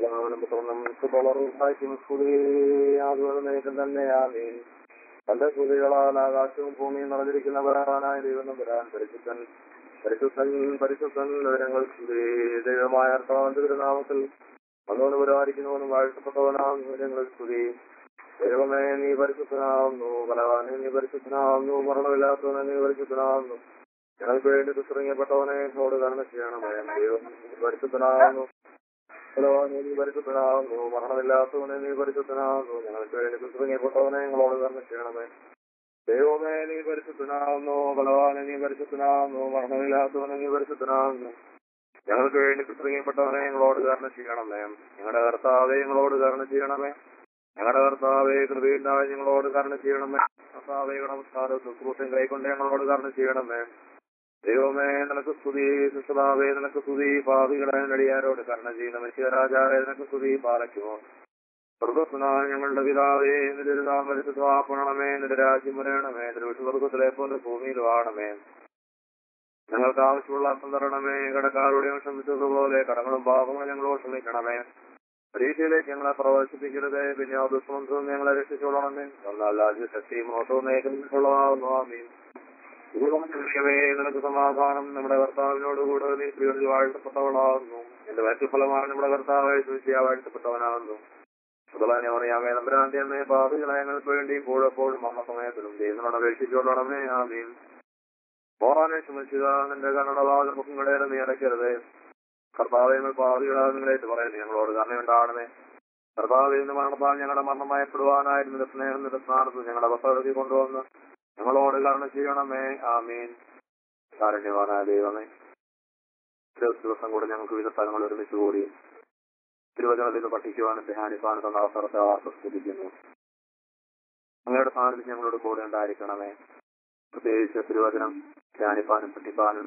പിതാവിനും പുത്രനും സുതളറും സാഹിത്യം സ്തുതിയാകുന്നേക്കും തന്നെയാമേ തന്റെ സ്തുതികളാൽ ആകാശവും ഭൂമിയും നിറഞ്ഞിരിക്കുന്നവരാനായ ദൈവം വരാൻ പരിശുദ്ധൻ പരിശുദ്ധൻ പരിശുദ്ധൻ വിവരങ്ങൾ സ്തുതി ദൈവമായ അർത്ഥവാന്റെ തിരുനാമത്തിൽ വന്നവന് പുരാരിക്കുന്നവനും വാഴ്ത്തപ്പെട്ടവനാകുന്നു വിവരങ്ങൾ സ്തുതി ദൈവമേ നീ പരിശുദ്ധനാവുന്നു ബലവാനെ നീ പരിശുദ്ധനാവുന്നു മരണമില്ലാത്തവനെ നീ പരിശുദ്ധനാവുന്നു ഞങ്ങൾക്ക് വേണ്ടി കുസൃങ്ങപ്പെട്ടവനെ എന്നോട് കരുണ ചെയ്യണമേ ദൈവം നീ പരിശുദ്ധനാവുന്നു ബലവാനെ നീ പരിശുദ്ധനാവുന്നു മരണമില്ലാത്തവനെ നീ പരിശുദ്ധനാവുന്നു ഞങ്ങൾക്ക് വേണ്ടി കുസൃങ്ങപ്പെട്ടവനെ ഞങ്ങളോട് കരുണ ചെയ്യണമേ ദൈവമേ നീ പരിശുദ്ധനാവുന്നു ബലവാനെ നീ പരിശുദ്ധനാവുന്നു മരണമില്ലാത്തവനെ നീ പരിശുദ്ധനാവുന്നു ഞങ്ങൾക്ക് വേണ്ടി കുസൃങ്ങപ്പെട്ടവനെ ഞങ്ങളോട് കരുണ ചെയ്യണമേ ഞങ്ങളുടെ കർത്താവെ ഞങ്ങളോട് കരുണ ചെയ്യണമേ ഞങ്ങളുടെ കർത്താവെ കൃപയുണ്ടായി ഞങ്ങളോട് കരുണ ചെയ്യണമേ കർത്താവെ നമസ്കാരം ശുശ്രൂഷം കൈക്കൊണ്ട് ഞങ്ങളോട് കരുണ ചെയ്യണമേ ദൈവമേ നിനക്ക് സ്തുതി സുഷതാവേ നിനക്ക് സ്തുതി പാപികളെ നടിയാരോട് കരുണ ചെയ്യണം രാജാവേ നിനക്ക് സ്തുതി പാലയ്ക്കുമോ സ്വർഗസ്നായ ഞങ്ങളുടെ പിതാവേ നിന്റെ നാമരണമേ നിന്റെ രാജ്യം വരണമേ നിന്റെ സ്വർഗത്തിലെ പോലെ ഭൂമിയിലും ആണമേ ഞങ്ങൾക്ക് ആവശ്യമുള്ള അർത്ഥം തരണമേ കടക്കാരുടെ ക്ഷമിച്ചതുപോലെ കടങ്ങളും പാപങ്ങളും ഞങ്ങളോട് ക്ഷമിക്കണമേ പരീക്ഷയിലേക്ക് ഞങ്ങളെ പ്രവേശിപ്പിക്കരുത് പിന്നെ ആ ദുഷ്മന്ത്രം ഞങ്ങളെ രക്ഷിച്ചോളണമേ എന്നാൽ രാജ്യ ശക്തിയും മോട്ടവും നേരിട്ടുള്ളതാവുന്നു ആമീൻ ദൈവമേ നിനക്ക് സമാധാനം നമ്മുടെ കർത്താവിനോട് കൂടെ നീ സ്ത്രീകളിൽ വാഴ്ത്തപ്പെട്ടവളാകുന്നു എന്റെ വയറ്റുഫലമാണ് നമ്മുടെ കർത്താവായി സൂചിച്ചാ വാഴ്ത്തപ്പെട്ടവനാകുന്നു സുതലാനെ പറയാമേ നമ്പരാന്തി എന്നെ പാപികളെ ഞങ്ങൾക്ക് വേണ്ടി കൂടെപ്പോഴും മരണസമയത്തിലും ദൈവങ്ങളോട് അപേക്ഷിച്ചോളണമേ ആമീൻ പോറാനെ ക്ഷമിച്ചുക നിന്റെ കണ്ണടവാദ മുഖങ്ങളെ നീ അടയ്ക്കരുത് കർത്താവെ ഞങ്ങൾ പാപികളാ നിങ്ങളേറ്റ് പറയുന്നു ഞങ്ങളോട് കർണയുണ്ടാകണമേ കർത്താവിൽ നിന്ന് മരണത്താൽ ഞങ്ങളുടെ മരണമയപ്പെടുവാനായിരുന്നു നിന്റെ സ്നേഹം നിന്റെ സ്ഥാനത്ത് ഞങ്ങളുടെ വസ്തുതി കൊണ്ടുവന്ന് ഞങ്ങളോട് കരുണ ചെയ്യണമേ ആമീൻ കാരുണ്യവാനായ ദൈവമേ ഒരു ദിവസം കൂടെ ഞങ്ങൾക്ക് വിവിധ സ്ഥലങ്ങൾ ഒരുമിച്ച് കൂടി തിരുവചനത്തിൽ നിന്ന് പഠിക്കുവാനും ധ്യാനിക്കാനും തന്ന അവസരത്തെ ആസ്വദിക്കുന്നു അങ്ങയുടെ സ്ഥാനത്ത് ഞങ്ങളോട് കൂടെ ഉണ്ടായിരിക്കണമേ പ്രത്യേകിച്ച് തിരുവചനം ധ്യാനിപ്പാനും പഠിപ്പാനും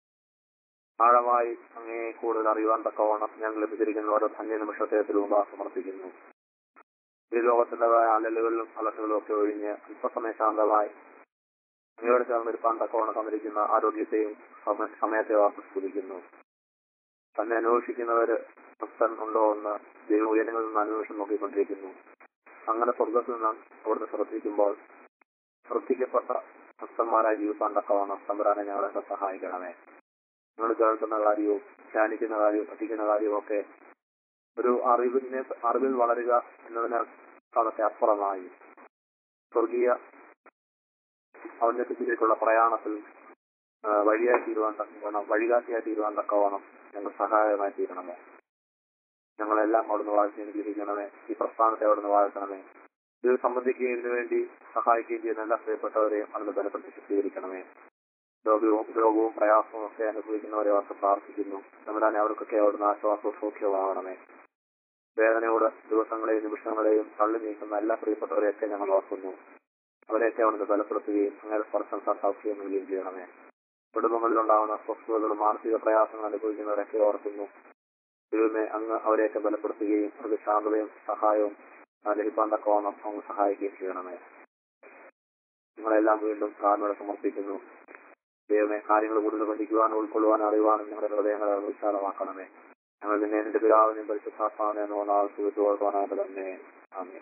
ആഴമായി അങ്ങേ കൂടുതൽ അറിയുവാൻ തക്കവണ്ണം ഞങ്ങൾ ലഭിച്ചിരിക്കുന്ന ഓരോ ധന്യ നിമിഷത്തെ തിരുവുമ്പ സമർപ്പിക്കുന്നു ഈ ലോകത്തിൻ്റെതായ അലലുകളിലും അലട്ടുകളും ഒക്കെ ഒഴിഞ്ഞ് അല്പസമയ ശാന്തമായി അങ്ങയോട് ചേർന്നിരിപ്പാൻ തക്കവണ്ണം തന്നിരിക്കുന്ന ആരോഗ്യത്തെയും സമ- സമയത്തെയും ആസ്വദിക്കുന്നു തന്നെ അന്വേഷിക്കുന്നവര് ക്രിസ്തൻ ഉണ്ടോ എന്ന് ദൈവ ഉയരങ്ങളിൽ നിന്ന് അന്വേഷണം നോക്കിക്കൊണ്ടിരിക്കുന്നു അങ്ങനെ സ്വർഗത്തിൽ നിന്ന് അവിടുന്ന് ശ്രദ്ധിക്കുമ്പോൾ ശ്രദ്ധിക്കപ്പെട്ട ക്രിസ്തന്മാരായി ജീവിക്കാൻ തക്കവണ്ണം തമ്പുരാനെ ഞങ്ങളെ സഹായിക്കണമേ നിങ്ങൾ കേൾക്കുന്ന കാര്യവും ധ്യാനിക്കുന്ന കാര്യവും പഠിക്കുന്ന കാര്യവും ഒക്കെ ഒരു അറിവിനെ അറിവിൽ വളരുക എന്നതിനേക്കാളൊക്കെ അപ്പുറമായി സ്വർഗീയ ഔന്നത്യത്തിലേക്കുള്ള പ്രയാണത്തിൽ ആ, വഴിയായി തീരുവാൻ തക്കവണ്ണം വഴികാട്ടിയായി തീരുവാൻ തക്കവണ്ണം ഞങ്ങൾ സഹായമായി തീരണമേ ഞങ്ങളെല്ലാം അവിടുന്ന് വാഴ്ച അനുഗ്രഹിക്കണമേ ഈ പ്രസ്ഥാനത്തെ അവിടുന്ന് വാഴ്ത്തണമേ ഇത് സംബന്ധിക്കുകയും ഇതിനു വേണ്ടി സഹായിക്കുകയും ചെയ്യുന്ന എല്ലാ പ്രിയപ്പെട്ടവരെയും അവിടുന്ന് ബലപ്പെട്ട് ശക്തീകരിക്കണമേ രോഗവും രോഗവും പ്രയാസവും ഒക്കെ അനുഭവിക്കുന്നവരെ ഓർത്ത് പ്രാർത്ഥിക്കുന്നു നമ്മുടെ അവർക്കൊക്കെ അവിടുന്ന് ആശ്വാസവും സൗഖ്യമാകണമേ വേദനയോട് ദിവസങ്ങളെയും നിമിഷങ്ങളെയും തള്ളി നീക്കുന്ന എല്ലാ പ്രിയപ്പെട്ടവരെയൊക്കെ ഞങ്ങൾ ഓർക്കുന്നു അവരെയൊക്കെ അവിടുന്ന് ബലപ്പെടുത്തുകയും അങ്ങനെ സ്പർശം സൗഖ്യം നൽകുകയും ചെയ്യണമേ കുടുംബങ്ങളിലുണ്ടാവുന്ന സ്വസ്ഥതകളും മാനസിക പ്രയാസങ്ങൾ അനുഭവിക്കുന്നവരൊക്കെ ഓർക്കുന്നു ദൈവമേ അങ്ങ് അവരെയൊക്കെ ബലപ്പെടുത്തുകയും അവർക്ക് ശാന്തതയും സഹായവും ആ, ലഭിക്കാൻ തക്കവണ്ണം അങ്ങ് സഹായിക്കുകയും ചെയ്യണമേ നിങ്ങളെല്ലാം വീണ്ടും കാർമേള സമർപ്പിക്കുന്നു ദൈവമേ കാര്യങ്ങൾ കൂടുതൽ പഠിക്കുവാനും ഉൾക്കൊള്ളുവാനും അറിയുവാനും ഞങ്ങളുടെ ഹൃദയങ്ങളെ വിശാലമാക്കണമേ ഞങ്ങൾ നിന്നെ നിന്റെ പിതാവിനെയും പരിശുദ്ധാത്മാവിനെ നാൾ സുഖത്തോടുവാനായിട്ട് തന്നെ ആമേ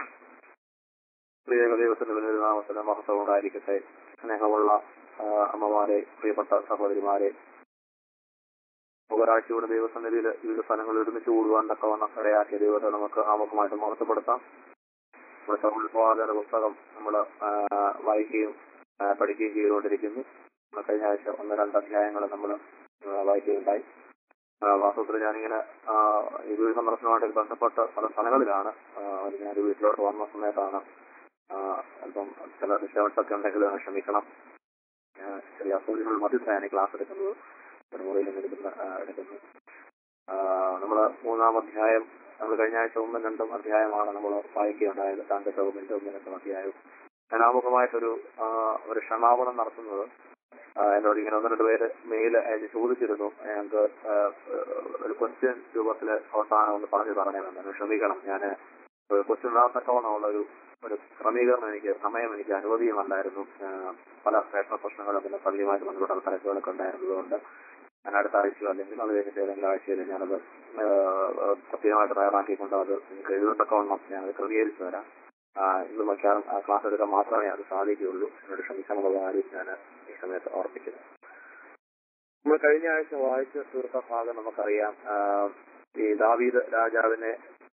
പ്രിയ ദൈവത്തിന്റെ വലിയൊരു നാമത്തിന് മഹത്വം ഉണ്ടായിരിക്കട്ടെ സ്നേഹമുള്ള ആ, അമ്മമാരെ പ്രിയപ്പെട്ട സഹോദരിമാരെ ഒരാഴ്ചയുടെ ദൈവസന്നിധിയിൽ വിവിധ സ്ഥലങ്ങളിൽ ഒരുമിച്ച് കൂടുവാൻ തക്കവണ്ണം ഇടയാക്കിയ ദൈവത്തെ നമുക്ക് ആമുഖമായിട്ട് മഹത്വപ്പെടുത്താം നമ്മുടെ സമുദ്രപാതയുടെ പുസ്തകം നമ്മൾ വായിക്കുകയും ആ, പഠിക്കുകയും ചെയ്തുകൊണ്ടിരിക്കുന്നു നമ്മൾ കഴിഞ്ഞ ആഴ്ച ഒന്ന് രണ്ട് അധ്യായങ്ങൾ നമ്മൾ വായിക്കുകയുണ്ടായി ആ, വാസ്തവത്തിൽ ഞാനിങ്ങനെ ആ, ഈ വീട് സന്ദർശനമായിട്ട് ബന്ധപ്പെട്ട പല സ്ഥലങ്ങളിലാണ് ആ, ഞാൻ വീട്ടിലോട്ട് വന്ന സമയത്താണ് ആ, അല്പം ചില ഡിസ്റ്റർബൻസ് ഒക്കെ ഉണ്ടെങ്കിൽ ക്ഷമിക്കണം ആ, ചെറിയ അസൗകര്യങ്ങൾ മധ്യത്തിലാണ് ഞാൻ ക്ലാസ് എടുക്കുന്നത് ഒരു മുറിയിൽ എടുക്കുന്ന ആ, എടുക്കുന്നു നമ്മൾ മൂന്നാം അധ്യായം നമ്മൾ കഴിഞ്ഞ ആഴ്ച ഒന്നും രണ്ടും അധ്യായമാണ് നമ്മൾ വായിക്കുകയുണ്ടായത് താങ്കൾ ഗവൺമെന്റ് ഒന്നും രണ്ടും അധ്യായവും ഞാൻ ആമുഖമായിട്ടൊരു ആ, ഒരു ക്ഷമാപണം നടത്തുന്നത് ആ, എന്നോട് ഇങ്ങനെ ഒന്ന് രണ്ട് പേര് മെയിൽ അയച്ച് ചോദിച്ചിരുന്നു ഞങ്ങൾക്ക് ആ, ഒരു ക്വസ്റ്റ്യൻ രൂപത്തിൽ അവസാനം ഒന്ന് പറഞ്ഞു പറയണമെന്ന് ക്ഷമിക്കണം ഞാൻ ക്വസ്റ്റ്യൻ ഇടാത്തക്കവണ്ണമുള്ള ഒരു ഒരു ക്രമീകരണം എനിക്ക് സമയം എനിക്ക് അനുവദീയമല്ലായിരുന്നു ആ, പല പേപ്പർ പ്രശ്നങ്ങളും പിന്നെ പള്ളിയുമായിട്ട് ബന്ധപ്പെട്ട തിരക്കുകളൊക്കെ ഉണ്ടായിരുന്നതുകൊണ്ട് ഞാൻ അടുത്ത ആഴ്ചയോ അല്ലെങ്കിൽ അത് കഴിഞ്ഞിട്ട് ഏതെങ്കിലും ആഴ്ചയിൽ ഞാനത് ഏഹ്, പ്രത്യേകമായിട്ട് തയ്യാറാക്കിക്കൊണ്ട് അത് നിങ്ങൾക്ക് എഴുതത്തക്കവണ്ണം ഞാൻ അത് ക്രമീകരിച്ചു തരാം ആ, ഇന്ന് വയ്ക്കാൻ ക്ലാസ് എടുക്കാൻ മാത്രമേ അത് സാധിക്കുകയുള്ളൂ എന്നോട് ക്ഷമിക്കാനുള്ള കാര്യം ഞാൻ ഈ സമയത്ത് ഓർപ്പിക്കുന്നു നമ്മൾ കഴിഞ്ഞ ആഴ്ച വായിച്ച തീർത്ത ഭാഗം നമുക്കറിയാം ആ, ഈ ദാവീദ് രാജാവിനെ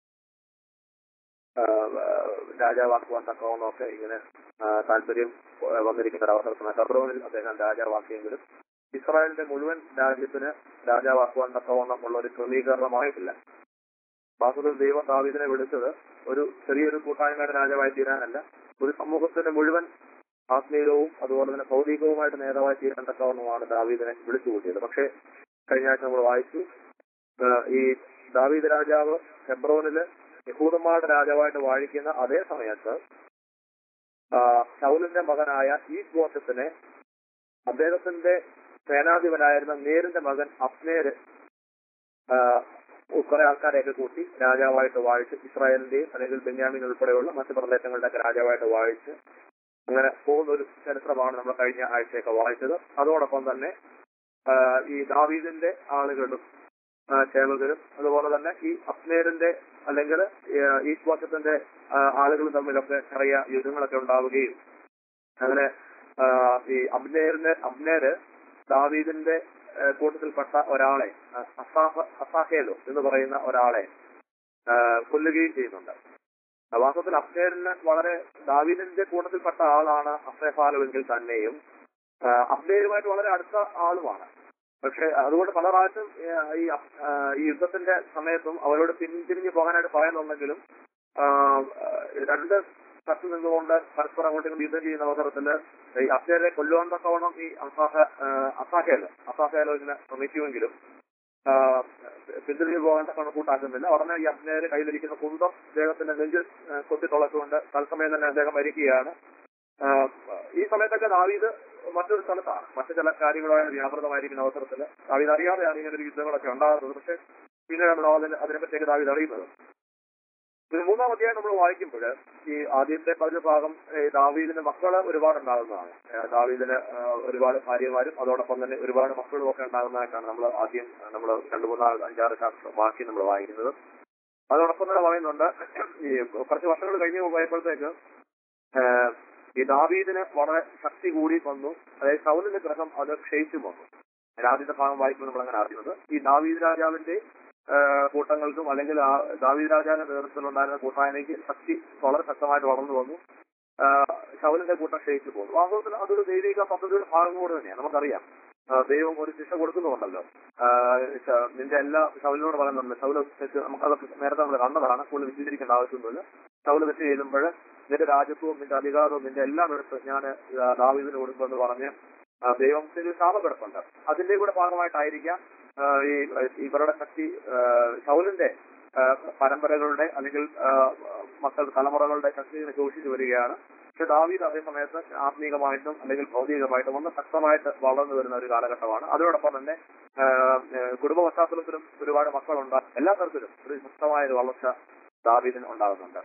ആ, രാജാവാക്കുവാൻ തക്കവണ്ണമൊക്കെ ഇങ്ങനെ ആ, താല്പര്യം ആ, വന്നിരിക്കുന്ന ഒരു അവസരത്തിന് ഹെബ്രോനിൽ അദ്ദേഹം രാജാവാക്കിയെങ്കിലും ഇസ്രായേലിന്റെ മുഴുവൻ രാജ്യത്തിന് രാജാവാക്കുവാൻ തക്കവണ്ണം ഉള്ള ഒരു ക്രമീകരണമായിട്ടില്ല വാസ്തുവിൽ ദൈവം ദാവീദിനെ വിളിച്ചത് ഒരു ചെറിയൊരു കൂട്ടായ്മയുടെ രാജാവായി തീരാനല്ല ഒരു സമൂഹത്തിന്റെ മുഴുവൻ ആത്മീയവും അതുപോലെ തന്നെ ഭൗതികവുമായിട്ട് നേതാവായി തീരാൻ തക്കവണ്ണമാണ് ദാവീദിനെ വിളിച്ചു കൂട്ടിയത് പക്ഷേ കഴിഞ്ഞ ആഴ്ച നമ്മൾ വായിച്ചു ആ, ഈ ദാവീദ് രാജാവ് ഹെബ്രോനില് യഹൂദന്മാരുടെ രാജാവായിട്ട് വാഴിക്കുന്ന അതേ സമയത്ത് ആ, ശൗലിന്റെ മകനായ ഈ ഗോത്രത്തിനെ അദ്ദേഹത്തിന്റെ സേനാധിപനായിരുന്ന നേരിന്റെ മകൻ അപ്നേര് ആ, കുറെ ആൾക്കാരെയൊക്കെ കൂട്ടി രാജാവായിട്ട് വാഴിച്ച് ഇസ്രായേലിന്റെയും അല്ലെങ്കിൽ ബെന്യാമിൻ ഉൾപ്പെടെയുള്ള മറ്റു പ്രദേശങ്ങളുടെ ഒക്കെ രാജാവായിട്ട് വാഴിച്ച് അങ്ങനെ പോകുന്ന ഒരു ചരിത്രമാണ് നമ്മൾ കഴിഞ്ഞ ആഴ്ചയൊക്കെ വായിച്ചത് അതോടൊപ്പം തന്നെ ആ, ഈ ദാവീദിന്റെ ആളുകളും ആ, സേവകരും അതുപോലെ തന്നെ ഈ അപ്നേരിന്റെ അല്ലെങ്കിൽ ഈ വർഷത്തിന്റെ ആളുകളും തമ്മിലൊക്കെ ചെറിയ യുദ്ധങ്ങളൊക്കെ ഉണ്ടാവുകയും അങ്ങനെ ആ, ഈ അബ്നേറിന്റെ അബ്നേര് ദാവീദിന്റെ ആ, കൂട്ടത്തിൽപ്പെട്ട ഒരാളെ ആ, അസാഹ അസാഹേലോ എന്ന് പറയുന്ന ഒരാളെ ആ, കൊല്ലുകയും ചെയ്യുന്നുണ്ട് ആ, വാസ്തവത്തിൽ അബ്നേറിന് വളരെ ദാവീദിന്റെ കൂട്ടത്തിൽപ്പെട്ട ആളാണ് അസേഫാലുവെങ്കിൽ തന്നെയും ആ, അബ്നേരുമായിട്ട് വളരെ അടുത്ത ആളുമാണ് പക്ഷെ അതുകൊണ്ട് പല പ്രാവശ്യം ആ, ഈ അപ്- ആ, ഈ യുദ്ധത്തിന്റെ സമയത്തും അവരോട് പിന്തിരിഞ്ഞു പോകാനായിട്ട് പറയുന്നുണ്ടെങ്കിലും ആ, ആ, രണ്ട് സ്ഥലത്ത് നിന്നുകൊണ്ട് പരസ്പരം അങ്ങോട്ടും ഇങ്ങോട്ടും യുദ്ധം ചെയ്യുന്ന അവസരത്തില് ഈ അഫ്സേരെ കൊല്ലുവാൻ തക്കവണ്ണം ഈ അസാഹ അസാഹേല് അസാഹേലോ ഇതിനെ ശ്രമിക്കുമെങ്കിലും ആ, പിന്തിരിഞ്ഞു പോകാൻ തക്കവണ്ണം കൂട്ടാക്കുന്നില്ല ഉടനെ ഈ അഫ്നേര് കയ്യിലിരിക്കുന്ന കുന്തം അദ്ദേഹത്തിന്റെ നെഞ്ചിൽ ആ, കൊത്തിത്തുളച്ചുകൊണ്ട് തത്സമയം തന്നെ അദ്ദേഹം മരിക്കുകയാണ് ആ, ഈ സമയത്തൊക്കെ ദാവീദ് മറ്റൊരു സ്ഥലത്താണ് മറ്റു ചില കാര്യങ്ങളുമായി വ്യാപൃതമായിരിക്കുന്ന അവസരത്തിൽ ദാവീദ് അറിയാതെയാണ് ഇങ്ങനെ ഒരു യുദ്ധങ്ങളൊക്കെ ഉണ്ടാകുന്നത് പക്ഷെ പിന്നീടാണ് അതിന് അതിനെപ്പറ്റിയൊക്കെ ദാവീദ് അറിയുന്നത് ഇത് മൂന്നാം അധ്യായം നമ്മൾ വായിക്കുമ്പോൾ ഈ ആദ്യത്തെ പതിവ് ഭാഗം ഏ, ദാവീദിന് മക്കള് ഒരുപാട് ഉണ്ടാകുന്നതാണ് ഏ, ദാവീദിന് ആ, ഒരുപാട് ഭാര്യമാരും അതോടൊപ്പം തന്നെ ഒരുപാട് മക്കളും ഒക്കെ ഉണ്ടാകുന്നതായിട്ടാണ് നമ്മൾ ആദ്യം നമ്മൾ രണ്ടു മൂന്നാല് അഞ്ചാറ് ശാസ്ത്രം ബാക്കി നമ്മൾ വായിക്കുന്നത് അതോടൊപ്പം തന്നെ പറയുന്നുണ്ട് ഈ കുറച്ച് വർഷങ്ങൾ കഴിഞ്ഞ് പോയപ്പോഴത്തേക്ക് ഏ, ഈ ദാവീദിന് വളരെ ശക്തി കൂടി വന്നു അതായത് സൗലിന്റെ ഗ്രഹം അത് ക്ഷയിച്ചു വന്നു ആദ്യത്തെ ഭാഗം വായിക്കുമ്പോൾ നമ്മൾ അങ്ങനെ അറിയുന്നത് ഈ ദാവീദ് രാജാവിന്റെ ആ, കൂട്ടങ്ങൾക്കും അല്ലെങ്കിൽ ആ ദാവീദ് രാജാവിന്റെ നേതൃത്വത്തിലുണ്ടായിരുന്ന കൂട്ടായ്മയ്ക്ക് ശക്തി വളരെ ശക്തമായിട്ട് വളർന്നു വന്നു ആ, ശൗലിന്റെ കൂട്ടം ക്ഷയിച്ചു പോകുന്നു വാസ്തവത്തിൽ അതൊരു ദൈവിക പദ്ധതിയുടെ ഭാഗം കൂടെ തന്നെയാണ് നമുക്കറിയാം ആ, ദൈവം ഒരു ശിക്ഷ കൊടുക്കുന്നുണ്ടല്ലോ ആ, ശ- നിന്റെ എല്ലാ ശൗലിനോട് പറയുന്നുണ്ട് ശൗല തെറ്റ് നമുക്കതൊക്കെ നേരത്തെ നമ്മൾ കണ്ടതാണ് കൂടുതൽ വിശദീകരിക്കേണ്ട ആവശ്യമൊന്നുമില്ല ശൗല തെറ്റ് ചെയ്യുമ്പോൾ നിന്റെ രാജ്യത്വവും നിന്റെ അധികാരവും നിന്റെ എല്ലാം എടുത്ത് ഞാൻ ദാവീദിന് കൊടുക്കുമെന്ന് പറഞ്ഞ് ആ, ദൈവത്തിന് ശാപപ്പെടുത്തുണ്ട് അതിന്റെ കൂടെ ഭാഗമായിട്ടായിരിക്കാം ആ, ഈ ഇവരുടെ ശക്തി ആ, ശൗലിന്റെ ആ, പരമ്പരകളുടെ അല്ലെങ്കിൽ ആ, മക്കൾ തലമുറകളുടെ ശക്തി ഇങ്ങനെ ശോഷിച്ചു വരികയാണ് പക്ഷെ ദാവീദ് അതേ സമയത്ത് ആത്മീകമായിട്ടും അല്ലെങ്കിൽ ഭൗതികമായിട്ടും ഒന്ന് ശക്തമായിട്ട് വളർന്നു വരുന്ന ഒരു കാലഘട്ടമാണ് അതോടൊപ്പം തന്നെ ആ, ആ, കുടുംബ പശ്ചാത്തലത്തിലും ഒരുപാട് മക്കളുണ്ട് എല്ലാ തരത്തിലും ഒരു ശക്തമായ ഒരു വളർച്ച ദാവീദിന് ഉണ്ടാകുന്നുണ്ട്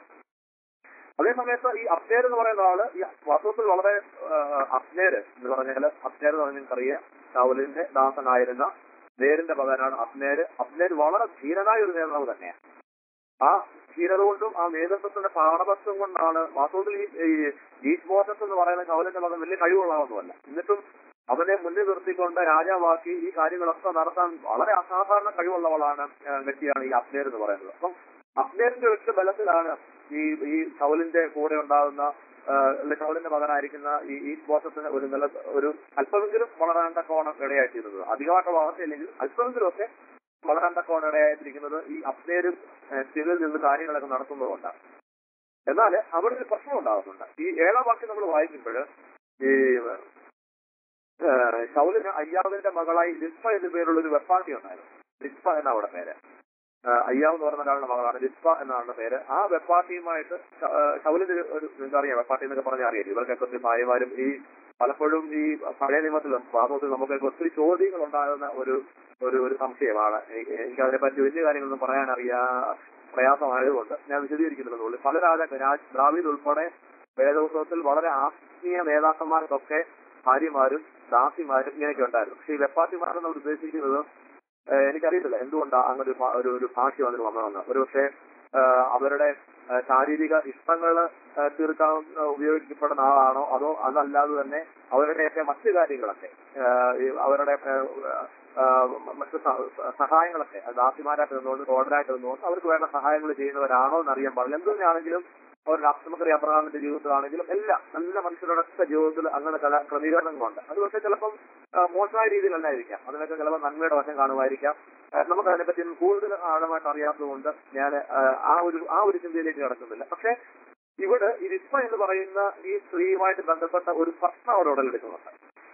അതേ സമയത്ത് ഈ അപ്നേർ എന്ന് പറയുന്ന ആള് ഈ വാസ്തവത്തിൽ വളരെ അപ്നേര് എന്ന് പറഞ്ഞാൽ അപ്നേർ എന്ന് പറഞ്ഞാൽ നിങ്ങൾക്കറിയാം ശൗലിന്റെ ദാസനായിരുന്ന നേരിന്റെ മകനാണ് അപ്നേര് അപ്നേര് വളരെ ധീരനായ ഒരു നേതാവ് തന്നെയാണ് ആ ധീരത കൊണ്ടും ആ നേതൃത്വത്തിന്റെ പാഠപത്വം കൊണ്ടാണ് വാസ്തവത്തിൽ ഈ ഈ ഈസ്റ്റ് മോസസ് എന്ന് പറയുന്ന ശൗലിന്റെ മകൻ വലിയ കഴിവുള്ളതൊന്നുമല്ല എന്നിട്ടും അവനെ മുന്നിൽ നിർത്തിക്കൊണ്ട് രാജാവാക്കി ഈ കാര്യങ്ങളൊക്കെ നടത്താൻ വളരെ അസാധാരണ കഴിവുള്ളവളാണ് ആ, വ്യക്തിയാണ് ഈ അപ്നേർ എന്ന് പറയുന്നത് അപ്പം അപ്നേറിന്റെ ഒറ്റ ബലത്തിലാണ് ഈ ഈ ശൗലിന്റെ കൂടെ ഉണ്ടാകുന്ന ആ, അല്ലെങ്കിൽ ശൗലിന്റെ മകനായിരിക്കുന്ന ഈ ഈ ബോസത്തിന് ഒരു നില ഒരു അല്പമെങ്കിലും വളരാൻ തക്കവണ്ണം ഇടയായിത്തീരുന്നത് അധികമായിട്ട് വളർച്ചയില്ലെങ്കിൽ അല്പമെങ്കിലും ഒക്കെ വളരാൻ തക്കവണ്ണം ഇടയായിട്ടിരിക്കുന്നത് ഈ അപ്നേരും സ്ഥിതിയിൽ നിന്ന് കാര്യങ്ങളൊക്കെ നടത്തുന്നതുകൊണ്ടാണ് എന്നാൽ അവിടെ ഒരു പ്രശ്നം ഉണ്ടാകുന്നുണ്ട് ഈ ഏഴാം വാക്യം നമ്മൾ വായിക്കുമ്പോൾ ഈ ഏഹ്, ശൗലിന് അയ്യാവിന്റെ മകളായി ലിസ്പ എന്ന പേരുള്ള ഒരു വെപ്പാട്ടി ഉണ്ടായിരുന്നു ലിസ്പ എന്ന അവിടെ പേര് ഏഹ്, അയ്യാവ് എന്ന് പറയുന്ന ഒരാളുടെ മകളാണ് ലിസ്പ എന്നാണ് പേര് ആ വെപ്പാട്ടിയുമായിട്ട് ശ- ഏഹ്, ശൗലിന്റെ ഒരു- ഒരു നിങ്ങൾക്ക് അറിയാം വെപ്പാട്ടി എന്നൊക്കെ പറഞ്ഞാൽ അറിയാം ഇവർക്കൊക്കെ ഒത്തിരി ഭാര്യമാരും ഈ പലപ്പോഴും ഈ പഴയ നിയമത്തിലും വാസ്തവത്തിൽ നമുക്കൊക്കെ ഒത്തിരി ചോദ്യങ്ങൾ ഉണ്ടാകുന്ന ഒരു ഒരു ഒരു സംശയമാണ് എനിക്ക് എനിക്ക് അതിനെപ്പറ്റി വലിയ കാര്യങ്ങളൊന്നും പറയാൻ അറിയാ പ്രയാസമായതുകൊണ്ട് ഞാൻ വിശദീകരിക്കുന്നുള്ളൂ പല രാജ രാജ് ദ്രാവിഡ് ഉൾപ്പെടെ വേദോത്സവത്തിൽ വളരെ ആത്മീയ നേതാക്കന്മാർക്കൊക്കെ ഭാര്യമാരും ദാസിമാരും ഇങ്ങനെയൊക്കെ ഉണ്ടായിരുന്നു പക്ഷെ ഈ വെപ്പാട്ടിമാരെന്ന് അവർ ഉദ്ദേശിക്കുന്നത് ഏഹ് എനിക്കറിയത്തില്ല എന്തുകൊണ്ടാണ് അങ്ങനെ ഒരു ഭാ- ഒരു ഒരു ഭാഷ്യം അതിന് വന്നതെന്ന് ഒരു പക്ഷേ ഏഹ് അവരുടെ ഏഹ് ശാരീരിക ഇഷ്ടങ്ങൾ തീർക്കാവുന്ന ഉപയോഗിക്കപ്പെടുന്ന ആളാണോ അതോ അതല്ലാതെ തന്നെ അവരുടെയൊക്കെ മറ്റു കാര്യങ്ങളൊക്കെ ഏഹ് ഈ അവരുടെ ഏഹ് ഏഹ് മറ്റു സ- സഹായങ്ങളൊക്കെ അത് ദാസിമാരായിട്ട് നിന്നുകൊണ്ട് ഓർഡറായിട്ട് നിന്നുകൊണ്ട് അവർക്ക് വേണ്ട സഹായങ്ങൾ ചെയ്യുന്നവരാണോ എന്നറിയാൻ പാടില്ല എന്തുതന്നെയാണെങ്കിലും അവരുടെ അഷ്ടമക്കറി അബ്രഹാമിന്റെ ജീവിതത്തിലാണെങ്കിലും എല്ലാം നല്ല മനുഷ്യരുടെ ഒക്കെ ജീവിതത്തിൽ അങ്ങനെ ചില ക്രമീകരണങ്ങളുണ്ട് അത് പക്ഷേ ചിലപ്പം ആ, മോശമായ രീതിയിലല്ലായിരിക്കാം അതിനൊക്കെ ചിലപ്പോൾ നന്മയുടെ വശം കാണുമായിരിക്കാം ആ, നമുക്ക് അതിനെപ്പറ്റി ഒന്നും കൂടുതൽ ആഴമായിട്ട് അറിയാത്തതുകൊണ്ട് ഞാൻ ആ ഒരു ആ ഒരു ചിന്തയിലേക്ക് കടക്കുന്നില്ല പക്ഷേ ഇവിടെ ഈ വിസ്മ എന്ന് പറയുന്ന ഈ സ്ത്രീയുമായിട്ട് ബന്ധപ്പെട്ട ഒരു പ്രശ്നം അവിടെ ഉടലെടുക്കുന്നുണ്ട്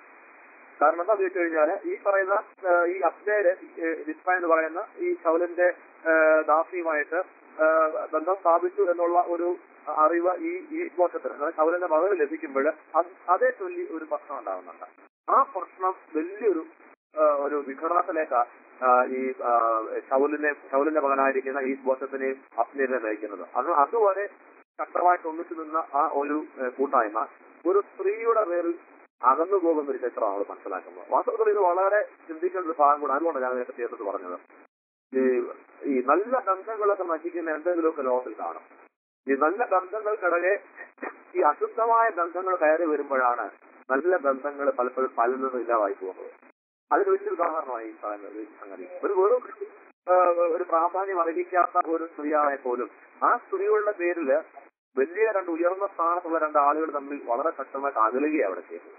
കാരണം എന്താ ചോദിച്ചു കഴിഞ്ഞാല് ഈ പറയുന്ന ആ, ഈ അപ്ഡേര് വിസ്മ എന്ന് പറയുന്ന ഈ ശൗലന്റെ ആ, ദാസിയുമായിട്ട് ആ, ബന്ധം സ്ഥാപിച്ചു എന്നുള്ള ഒരു അറിവ് ഈ ഈ മോശത്തിന് അതായത് ശൗലന്റെ മകൾ ലഭിക്കുമ്പോൾ അതേ ചൊല്ലി ഒരു പ്രശ്നം ഉണ്ടാകുന്നുണ്ട് ആ പ്രശ്നം വലിയൊരു ആ, ഒരു വിഘടനത്തിലേക്കാ ആ, ഈ ആ, ശൗലിനെ ശൗലിന്റെ മകനായിരിക്കുന്ന ഈ ബോസത്തിനെയും അപ്നേനെ നയിക്കുന്നത് അത് അതുവരെ ശക്തമായിട്ട് ഒന്നിച്ചു നിന്ന ആ ഒരു ഏ, കൂട്ടായ്മ ഒരു സ്ത്രീയുടെ പേരിൽ അകന്നു പോകുന്ന ഒരു ചിത്രമാണ് നമ്മൾ മനസ്സിലാക്കുന്നത് വാസ്തവത്തിൽ ഇത് വളരെ ചിന്തിക്കേണ്ട ഒരു ഭാഗം കൂടെ അതുകൊണ്ടാണ് ഞാൻ നേരത്തെ ചേർത്ത് പറഞ്ഞത് ഈ ഈ നല്ല ബന്ധങ്ങളൊക്കെ നശിക്കുന്ന എന്തെങ്കിലുമൊക്കെ ലോകത്തിൽ കാണും ഈ നല്ല ബന്ധങ്ങൾക്കിടയെ ഈ അശുദ്ധമായ ബന്ധങ്ങൾ കയറി വരുമ്പോഴാണ് നല്ല ബന്ധങ്ങൾ പലപ്പോഴും പലതും ഇല്ലാതായി പോകുന്നത് അതിന് വലിയൊരു ഉദാഹരണമായി ഈ പറയുന്നത് ഈ സംഗതി ഒരു വെറും ആ, ഒരു പ്രാധാന്യം അർഹിക്കാത്ത ഒരു സ്ത്രീയാണെ പോലും ആ സ്ത്രീകളുടെ പേരിൽ വലിയ രണ്ട് ഉയർന്ന സ്ഥാനത്തുള്ള രണ്ട് ആളുകൾ തമ്മിൽ വളരെ ശക്തമായിട്ട് അകലുകയാണ് അവിടെ ചെയ്യുന്നത്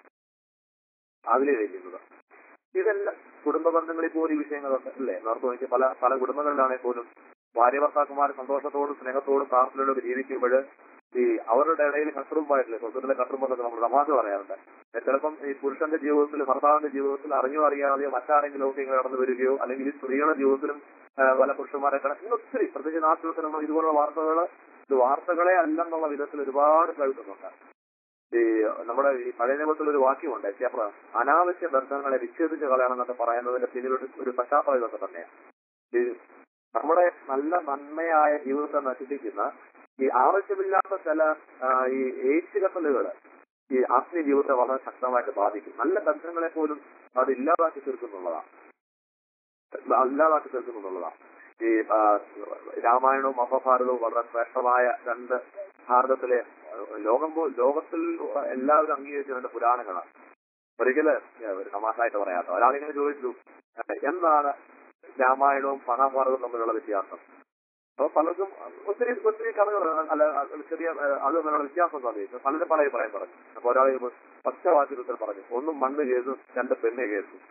അകലുകയാണ് ചെയ്യുന്നത് ഇതെല്ലാം കുടുംബ ബന്ധങ്ങളിൽ പോലും ഈ വിഷയങ്ങളൊക്കെ അല്ലേ നോർത്ത് നോക്കി പല പല കുടുംബങ്ങളിലാണെങ്കിൽ പോലും ഭാര്യ ഭർത്താക്കന്മാർ സന്തോഷത്തോടും സ്നേഹത്തോടും പ്രാർത്ഥനയോടും ജീവിക്കുമ്പോൾ ഈ അവരുടെ ഇടയിൽ കട്ടുറുമ്പായിട്ടില്ലേ സ്വന്തത്തിലെ കട്ടുറുമ്പെന്നൊക്കെ നമ്മൾ തമാശ പറയാറുണ്ട് ചിലപ്പം ഈ പുരുഷന്റെ ജീവിതത്തിൽ ഭർത്താവിന്റെ ജീവിതത്തിൽ അറിഞ്ഞോ അറിയാതെയോ മറ്റാരെങ്കിലും ഒക്കെ ഇങ്ങനെ കടന്നു വരികയോ അല്ലെങ്കിൽ ഈ സ്ത്രീകളുടെ ജീവിതത്തിലും ആ, പല പുരുഷന്മാരെ കാണാം ഇങ്ങനെ ഒത്തിരി പ്രത്യേകിച്ച് നാട്ടിലൊക്കെ നമ്മൾ ഇതുപോലുള്ള വാർത്തകൾ ഇത് വാർത്തകളെ അല്ലെന്നുള്ള വിധത്തിൽ ഒരുപാട് കേൾക്കുന്നുണ്ട് ഈ നമ്മുടെ ഈ പഴയ നിയമത്തിൽ ഒരു വാക്യമുണ്ട് ചേപ്ര അനാവശ്യ ബന്ധങ്ങളെ വിച്ഛേദിച്ച് കളയണമെന്നൊക്കെ പറയുന്നതിന്റെ പിന്നിൽ ഒരു- ഒരു പശ്ചാത്തലം ഇതൊക്കെ തന്നെയാണ് ഈ നമ്മുടെ നല്ല നന്മയായ ജീവിതത്തെ നശിപ്പിക്കുന്ന ഈ ആവശ്യമില്ലാത്ത ചില ആ, ഈ ഏറ്റുകെട്ടലുകൾ ഈ ആത്മീയ ജീവിതത്തെ വളരെ ശക്തമായിട്ട് ബാധിക്കും നല്ല ബന്ധങ്ങളെ പോലും അത് ഇല്ലാതാക്കി തീർക്കുന്നുള്ളതാണ് ഇല്ലാതാക്കി തീർക്കുന്നുള്ളതാണ് ഈ ആ, രാമായണവും മഹാഭാരതവും വളരെ ശ്രേഷ്ഠമായ രണ്ട് ഭാരതത്തിലെ ആ, ലോകം പോ ലോകത്തിൽ എല്ലാവരും അംഗീകരിച്ച രണ്ട് പുരാണങ്ങളാണ് ഒരിക്കല് ഒരു തമാശായിട്ട് പറയാത്ത ഒരാളിങ്ങനെ ചോദിച്ചു "ഏഹ്, എന്താണ് രാമായണവും മഹാഭാരതവും തമ്മിലുള്ള വ്യത്യാസം അപ്പൊ പലർക്കും ഒത്തിരി ഒത്തിരി കഥകൾ അല്ല ചെറിയ ഏഹ്, അത് തമ്മിലുള്ള വ്യത്യാസം അറിയിച്ചു പലരും പല പറയാൻ പറഞ്ഞു അപ്പൊ ഒരാൾ പച്ച വാക്യത്തിൽ പറഞ്ഞു ഒന്നും മണ്ണ് കേസും രണ്ട് പെണ്ണ് കേസും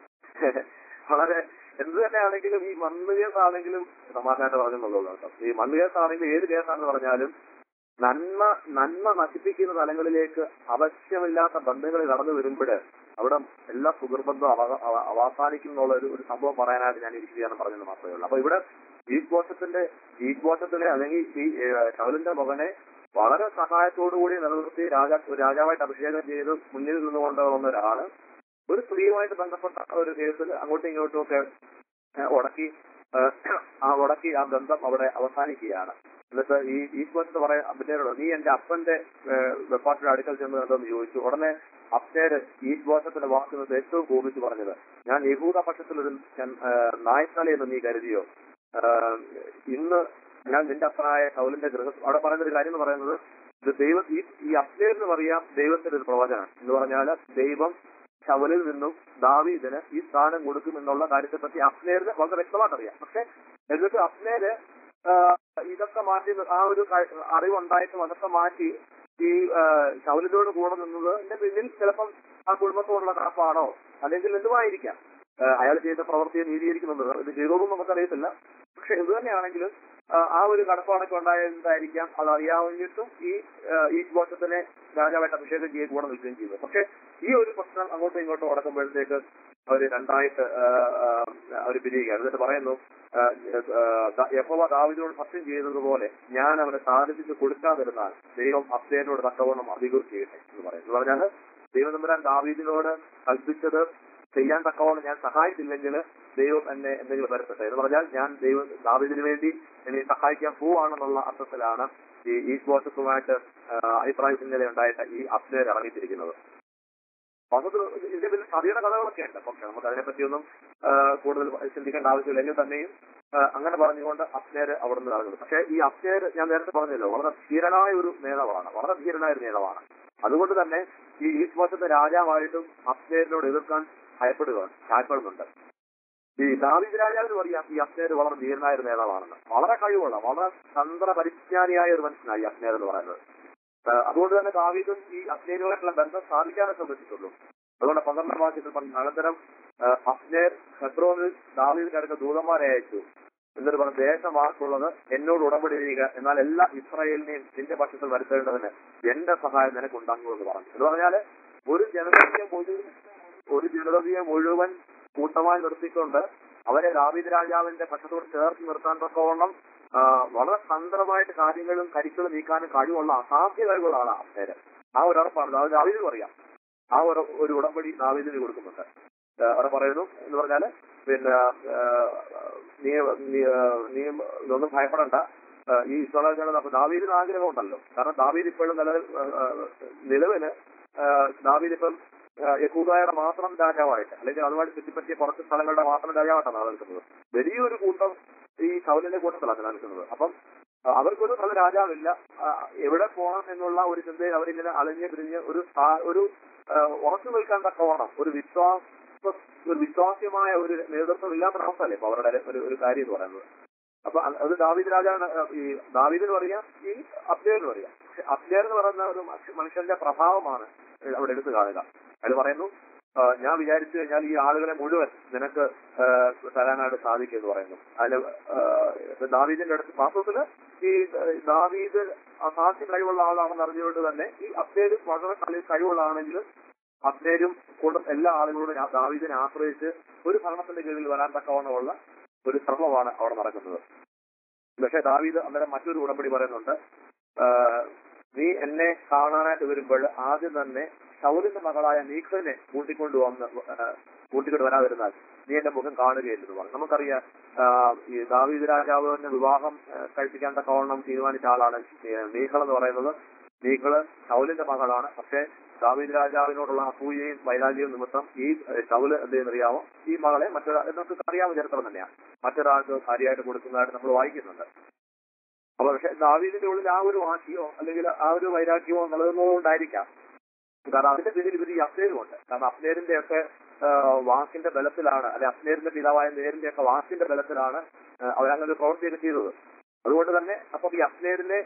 വളരെ എന്ത് തന്നെയാണെങ്കിലും ഈ മണ്ണ് കേസാണെങ്കിലും തമാശായിട്ട് പറഞ്ഞെന്നുള്ളൂ കേട്ടോ ഈ മണ്ണ് കേസാണെങ്കിലും ഏത് കേസാണെന്ന് പറഞ്ഞാലും നന്മ നന്മ നശിപ്പിക്കുന്ന തലങ്ങളിലേക്ക് അവശ്യമില്ലാത്ത ബന്ധങ്ങൾ കടന്നു വരുമ്പോൾ അവിടെ എല്ലാ സുഹൃബന്ധവും അവ അവ- അവസാനിക്കുന്നുള്ള ഒരു ഒരു സംഭവം പറയാനായിട്ട് ഞാൻ ഇരിക്കുകയാണ് പറഞ്ഞത് മാത്രമേ ഉള്ളൂ അപ്പൊ ഇവിടെ ഈ കോശത്തിന്റെ ഈ കോശത്തിലെ അല്ലെങ്കിൽ ഈ ശൗലിന്റെ മകനെ വളരെ സഹായത്തോടുകൂടി നിലനിർത്തി രാജാ ഒരു രാജാവായിട്ട് അഭിഷേകം ചെയ്ത് മുന്നിൽ നിന്നുകൊണ്ട് വന്ന ഒരാള് ഒരു സ്ത്രീയുമായിട്ട് ബന്ധപ്പെട്ട ഒരു കേസിൽ അങ്ങോട്ടും ഇങ്ങോട്ടും ഒക്കെ ഏഹ്, ഉടക്കി ഏഹ്, ആ ഉടക്കി ആ ബന്ധം അവിടെ അവസാനിക്കുകയാണ് എന്നിട്ട് ഈ ഈ കോശത്ത് പറയാൻ അബ്നേരോട് നീ എന്റെ അപ്പന്റെ ഏഹ്, വെപ്പാട്ടിയുടെ അടുക്കൽ ചെന്ന് എന്തെന്ന് ചോദിച്ചു ഉടനെ അപ്നേര് ഈ കോശത്തിന്റെ വാക്കുന്നത് ഏറ്റവും കോപിച്ച് പറഞ്ഞത് ഞാൻ യഹൂദ പക്ഷത്തിലൊരു ഞാൻ, ഏഹ്, നായ്ത്തലയെന്ന് നീ കരുതിയോ ഏഹ്, ഇന്ന് ഞാൻ നിന്റെ അപ്പനായ ശൗലിന്റെ ഗൃഹ അവിടെ പറയുന്ന ഒരു കാര്യം എന്ന് പറയുന്നത് ഇത് ദൈവം ഈ ഈ അപ്നേരിന് പറയാം ദൈവത്തിന്റെ ഒരു പ്രവചനം എന്ന് പറഞ്ഞാൽ ദൈവം ശവലിൽ നിന്നും ദാവീദിന് ഈ സ്ഥാനം കൊടുക്കും എന്നുള്ള കാര്യത്തെ പറ്റി അപ്നേരിന് വളരെ വ്യക്തമായിട്ട് അറിയാം പക്ഷെ എന്നിട്ട് അപ്നേര് ആ, ഇതൊക്കെ മാറ്റി ആ ഒരു ക- അറിവുണ്ടായിട്ടും അതൊക്കെ മാറ്റി ഈ ആ, ശൗലിനോട് കൂടെ നിന്നത് എന്റെ പിന്നിൽ ചിലപ്പം ആ കുടുംബത്തോടുള്ള കടപ്പാടോ അല്ലെങ്കിൽ എന്തുമായിരിക്കാം അയാൾ ചെയ്ത പ്രവൃത്തിയെ നീതീകരിക്കുന്നുണ്ട് ഇത് ചെയ്തോന്നും നമുക്കറിയത്തില്ല പക്ഷെ എന്ത് തന്നെയാണെങ്കിലും ആ, ആ ഒരു കടപ്പാടൊക്കെ ഉണ്ടായതായിരിക്കാം അത് അറിയാവുന്നിട്ടും ഈ ആ, ഈ ഗോത്രത്തിനെ രാജാവായിട്ട് അഭിഷേകം ചെയ്യുക കൂടെ നിൽക്കുകയും ചെയ്തു പക്ഷെ ഈ ഒരു പ്രശ്നം അങ്ങോട്ടും ഇങ്ങോട്ടും ഉടക്കുമ്പോഴത്തേക്ക് അവർ രണ്ടായിട്ട് അവർ പിരിയുകയാണ് എന്നിട്ട് പറയുന്നു ആ, ആ, ദ- യഹോവ ദാവിദോട് സത്യം ചെയ്തതുപോലെ ഞാൻ അവനെ സാധിപ്പിച്ച് കൊടുക്കാതിരുന്നാൽ ദൈവം അപ്തേനോട് തക്കവണ്ണം അധികം ചെയ്യട്ടെ എന്ന് പറയുന്നു എന്ന് പറഞ്ഞാൽ ദൈവം തമ്പുരാൻ ദാവീദിനോട് കൽപ്പിച്ചത് ചെയ്യാൻ തക്കവണ്ണം ഞാൻ സഹായിച്ചില്ലെങ്കിൽ ദൈവം എന്നെ എന്തെങ്കിലും വരട്ടെ എന്ന് പറഞ്ഞാൽ ഞാൻ ദൈവം ദാവീദിന് വേണ്ടി എന്നെ സഹായിക്കാൻ പോവാണെന്നുള്ള അർത്ഥത്തിലാണ് ഈ ഈ ഗോത്രത്തുമായിട്ട് അഭിപ്രായ ഭിന്നത ഉണ്ടായിട്ട് ഈ അപ്നേർ ഇറങ്ങിത്തിരിക്കുന്നത് വാസ്തവത്തിൽ ഇതിന്റെ പിന്നിൽ സതിയുടെ കഥകളൊക്കെ ഉണ്ട് പക്ഷെ നമുക്ക് അതിനെപ്പറ്റിയൊന്നും ആ, കൂടുതൽ ചിന്തിക്കേണ്ട ആവശ്യമില്ല എങ്കിൽ തന്നെയും ആ, അങ്ങനെ പറഞ്ഞുകൊണ്ട് അപ്നേര് അവിടെ നിന്ന് ഇറങ്ങുന്നത് പക്ഷേ ഈ അപ്നേര് ഞാൻ നേരത്തെ പറഞ്ഞല്ലോ വളരെ ധീരനായ ഒരു നേതാവാണ് വളരെ ധീരനായ ഒരു നേതാവാണ് അതുകൊണ്ട് തന്നെ ഈ ഈസ്റ്റ് വർഷത്തെ രാജാവായിട്ടും അപ്നേരിനോട് എതിർക്കാൻ ഭയപ്പെടുകയാണ് ഭയപ്പെടുന്നുണ്ട് ഈ ദാവീദ് രാജാവിന് അറിയാം ഈ അപ്നേര് വളരെ ധീരനായ ഒരു നേതാവാണെന്ന് വളരെ കഴിവുള്ള വളരെ തന്ത്ര പരിജ്ഞാനിയായ ഒരു മനുഷ്യനായി ഈ അപ്നേർ എന്ന് പറയുന്നത് ആ, അതുകൊണ്ട് തന്നെ ദാവീദും ഈ അപ്നേരുമായിട്ടുള്ള ബന്ധം സ്ഥാപിക്കാനേ ശ്രമിച്ചിട്ടുള്ളൂ അതുകൊണ്ട് പന്ത്രണ്ടാം വാക്യത്തിൽ പറഞ്ഞു അനന്തരം ആ, അപ്നേർ ഹെബ്രോനിൽ ദാവീദിന്റെ അടുക്ക ദൂതന്മാരെ അയച്ചു എന്നിട്ട് പറഞ്ഞു ദേശമാക്കുള്ളത് എന്നോട് ഉടമ്പടി ചെയ്യുക എന്നാൽ എല്ലാ ഇസ്രായേലിനെയും നിന്റെ പക്ഷത്തിൽ വരുത്തേണ്ടതിന് എന്റെ സഹായം നിനക്ക് ഉണ്ടാകുമെന്ന് പറഞ്ഞു എന്ന് പറഞ്ഞാല് ഒരു ജനതയെ മുഴുവൻ ഒരു ജനതയെ മുഴുവൻ കൂട്ടമായി നിർത്തിക്കൊണ്ട് അവരെ ദാവീദ് രാജാവിന്റെ പക്ഷത്തോട് ചേർത്ത് നിർത്താൻ തക്കവണ്ണം ആ, വളരെ തന്ത്രമായിട്ട് കാര്യങ്ങളും കരിക്കളും നീക്കാനും കഴിവുള്ള അസാധ്യ കഴിവുകളാണ് അപ്നേര് ആ ഒരു ഉറപ്പാണ് അത് ദാവീദിന് പറയാം ആ ഒരു ഒരു ഉടമ്പടി ദാവീദിന് കൊടുക്കുന്നുണ്ട് ആ, അവിടെ പറയുന്നു എന്ന് പറഞ്ഞാല് പിന്നെ ആ, നീ നീ ആ, നീ ഇതൊന്നും ഭയപ്പെടണ്ട ആ, ഈ ഇസ്രായേൽ അപ്പൊ ദാവീദിന് ആഗ്രഹമുണ്ടല്ലോ കാരണം ദാവീദ് ഇപ്പോഴും നിലവിൽ ആ, ആ, നിലവില് ആ, ദാവീദ് ഇപ്പം ആ, യഹൂദായുടെ മാത്രം രാജാവായിട്ട് അല്ലെങ്കിൽ അതുമായിട്ട് ചുറ്റിപ്പറ്റിയ കുറച്ച് സ്ഥലങ്ങളുടെ മാത്രം രാജാവായിട്ടാണ് നിലനിൽക്കുന്നത് വലിയൊരു കൂട്ടം ഈ ശൗലിന്റെ കൂട്ടത്തിലാണ് നിലനിൽക്കുന്നത് അപ്പം ആ, അവർക്കൊരു നല്ല രാജാവില്ല ആ, എവിടെ പോകണം എന്നുള്ള ഒരു ചിന്തയിൽ അവരിങ്ങനെ അലഞ്ഞ് പിരിഞ്ഞ് ഒരു സ്ഥാ- ഒരു ആ, ഉറച്ചു നിൽക്കാൻ തക്കവണ്ണം ഒരു വിശ്വാസ ഒരു വിശ്വാസ്യമായ ഒരു നേതൃത്വം ഇല്ലാത്ത അവസ്ഥയല്ലേ ഇപ്പൊ അവരുടെ ഒരു ഒരു കാര്യം എന്ന് പറയുന്നത് അപ്പൊ അത് അത് ദാവീദ് രാജാവിന് ആ, ഈ ദാവീദിന് പറയാം ഈ അബ്ദേലിന് പറയാം പക്ഷെ അബ്ദേൽ എന്ന് പറയുന്ന ഒരു മനുഷ്യ- മനുഷ്യന്റെ പ്രഭാവമാണ് അവിടെ എടുത്തു കാണുക അത് പറയുന്നു ആ, ഞാൻ വിചാരിച്ചു കഴിഞ്ഞാൽ ഈ ആളുകളെ മുഴുവൻ നിനക്ക് ആ, തരാനായിട്ട് സാധിക്കും എന്ന് പറയുന്നു അതിന് ആ, ദാവീദിന്റെ അടുത്ത് വാസ്തവത്തില് ഈ ദാവീദ് അസാധ്യ കഴിവുള്ള ആളാണെന്ന് അറിഞ്ഞുകൊണ്ട് തന്നെ ഈ അബ്ദേലും വളരെ കളി കഴിവുള്ളതാണെങ്കിലും അബ്ദേലും കൂടെ എല്ലാ ആളുകളോടും ഞാൻ ദാവീദിനെ ആശ്രയിച്ച് ഒരു ഭരണത്തിന്റെ കീഴിൽ വരാൻ തക്കവണ്ണമുള്ള ഒരു ശ്രമമാണ് അവിടെ നടക്കുന്നത് പക്ഷെ ദാവീദ് അന്നേരം മറ്റൊരു ഉടമ്പടി പറയുന്നുണ്ട് ആ, നീ എന്നെ കാണാനായിട്ട് വരുമ്പോൾ ആദ്യം തന്നെ ശൗലിന്റെ മകളായ നീഖനെ കൂട്ടിക്കൊണ്ടുവന്ന് ആ, കൂട്ടിക്കൊണ്ട് വരാതിരുന്നാൽ നീ എന്റെ മുഖം കാണുകയില്ലെന്ന് പറഞ്ഞു നമുക്കറിയാം ആ, ഈ ദാവീദ് രാജാവിന്റെ വിവാഹം ആ, കഴിപ്പിക്കാൻ തക്കവണ്ണം തീരുമാനിച്ച ആളാണ് നീഖൾ എന്ന് പറയുന്നത് നീഖള് ശൗലിന്റെ മകളാണ് പക്ഷേ ദാവീദ് രാജാവിനോടുള്ള അസൂയയും വൈരാഗ്യവും നിമിത്തം ഈ ഏഹ്, ശൗല് എന്ത് ചെയ്യുന്നറിയാമോ ഈ മകളെ മറ്റൊരാൾ നമുക്ക് അറിയാവുന്ന ചരിത്രം തന്നെയാണ് മറ്റൊരാൾക്ക് ഭാര്യയായിട്ട് കൊടുക്കുന്നതായിട്ട് നമ്മൾ വായിക്കുന്നുണ്ട് അപ്പൊ പക്ഷെ ദാവീദിന്റെ ഉള്ളിൽ ആ ഒരു വാശിയോ അല്ലെങ്കിൽ ആ ഒരു വൈരാഗ്യമോ നിലനിന്നുകൊണ്ടായിരിക്കാം കാരണം അതിന്റെ പിന്നിൽ ഇവർ ഈ അപ്നേരുമുണ്ട് കാരണം അപ്നേരിന്റെ ഒക്കെ വാക്കിന്റെ ബലത്തിലാണ് അല്ലെ അപ്നേരിന്റെ പിതാവായ നേരിന്റെ ഒക്കെ വാക്കിന്റെ ബലത്തിലാണ് ആ, അവരങ്ങനെ ഒരു പ്രവൃത്തിയൊക്കെ ചെയ്തത് അതുകൊണ്ട് തന്നെ അപ്പൊ ഈ അപ്നേരിനെ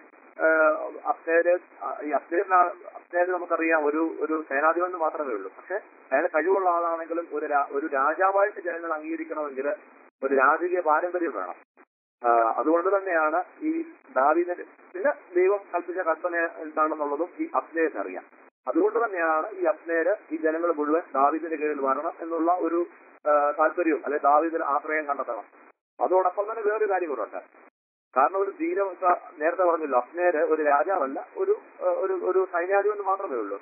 അപ്നേര് ഈ അപ്നേരിന് അപ്നേര് നമുക്കറിയാം ഒരു ഒരു സേനാധിപൻ എന്ന് മാത്രമേ ഉള്ളൂ പക്ഷെ അയാൾ കഴിവുള്ള ആളാണെങ്കിലും ഒരു രാ- ഒരു രാജാവായിട്ട് ജനങ്ങൾ അംഗീകരിക്കണമെങ്കിൽ ഒരു രാജകീയ പാരമ്പര്യം വേണം ആ, അതുകൊണ്ട് തന്നെയാണ് ഈ ദാവീദിന്റെ പിന്നെ ദൈവം കൽപ്പിച്ച കൽപ്പന എന്താണെന്നുള്ളതും ഈ അപ്നേരിന് അറിയാം അതുകൊണ്ട് തന്നെയാണ് ഈ അപ്നേര് ഈ ജനങ്ങൾ മുഴുവൻ ദാവീദിന്റെ കീഴിൽ വരണം എന്നുള്ള ഒരു ആ, താല്പര്യവും അല്ലെ ദാവീദിന് ആശ്രയം കണ്ടെത്തണം അതോടൊപ്പം തന്നെ വേറൊരു കാര്യം കൂടെ ഉണ്ട് കാരണം ഒരു ധീരം ഇപ്പൊ നേരത്തെ പറഞ്ഞല്ലോ അപ്നേര് ഒരു രാജാവല്ല ഒരു ആ, ഒരു ഒരു സൈന്യാധിപൻ മാത്രമേ ഉള്ളൂ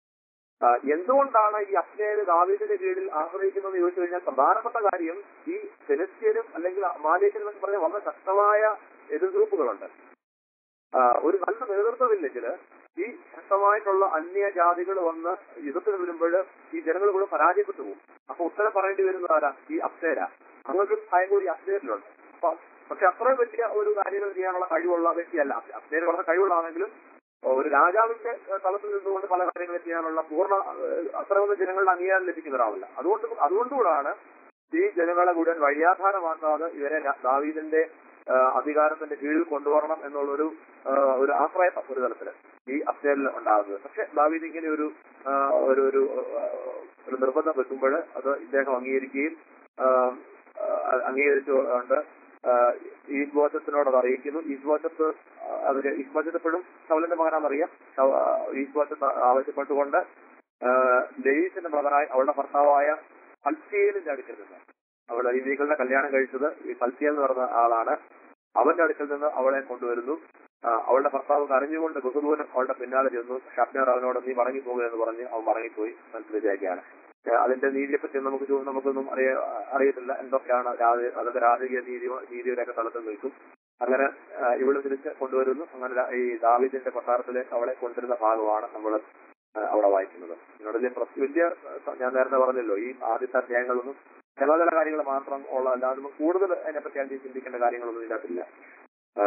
ആ, എന്തുകൊണ്ടാണ് ഈ അപ്നേര് ദാവീദിന്റെ കീഴിൽ ആശ്രയിക്കുന്നത് ചോദിച്ചു കഴിഞ്ഞാൽ പ്രധാനപ്പെട്ട കാര്യം ഈ ഫെലിസ്തീനും അല്ലെങ്കിൽ മാലേഷ്യനും എന്നൊക്കെ പറഞ്ഞ വളരെ ശക്തമായ എതിർ ഗ്രൂപ്പുകളുണ്ട് ആ, ഒരു നല്ല നേതൃത്വമില്ലെങ്കിൽ ഈ ശക്തമായിട്ടുള്ള അന്യ ജാതികൾ വന്ന് യുദ്ധത്തിന് വരുമ്പോൾ ഈ ജനങ്ങൾ കൂടെ പരാജയപ്പെട്ടു പോകും അപ്പൊ ഉത്തരം പറയേണ്ടി വരുന്നത് ആരാ ഈ അപ്സേര അങ്ങനൊരു ഭയം കൂടി അപ്സേരിലുണ്ട് അപ്പൊ പക്ഷെ അത്രയും വലിയ ഒരു കാര്യങ്ങൾ ചെയ്യാനുള്ള കഴിവുള്ള വ്യക്തിയല്ല അപ്സേര് വളരെ കഴിവുള്ളതാണെങ്കിലും ഒരു രാജാവിന്റെ ഏഹ്, തലത്തിൽ നിന്നുകൊണ്ട് പല കാര്യങ്ങൾ ചെയ്യാനുള്ള പൂർണ്ണ ഏഹ്, അത്രയൊന്നും ജനങ്ങളുടെ അംഗീകാരം ലഭിക്കുന്ന ഒരാളല്ല അതുകൊണ്ട് അതുകൊണ്ടുകൂടാണ് ഈ ജനങ്ങളെ മുഴുവൻ വഴിയാധാരമാക്കാതെ ഇവരെ രാ- ദാവീദിന്റെ ആ, അധികാരത്തിന്റെ കീഴിൽ കൊണ്ടുവരണം എന്നുള്ളൊരു ആ, ഒരു ആശ്രയം ഒരു തലത്തില് ഈ അപ്സേലിൽ ഉണ്ടാകുന്നത് പക്ഷെ ദാവീദ് ഇങ്ങനെ ഒരു ആ, ഒരു ഒരു ആ, ഒരു നിർബന്ധം വെക്കുമ്പോൾ അത് ഇദ്ദേഹം അംഗീകരിക്കുകയും ആ, ആ, അംഗീകരിച്ചുകൊണ്ട് ഈസ്ബോച്ചത്തിനോട് അത് അറിയിക്കുന്നു ഈസ്ബോച്ചത്ത് അവര് ഈസ്ബോച്ചത്ത് എപ്പോഴും ശൗലിന്റെ മകനാണെന്നറിയാം ശൗ- ആ, ഈസ്ബോച്ചത്ത് ആവശ്യപ്പെട്ടുകൊണ്ട് ആ, ലയീസിന്റെ മകനായി അവളുടെ ഭർത്താവായ ഫൽസിയലിന്റെ അടുക്കൽ നിന്ന് അവൾ ഈകളുടെ കല്യാണം കഴിച്ചത് ഈ ഫൽസിയൽ എന്ന് പറഞ്ഞ ആളാണ് അവന്റെ അടുക്കൽ നിന്ന് അവളെ കൊണ്ടുവരുന്നു ആ, അവളുടെ ഭർത്താവ് കരഞ്ഞുകൊണ്ട് ബഹുദൂരം അവളുടെ പിന്നാലെ ചെന്നു ഷാപ്നർ അവനോട് നീ മടങ്ങിപ്പോകുക എന്ന് പറഞ്ഞ് അവൻ മടങ്ങിപ്പോയി മനസ്സിലേക്കാണ് അതിന്റെ നീതിയെപ്പറ്റി നമുക്ക് ചോ- നമുക്കൊന്നും അറിയ അറിയത്തില്ല എന്തൊക്കെയാണ് രാജ- അതൊക്കെ രാജകീയ നീതി നീതിയുടെയൊക്കെ തലത്തിൽ നിൽക്കും അങ്ങനെ ആ, ഇവള് തിരിച്ച് കൊണ്ടുവരുന്നു അങ്ങനെ രാ- ഈ ദാവീദിന്റെ കൊട്ടാരത്തിലേക്ക് അവളെ കൊണ്ടുവരുന്ന ഭാഗമാണ് നമ്മൾ ആ, അവിടെ വായിക്കുന്നത് ഇതിനോട് വലിയ പ്രസ് വലിയ ആ, ഞാൻ നേരത്തെ പറഞ്ഞല്ലോ ഈ ആദ്യത്തെ അധ്യായങ്ങളൊന്നും ചില ചില കാര്യങ്ങൾ മാത്രം ഉള്ള അല്ലാതെ നമുക്ക് കൂടുതൽ അതിനെപ്പറ്റി അഞ്ച് ചിന്തിക്കേണ്ട കാര്യങ്ങളൊന്നും ഇതിനകത്തില്ല ആ,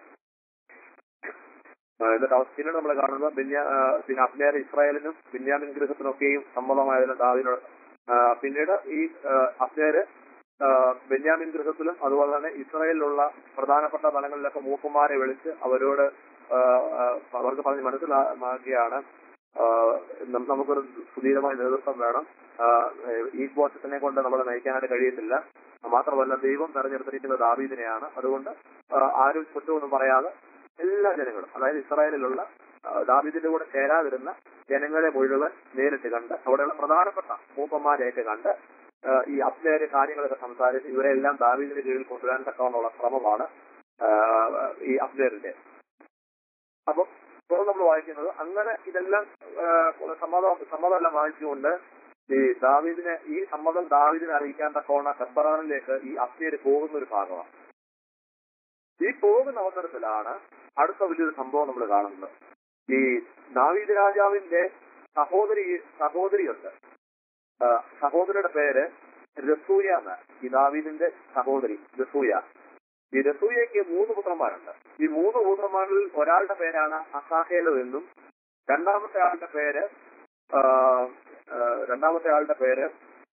ആ, എന്നിട്ട് അവ- പിന്നീട് നമ്മൾ കാണുന്നത് ബെന്യാ ആ, പിന്നെ അബ്നേർ ഇസ്രായേലിനും ബെന്യാമിൻ ഗൃഹത്തിനൊക്കെയും സമ്മതമായതിന് ദാവിനോട് ആ, പിന്നീട് ഈ ആ, അബ്നേര് ആ, ബെന്യാമിൻ ഗൃഹത്തിലും അതുപോലെ തന്നെ ഇസ്രായേലിലുള്ള പ്രധാനപ്പെട്ട തലങ്ങളിലൊക്കെ മൂപ്പന്മാരെ വിളിച്ച് അവരോട് ആ, ആ, അവർക്ക് പറഞ്ഞ് മനസ്സിലാക്കിയാണ് ആ, നം- നമുക്കൊരു സുധീരമായ നേതൃത്വം വേണം ആ, ഈ ബോധത്തിനെ കൊണ്ട് നമ്മളെ നയിക്കാനായിട്ട് കഴിയത്തില്ല മാത്രമല്ല ദൈവം തെരഞ്ഞെടുത്തിരിക്കുന്ന ദാവീദിനെയാണ് അതുകൊണ്ട് ആ, ആരും കുറ്റമൊന്നും പറയാതെ എല്ലാ ജനങ്ങളും അതായത് ഇസ്രായേലിലുള്ള ആ, ദാവീദിന്റെ കൂടെ ചേരാതിരുന്ന ജനങ്ങളെ മുഴുവൻ നേരിട്ട് കണ്ട് അവിടെയുള്ള പ്രധാനപ്പെട്ട മൂപ്പന്മാരെയൊക്കെ കണ്ട് ആ, ഈ അപ്നേരെ കാര്യങ്ങളൊക്കെ സംസാരിച്ച് ഇവരെല്ലാം ദാവീദിന്റെ കീഴിൽ കൊണ്ടുവരാൻ തക്കവണ്ണമുള്ള ശ്രമമാണ് ആ, ഈ അപ്നേറിന്റെ അപ്പം തുടർന്ന് നമ്മൾ വായിക്കുന്നത് അങ്ങനെ ഇതെല്ലാം ആ, സമ്മതം സമ്മതമെല്ലാം വാങ്ങിച്ചുകൊണ്ട് ഈ ദാവീദിനെ ഈ സമ്മതം ദാവീദിനെ അറിയിക്കാൻ തക്കവണ്ണ കബ്ബറാനിലേക്ക് ഈ അപ്നേര് പോകുന്ന ഒരു ഭാഗമാണ് ഈ പോകുന്ന അവസരത്തിലാണ് അടുത്ത വലിയൊരു സംഭവം നമ്മൾ കാണുന്നത് ഈ ദാവീദ് രാജാവിന്റെ സഹോദരി സഹോദരിയുണ്ട് ആ, സഹോദരിയുടെ പേര് രസൂയ എന്ന് ഈ ദാവീദിന്റെ സഹോദരി രസൂയ ഈ രസൂയയ്ക്ക് മൂന്ന് പുത്രന്മാരുണ്ട് ഈ മൂന്ന് പുത്രന്മാരിൽ ഒരാളുടെ പേരാണ് അസാഹേലു എന്നും രണ്ടാമത്തെ ആളുടെ പേര് ആ, ആ, രണ്ടാമത്തെ ആളുടെ പേര്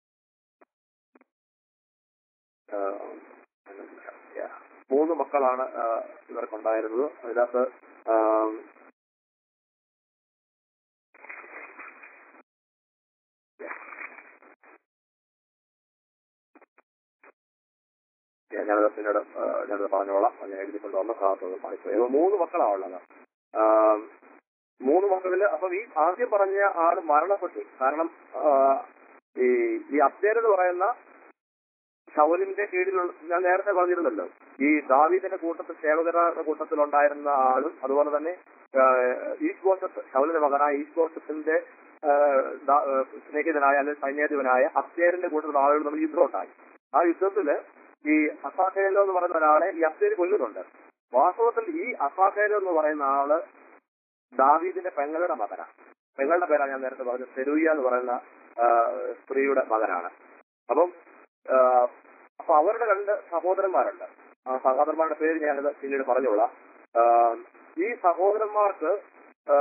ആ, yeah. മൂന്ന് മക്കളാണ് ആ, ഇവർക്കുണ്ടായിരുന്നത് അതിനകത്ത് ആ, ഞാൻ- ഞാനത് പിന്നീട് ആ, ഞാനത് പറഞ്ഞോളാം അത് ഞാൻ എഴുതിക്കൊണ്ട് വന്ന ഭാഗത്ത് പാടിപ്പോയി അപ്പൊ മൂന്ന് മക്കളാണ് ഉള്ളത് ആ, മൂന്ന് മക്കളില് അപ്പൊ ഈ ആദ്യം പറഞ്ഞ ആള് മരണപ്പെട്ടു കാരണം ആ, ഈ ഈ അബ്ദേർ എന്ന് പറയുന്ന ഷൗലിന്റെ കീഴിലുള്ള ഞാൻ നേരത്തെ പറഞ്ഞിരുന്നല്ലോ ഈ ദാവീദിന്റെ കൂട്ടത്തിൽ സേവകരുടെ കൂട്ടത്തിൽ ഉണ്ടായിരുന്ന ആളും അതുപോലെ തന്നെ ആ, ഈസ്റ്റ് ഗോസത്ത് ഷൗലിന്റെ മകനായ ഈസ്റ്റ് ഗോസത്തിന്റെ ആ, ദാ- ആ, സ്നേഹിതനായ അല്ലെങ്കിൽ സൈന്യാധിപനായ അബ്ദേറിന്റെ കൂട്ടത്തിൽ ആളുകൾ തമ്മിൽ യുദ്ധം ഉണ്ടായി ആ യുദ്ധത്തില് ഈ അസാഖേലോ എന്ന് പറയുന്ന ഒരാളെ ഈ അബ്ദേര് കൊല്ലുന്നുണ്ട് വാസ്തവത്തിൽ ഈ അസാഖേലോ എന്ന് പറയുന്ന ആള് ദാവീദിന്റെ പെങ്ങളുടെ മകനാണ് പെങ്ങളുടെ പേരാണ് ഞാൻ നേരത്തെ പറഞ്ഞത് സെരൂയ എന്ന് പറയുന്ന ആ, സ്ത്രീയുടെ മകനാണ് അപ്പം ആ, അപ്പൊ അവരുടെ രണ്ട് സഹോദരന്മാരുണ്ട് ആ സഹോദരന്മാരുടെ പേര് ഞാനത് പിന്നീട് പറഞ്ഞോളാം ആ, ഈ സഹോദരന്മാർക്ക് ആ,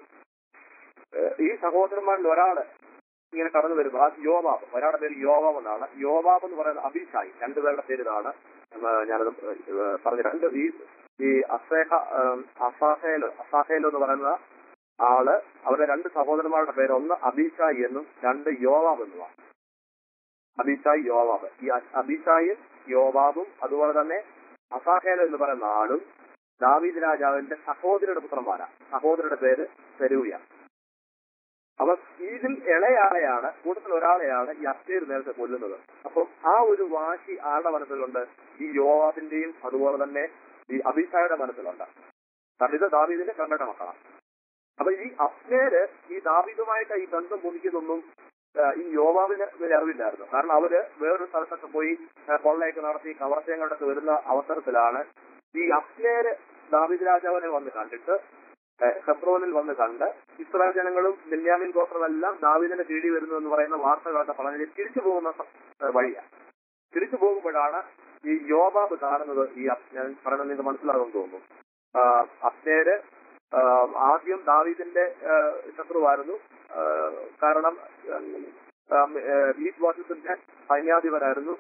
ഈ സഹോദരന്മാരിൽ ഒരാള് ഇങ്ങനെ കടന്നു വരുന്നു ആ യോബാബ് ഒരാളുടെ പേര് യോബാബ് എന്നാണ് യോബാബ് എന്ന് പറയുന്ന അഭിഷായി രണ്ടുപേരുടെ പേര് ഇതാണ് എന്ന് ഞാനത് ഏഹ് പറഞ്ഞു രണ്ട് ഈ ഈ അസേഹ ഏഹ് അസാഹേൽ അസാഹേൽ എന്ന് പറയുന്ന ആള് അവരുടെ രണ്ട് സഹോദരന്മാരുടെ പേര് ഒന്ന് അഭിഷായി എന്നും രണ്ട് യോവാബ് എന്നുമാണ് അഭിഷായി യോവാബ് ഈ അ- അഭിഷായും യോവാബും അതുപോലെ തന്നെ അസാഹേൽ എന്ന് പറയുന്ന ആളും ദാവീദ് രാജാവിന്റെ സഹോദരിയുടെ പുത്രന്മാരാണ് സഹോദരിയുടെ പേര് സെരൂയ അപ്പൊ ഇതിൽ ഇളയാളെയാണ് കൂട്ടത്തിൽ ഒരാളെയാണ് ഈ അസ്തേർ നേരത്തെ കൊല്ലുന്നത് അപ്പം ആ ഒരു വാശി ആരുടെ മനസ്സിലുണ്ട് ഈ യോവാബിന്റെയും അതുപോലെ തന്നെ ഈ അഭിഷായുടെ മനസ്സിലുണ്ട് കാരണം ഇത് ദാവീദിന്റെ കണ്ണട മക്കളാണ് അപ്പൊ ഈ അസ്നേര് ഈ ദാവീദുമായിട്ട് ഈ ബന്ധം മുറിക്കുന്നൊന്നും ആ, ഈ യോവാബിന് വലിയ അറിവില്ലായിരുന്നു കാരണം അവര് വേറൊരു സ്ഥലത്തൊക്കെ പോയി ആ, കൊള്ളയൊക്കെ നടത്തി കവർച്ചയങ്ങളൊക്കെ വരുന്ന അവസരത്തിലാണ് ഈ അസ്നേര് ദാവീദ് രാജാവിനെ വന്ന് കണ്ടിട്ട് ഏഹ് ഹെബ്രോനിൽ വന്ന് കണ്ട് ഇസ്രായേൽ ജനങ്ങളും ബെന്യാമിൻ ഗോത്രമെല്ലാം ദാവീദിന്റെ കീഴിൽ വരുന്നു എന്ന് പറയുന്ന വാർത്തകളൊക്കെ പറഞ്ഞ് തിരിച്ചു പോകുന്ന സ- ഏഹ് വഴിയാണ് തിരിച്ചു പോകുമ്പോഴാണ് ഈ യോബാബ് കാണുന്നത് ഈ അപ്- ഞാൻ പറയുന്നത് നിങ്ങൾക്ക് മനസ്സിലാകുമെന്ന് തോന്നുന്നു ആ, അപ്നേര് ആ, ആദ്യം ദാവീദിന്റെ ആ, ശത്രുവായിരുന്നു ആ, കാരണം ഈസ്റ്റ് വാഷിംഗ്ടന്റെ സൈന്യാധിപനായിരുന്നു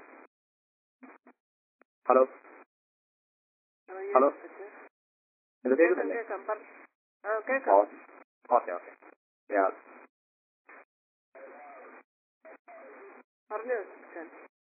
ഹലോ ഹലോ ഇത് കേൾക്കുന്നില്ലേ കേൾക്കാം പറ- ആ, കേൾക്കാം ഓക്കെ ഓക്കെ യാ പറഞ്ഞു അച്ഛൻ.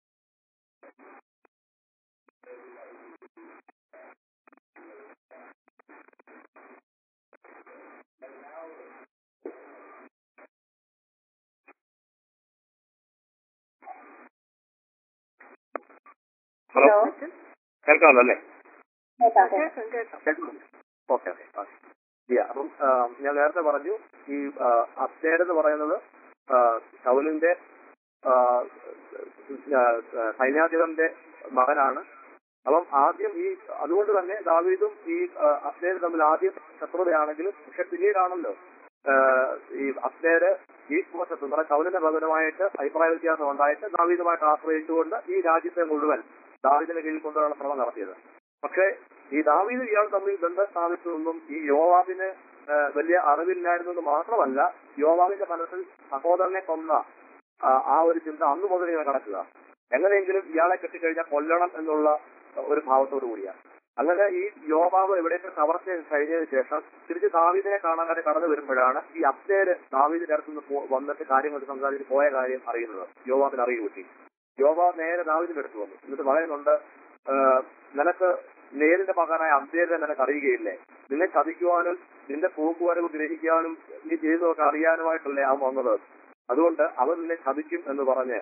ഹലോ അച്ഛൻ? കേൾക്കാമല്ലോ അല്ലേ ആ, കേൾക്കാം കേൾക്കാം ഓക്കെ ഓക്കെ യാ അപ്പം ആ, ഞാൻ നേരത്തെ പറഞ്ഞു ഈ അപ്ഡേറ്റ് എന്ന് പറയുന്നത് ആ, ശൗലിന്റെ ആ, ആ, സൈന്യാധിപന്റെ മകനാണ് അപ്പം ആദ്യം ഈ അതുകൊണ്ട് തന്നെ ദാവീദും ഈ അപ്ഡേറ്റ് തമ്മിൽ ആദ്യം ശത്രുതയാണെങ്കിലും പക്ഷെ പിന്നീടാണല്ലോ ആഹ് ഈ അസ്നേര് ഈ വശത്ത് നമ്മുടെ കൗലിന്റെ പകരമായിട്ട് അഭിപ്രായ വ്യത്യാസം ഉണ്ടായിട്ട് ദാവീദുമായിട്ട് ആശ്രയിച്ചുകൊണ്ട് ഈ രാജ്യത്തെ മുഴുവൻ ദാവീദിന്റെ കീഴിൽ കൊണ്ടുവരാനുള്ള ശ്രമം നടത്തിയത് പക്ഷേ ഈ ദാവീദ് ഇയാൾ തമ്മിൽ ബന്ധം സ്ഥാപിച്ചതൊന്നും ഈ യോവാബിന് ആഹ് വലിയ അറിവില്ലായിരുന്നത് മാത്രമല്ല യോവാബിന്റെ മനസ്സിൽ സഹോദരനെ കൊന്ന ആ- ആ ഒരു ചിന്ത അന്ന് മുതൽ ഇങ്ങനെ കിടക്കുക എങ്ങനെയെങ്കിലും ഇയാളെ കെട്ടിക്കഴിഞ്ഞാൽ കൊല്ലണം എന്നുള്ള ഒരു ഭാവത്തോടു കൂടിയാണ് അങ്ങനെ ഈ യോബാബ് എവിടെയൊക്കെ കവർച്ച കഴിഞ്ഞതിന് ശേഷം തിരിച്ച് ദാവീദിനെ കാണാനായിട്ട് കടന്നു വരുമ്പോഴാണ് ഈ അപ്തേര് ദാവീദിന്റെ അടുത്ത് നിന്ന് പോ- വന്നിട്ട് കാര്യങ്ങൾ സംസാരിച്ച് പോയ കാര്യം അറിയുന്നത് യോബാബിന് അറിവ് കിട്ടി യോബാബ് നേരെ ദാവീദിന്റെ അടുത്ത് വന്നു എന്നിട്ട് പറയുന്നുണ്ട് "ആഹ് നിനക്ക് നേരിന്റെ മകനായ അബ്ദേലിനെ നിനക്ക് അറിയുകയില്ലേ നിന്നെ ചതിക്കുവാനും നിന്റെ പോക്കുവരവ് ഗ്രഹിക്കാനും നീ ചെയ്തതൊക്കെ അറിയാനുമായിട്ടല്ലേ അവൻ വന്നത് അതുകൊണ്ട് അവൻ നിന്നെ ചതിക്കും എന്ന് പറഞ്ഞ്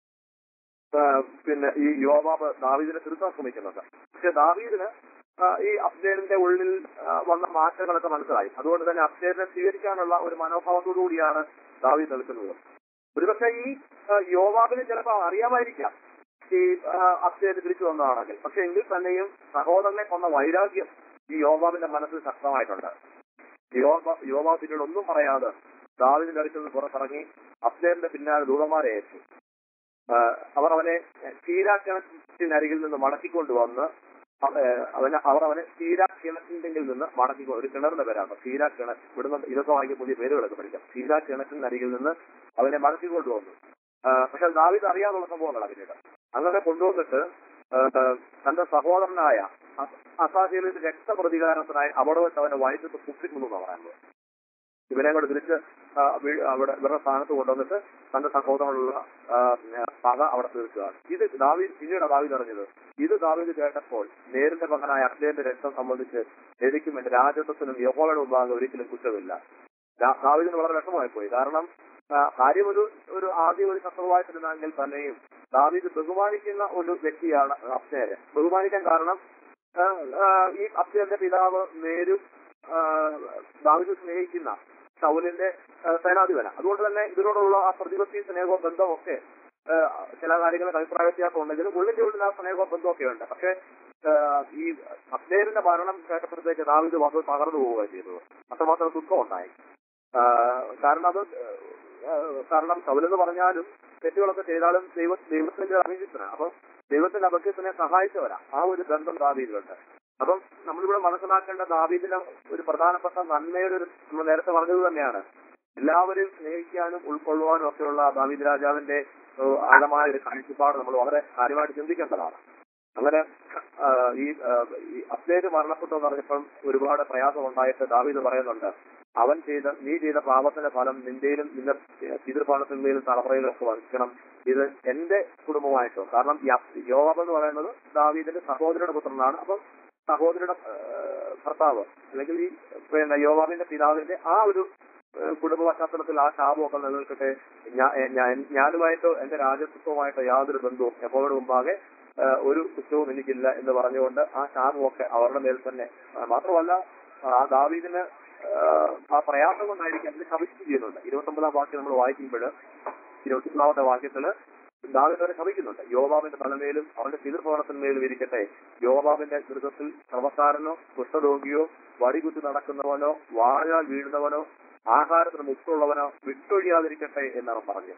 ആ, പിന്നെ ഈ യോബാബ് ദാവീദിനെ തിരുത്താൻ ശ്രമിക്കുന്നുണ്ട് പക്ഷെ ദാവീദിന് ആ, ഈ അബ്ദേലിന്റെ ഉള്ളിൽ ആ, വന്ന മാറ്റങ്ങളൊക്കെ മനസ്സിലായി അതുകൊണ്ട് തന്നെ അബ്ദേലിനെ സ്വീകരിക്കാനുള്ള ഒരു മനോഭാവത്തോടു കൂടിയാണ് ദാവീദ് നിൽക്കുന്നത് ഒരുപക്ഷെ ഈ ആ, യോബാബിന് ചിലപ്പോൾ അറിയാമായിരിക്കാം ഈ അബ്ദേല് തിരിച്ചു വന്നതാണെങ്കിൽ പക്ഷെ എങ്കിൽ തന്നെയും സഹോദരനെ കൊന്ന വൈരാഗ്യം ഈ യോബാബിന്റെ മനസ്സിൽ ശക്തമായിട്ടുണ്ട് യോബ യോബാബ് പിന്നീട് ഒന്നും പറയാതെ ദാവിദിന്റെ അടുക്കൽ നിന്ന് പുറത്തിറങ്ങി അബ്ദേലിന്റെ പിന്നാലെ ദൂതന്മാരെ അയച്ചു ആ, അവർ അവനെ തീരാക്കിണറ്റിനരികിൽ നിന്ന് മടക്കിക്കൊണ്ടുവന്ന് അവ- അവനെ അവർ അവനെ തീരാ കിണറ്റിന്റെ നിന്ന് മടക്കി ഒരു കിണറിന്റെ പേരാണ് തീരാ കിണർ ഇവിടുന്ന് ഇതൊക്കെ വാങ്ങിയ പുതിയ പേരുകളൊക്കെ പഠിക്കാം തീരാ കിണറ്റിനരികിൽ നിന്ന് അവനെ മടക്കിക്കൊണ്ടുവന്നു ആ, പക്ഷെ ദാവിദ് അറിയാനുള്ള സംഭവങ്ങളാണ് പിന്നീട് അങ്ങനെ കൊണ്ടുവന്നിട്ട് ആ, തന്റെ സഹോദരനായ അസാഹിലിന്റെ രക്തപ്രതികാരത്തിനായി അവിടെ വെച്ച് അവനെ വയറ്റത്ത് കുത്തിക്കുന്നു എന്നാണ് പറയുന്നത് ഇവനെ കൂടെ തിരിച്ച് ആ, വീ- അവിടെ ഇവരുടെ സ്ഥാനത്ത് കൊണ്ടുവന്നിട്ട് തന്റെ സഹോദരനുള്ള ആ, പക അവിടെ തീർക്കുകയാണ് ഇത് ദാവീദ് പിന്നീട് ദാവീദ് അറിഞ്ഞത് ഇത് ദാവീദ് കേട്ടപ്പോൾ നേരിന്റെ മകനായ അക്ഷയന്റെ രക്തം സംബന്ധിച്ച് എനിക്കും എന്റെ രാജ്യത്വത്തിനും യഹോവയുടെ മുമ്പാകെ ഒരിക്കലും കുറ്റമില്ല ദാ- ദാവീദിന് വളരെ വിഷമമായി പോയി കാരണം ആ, കാര്യം ഒരു ഒരു ആദ്യം ഒരു ശത്രുവായിട്ടിരുന്നെങ്കിൽ തന്നെയും ദാവീദ് ബഹുമാനിക്കുന്ന ഒരു വ്യക്തിയാണ് അപ്സേര് ബഹുമാനിക്കാൻ കാരണം ആ, ആ, ഈ അപ്സേന്റെ പിതാവ് നേരും ആ, ദാവീദ് സ്നേഹിക്കുന്ന ഷൗലിന്റെ ആ, സേനാധിപന അതുകൊണ്ട് തന്നെ ഇതിനോടുള്ള ആ പ്രതിപത്തി സ്നേഹവും ബന്ധവും ഒക്കെ ആ, ചില കാര്യങ്ങളിൽ അഭിപ്രായ വ്യത്യാസം ഉണ്ടെങ്കിലും ഉള്ളിന്റെ ഉള്ളിൽ ആ സ്നേഹവും ബന്ധമൊക്കെ ഉണ്ട് പക്ഷെ ആ, ഈ അബ്ദേലിന്റെ മരണം കേട്ടപ്പോഴത്തേക്ക് ദാവീദ് വന്ന് തകർന്നു പോവുകയാണ് ചെയ്തത് അത്രമാത്രം ദുഃഖം ഉണ്ടായി ആ, കാരണം അത് ആ, കാരണം ശൗലെന്ന് പറഞ്ഞാലും തെറ്റുകളൊക്കെ ചെയ്താലും ദൈവ ദൈവത്തിന്റെ അഭിജിത്തനാണ് അപ്പൊ ദൈവത്തിന്റെ അഭിജിത്തിനെ സഹായിച്ചവരാ ആ ഒരു ബന്ധം ദാവീദിലുണ്ട് അപ്പം നമ്മളിവിടെ മനസ്സിലാക്കേണ്ട ദാവീദിന്റെ ഒരു പ്രധാനപ്പെട്ട നന്മയുടെ ഒരു നമ്മൾ നേരത്തെ പറഞ്ഞത് തന്നെയാണ് എല്ലാവരെയും സ്നേഹിക്കാനും ഉൾക്കൊള്ളുവാനും ഒക്കെയുള്ള ദാവീദ് രാജാവിന്റെ ഏഹ്, ആഴമായ ഒരു കാഴ്ചപ്പാട് നമ്മൾ വളരെ കാര്യമായിട്ട് ചിന്തിക്കേണ്ടതാണ് അങ്ങനെ ആ, ഈ ആ, ഈ അപ്ഡേറ്റ് മരണപ്പെട്ടു എന്ന് പറഞ്ഞപ്പം ഒരുപാട് പ്രയാസം ഉണ്ടായിട്ട് ദാവീദ് പറയുന്നുണ്ട് അവൻ ചെയ്ത നീ ചെയ്ത പാപത്തിന്റെ ഫലം നിന്റെയിലും നിന്റെ പിതൃപാലത്തിന്റെയും തലമുറയിലും ഒക്കെ വഹിക്കണം ഇത് എന്റെ കുടുംബമായിട്ടോ കാരണം ഈ അപ്- യോവാബ് എന്ന് പറയുന്നത് ദാവീദിന്റെ സഹോദരിയുടെ പുത്രനാണ് അപ്പം സഹോദരിയുടെ ആ, ഭർത്താവ് അല്ലെങ്കിൽ ഈ പിന്നെ യോവാബിന്റെ പിതാവിന്റെ ആ ഒരു ആ, കുടുംബ പശ്ചാത്തലത്തിൽ ആ ശാപമൊക്കെ നിലനിൽക്കട്ടെ ഞാ- ഞാൻ- ഞാനുമായിട്ടോ എന്റെ രാജത്വവുമായിട്ടോ യാതൊരു ബന്ധവും എപ്പോഴും മുമ്പാകെ ആ, ഒരു കുറ്റവും എനിക്കില്ല എന്ന് പറഞ്ഞുകൊണ്ട് ആ ശാപമൊക്കെ അവരുടെ മേൽ തന്നെ ആ, മാത്രമല്ല ആ ദാവീദിന് ആ, ആ പ്രയാസം കൊണ്ടായിരിക്കും അതിന് ശപിക്കുകയും ചെയ്യുന്നുണ്ട് ഇരുപത്തൊമ്പതാം വാക്യം നമ്മൾ വായിക്കുമ്പോൾ ഇരുപത്തിമൂന്നാമത്തെ വാക്യത്തില് ദാവീദ് അവരെ ശപിക്കുന്നുണ്ട് യോബാബിന്റെ തലമേലും അവന്റെ പിതൃഭവനത്തിന്മേലും ഇരിക്കട്ടെ യോബാബിന്റെ ദുരിതത്തിൽ സർവക്കാരനോ കുഷ്ഠരോഗിയോ വടികുത്തി നടക്കുന്നവനോ വാഴാൽ വീഴുന്നവനോ ആഹാരത്തിന് മുട്ടുള്ളവനോ വിട്ടൊഴിയാതിരിക്കട്ടെ എന്നാണ് പറഞ്ഞത്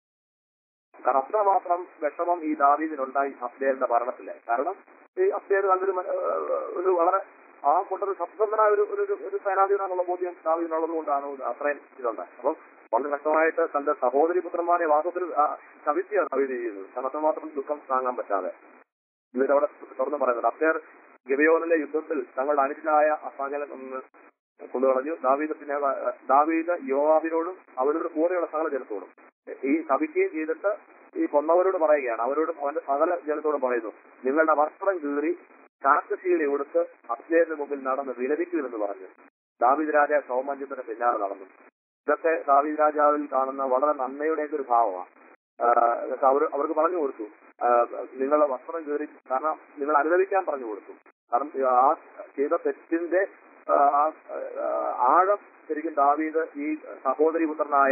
കാരണം അത്രമാത്രം വിഷമം ഈ ദാവീദിനുണ്ടായി അബ്ദേലിന്റെ മരണത്തില് കാരണം ഈ അബ്ദേൽ നല്ലൊരു മ- ഏഹ് ഒരു വളരെ ആ കൊണ്ടൊരു സത്യസന്ധനായ ഒരു ഒരു ഒരു- ഒരു സേനാധിപനാണെന്നുള്ള ബോധ്യം ദാവീദിനുള്ളത് കൊണ്ടാണ് ഇത് അത്രയും ഇതുണ്ടായത് അപ്പം വളരെ വ്യക്തമായിട്ട് തന്റെ സഹോദരി പുത്രന്മാരെ വാസത്തിൽ ശവിക്കുകയാണ് ദാവീദ് ചെയ്യുന്നത് കാരണം അത്രമാത്രം ദുഃഖം താങ്ങാൻ പറ്റാതെ എന്നിട്ട് അവിടെ തുറന്ന് പറയുന്നത് അബ്ദേർ ഗിബയോനിലെ യുദ്ധത്തിൽ തങ്ങളുടെ അനുജനായ അസാജനെ ഒന്ന് കൊണ്ടുകളഞ്ഞു ദാവീദ് പിന്നെ ഏഹ്, ദാവീദ് യോവാബിനോടും അവരുടെ കൂടെയുള്ള സകല ജനത്തോടും ഈ ശപിക്കുകയും ചെയ്തിട്ട് ഈ കൊന്നവരോട് പറയുകയാണ് അവരോട് അവന്റെ സകല ജനത്തോടും പറയുന്നു നിങ്ങളുടെ വസ്ത്രം കീറി കാക്കശീല കൊടുത്ത് അബ്ദേലിന് മുമ്പിൽ നടന്ന് വിലപിക്കുമെന്ന് പറഞ്ഞു ദാവീദ് രാജ സൗമന്യത്തിന് പിന്നാലെ നടന്നു ഇതൊക്കെ ദാവീദ് രാജാവിൽ കാണുന്ന വളരെ നന്മയുടെ ഒരു ഭാവമാണ് ആഹ് ഇതൊക്കെ അവർ അവർക്ക് പറഞ്ഞു കൊടുത്തു ആഹ് നിങ്ങളുടെ വസ്ത്രം കീറി കാരണം നിങ്ങൾ അനുഭവിക്കാൻ പറഞ്ഞു കൊടുത്തു കാരണം ആ ചെയ്ത തെറ്റിന്റെ ആഹ് ആ ആഹ് ആഴം ശരിക്കും ദാവീദ് ഈ സഹോദരി പുത്രനായ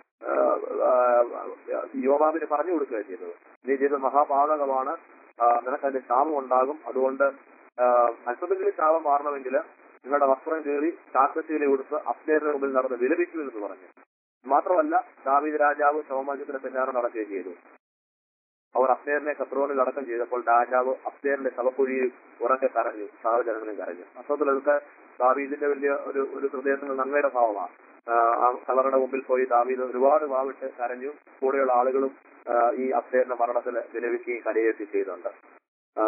യോബാബിന് പറഞ്ഞു കൊടുക്കുകയാണ് ചെയ്തത് നീ ചെയ്തത് മഹാപാതകമാണ് ആഹ് നിനക്ക് അതിന്റെ ശാപം ഉണ്ടാകും അതുകൊണ്ട് ആഹ് അല്പമെങ്കിലും ശാപം മാറണമെങ്കിൽ നിങ്ങളുടെ വസ്ത്രം കയറി കാക്കശീല കൊടുത്ത് അപ്നേറിന്റെ മുമ്പിൽ നടന്ന് വിലപിക്കൂ എന്ന് പറഞ്ഞു മാത്രമല്ല ദാവീദ് രാജാവ് ശവമാജത്തിന്റെ പിന്നാലെ നടക്കുകയും ചെയ്തു അവർ അപ്നേറിനെ കത്രോണിൽ അടക്കം ചെയ്തപ്പോൾ രാജാവ് അപ്നേറിന്റെ ശവക്കുഴിയിൽ ഉറക്കെ കരഞ്ഞു സഹോദരങ്ങളും കരഞ്ഞു അസത്തിലൊക്കെ ദാവീദിന്റെ വലിയ ഒരു ഒരു ഹൃദയത്തിന് നന്മയുടെ ഭാവമാണ് ആ കളറുടെ മുമ്പിൽ പോയി ദാവീദ് ഒരുപാട് വാവിട്ട് കരഞ്ഞു കൂടെയുള്ള ആളുകളും ആ, ഈ അപ്നേറിന്റെ മരണത്തിൽ വിലപിക്കുകയും കരയുകയും ചെയ്തിട്ടുണ്ട് ആ,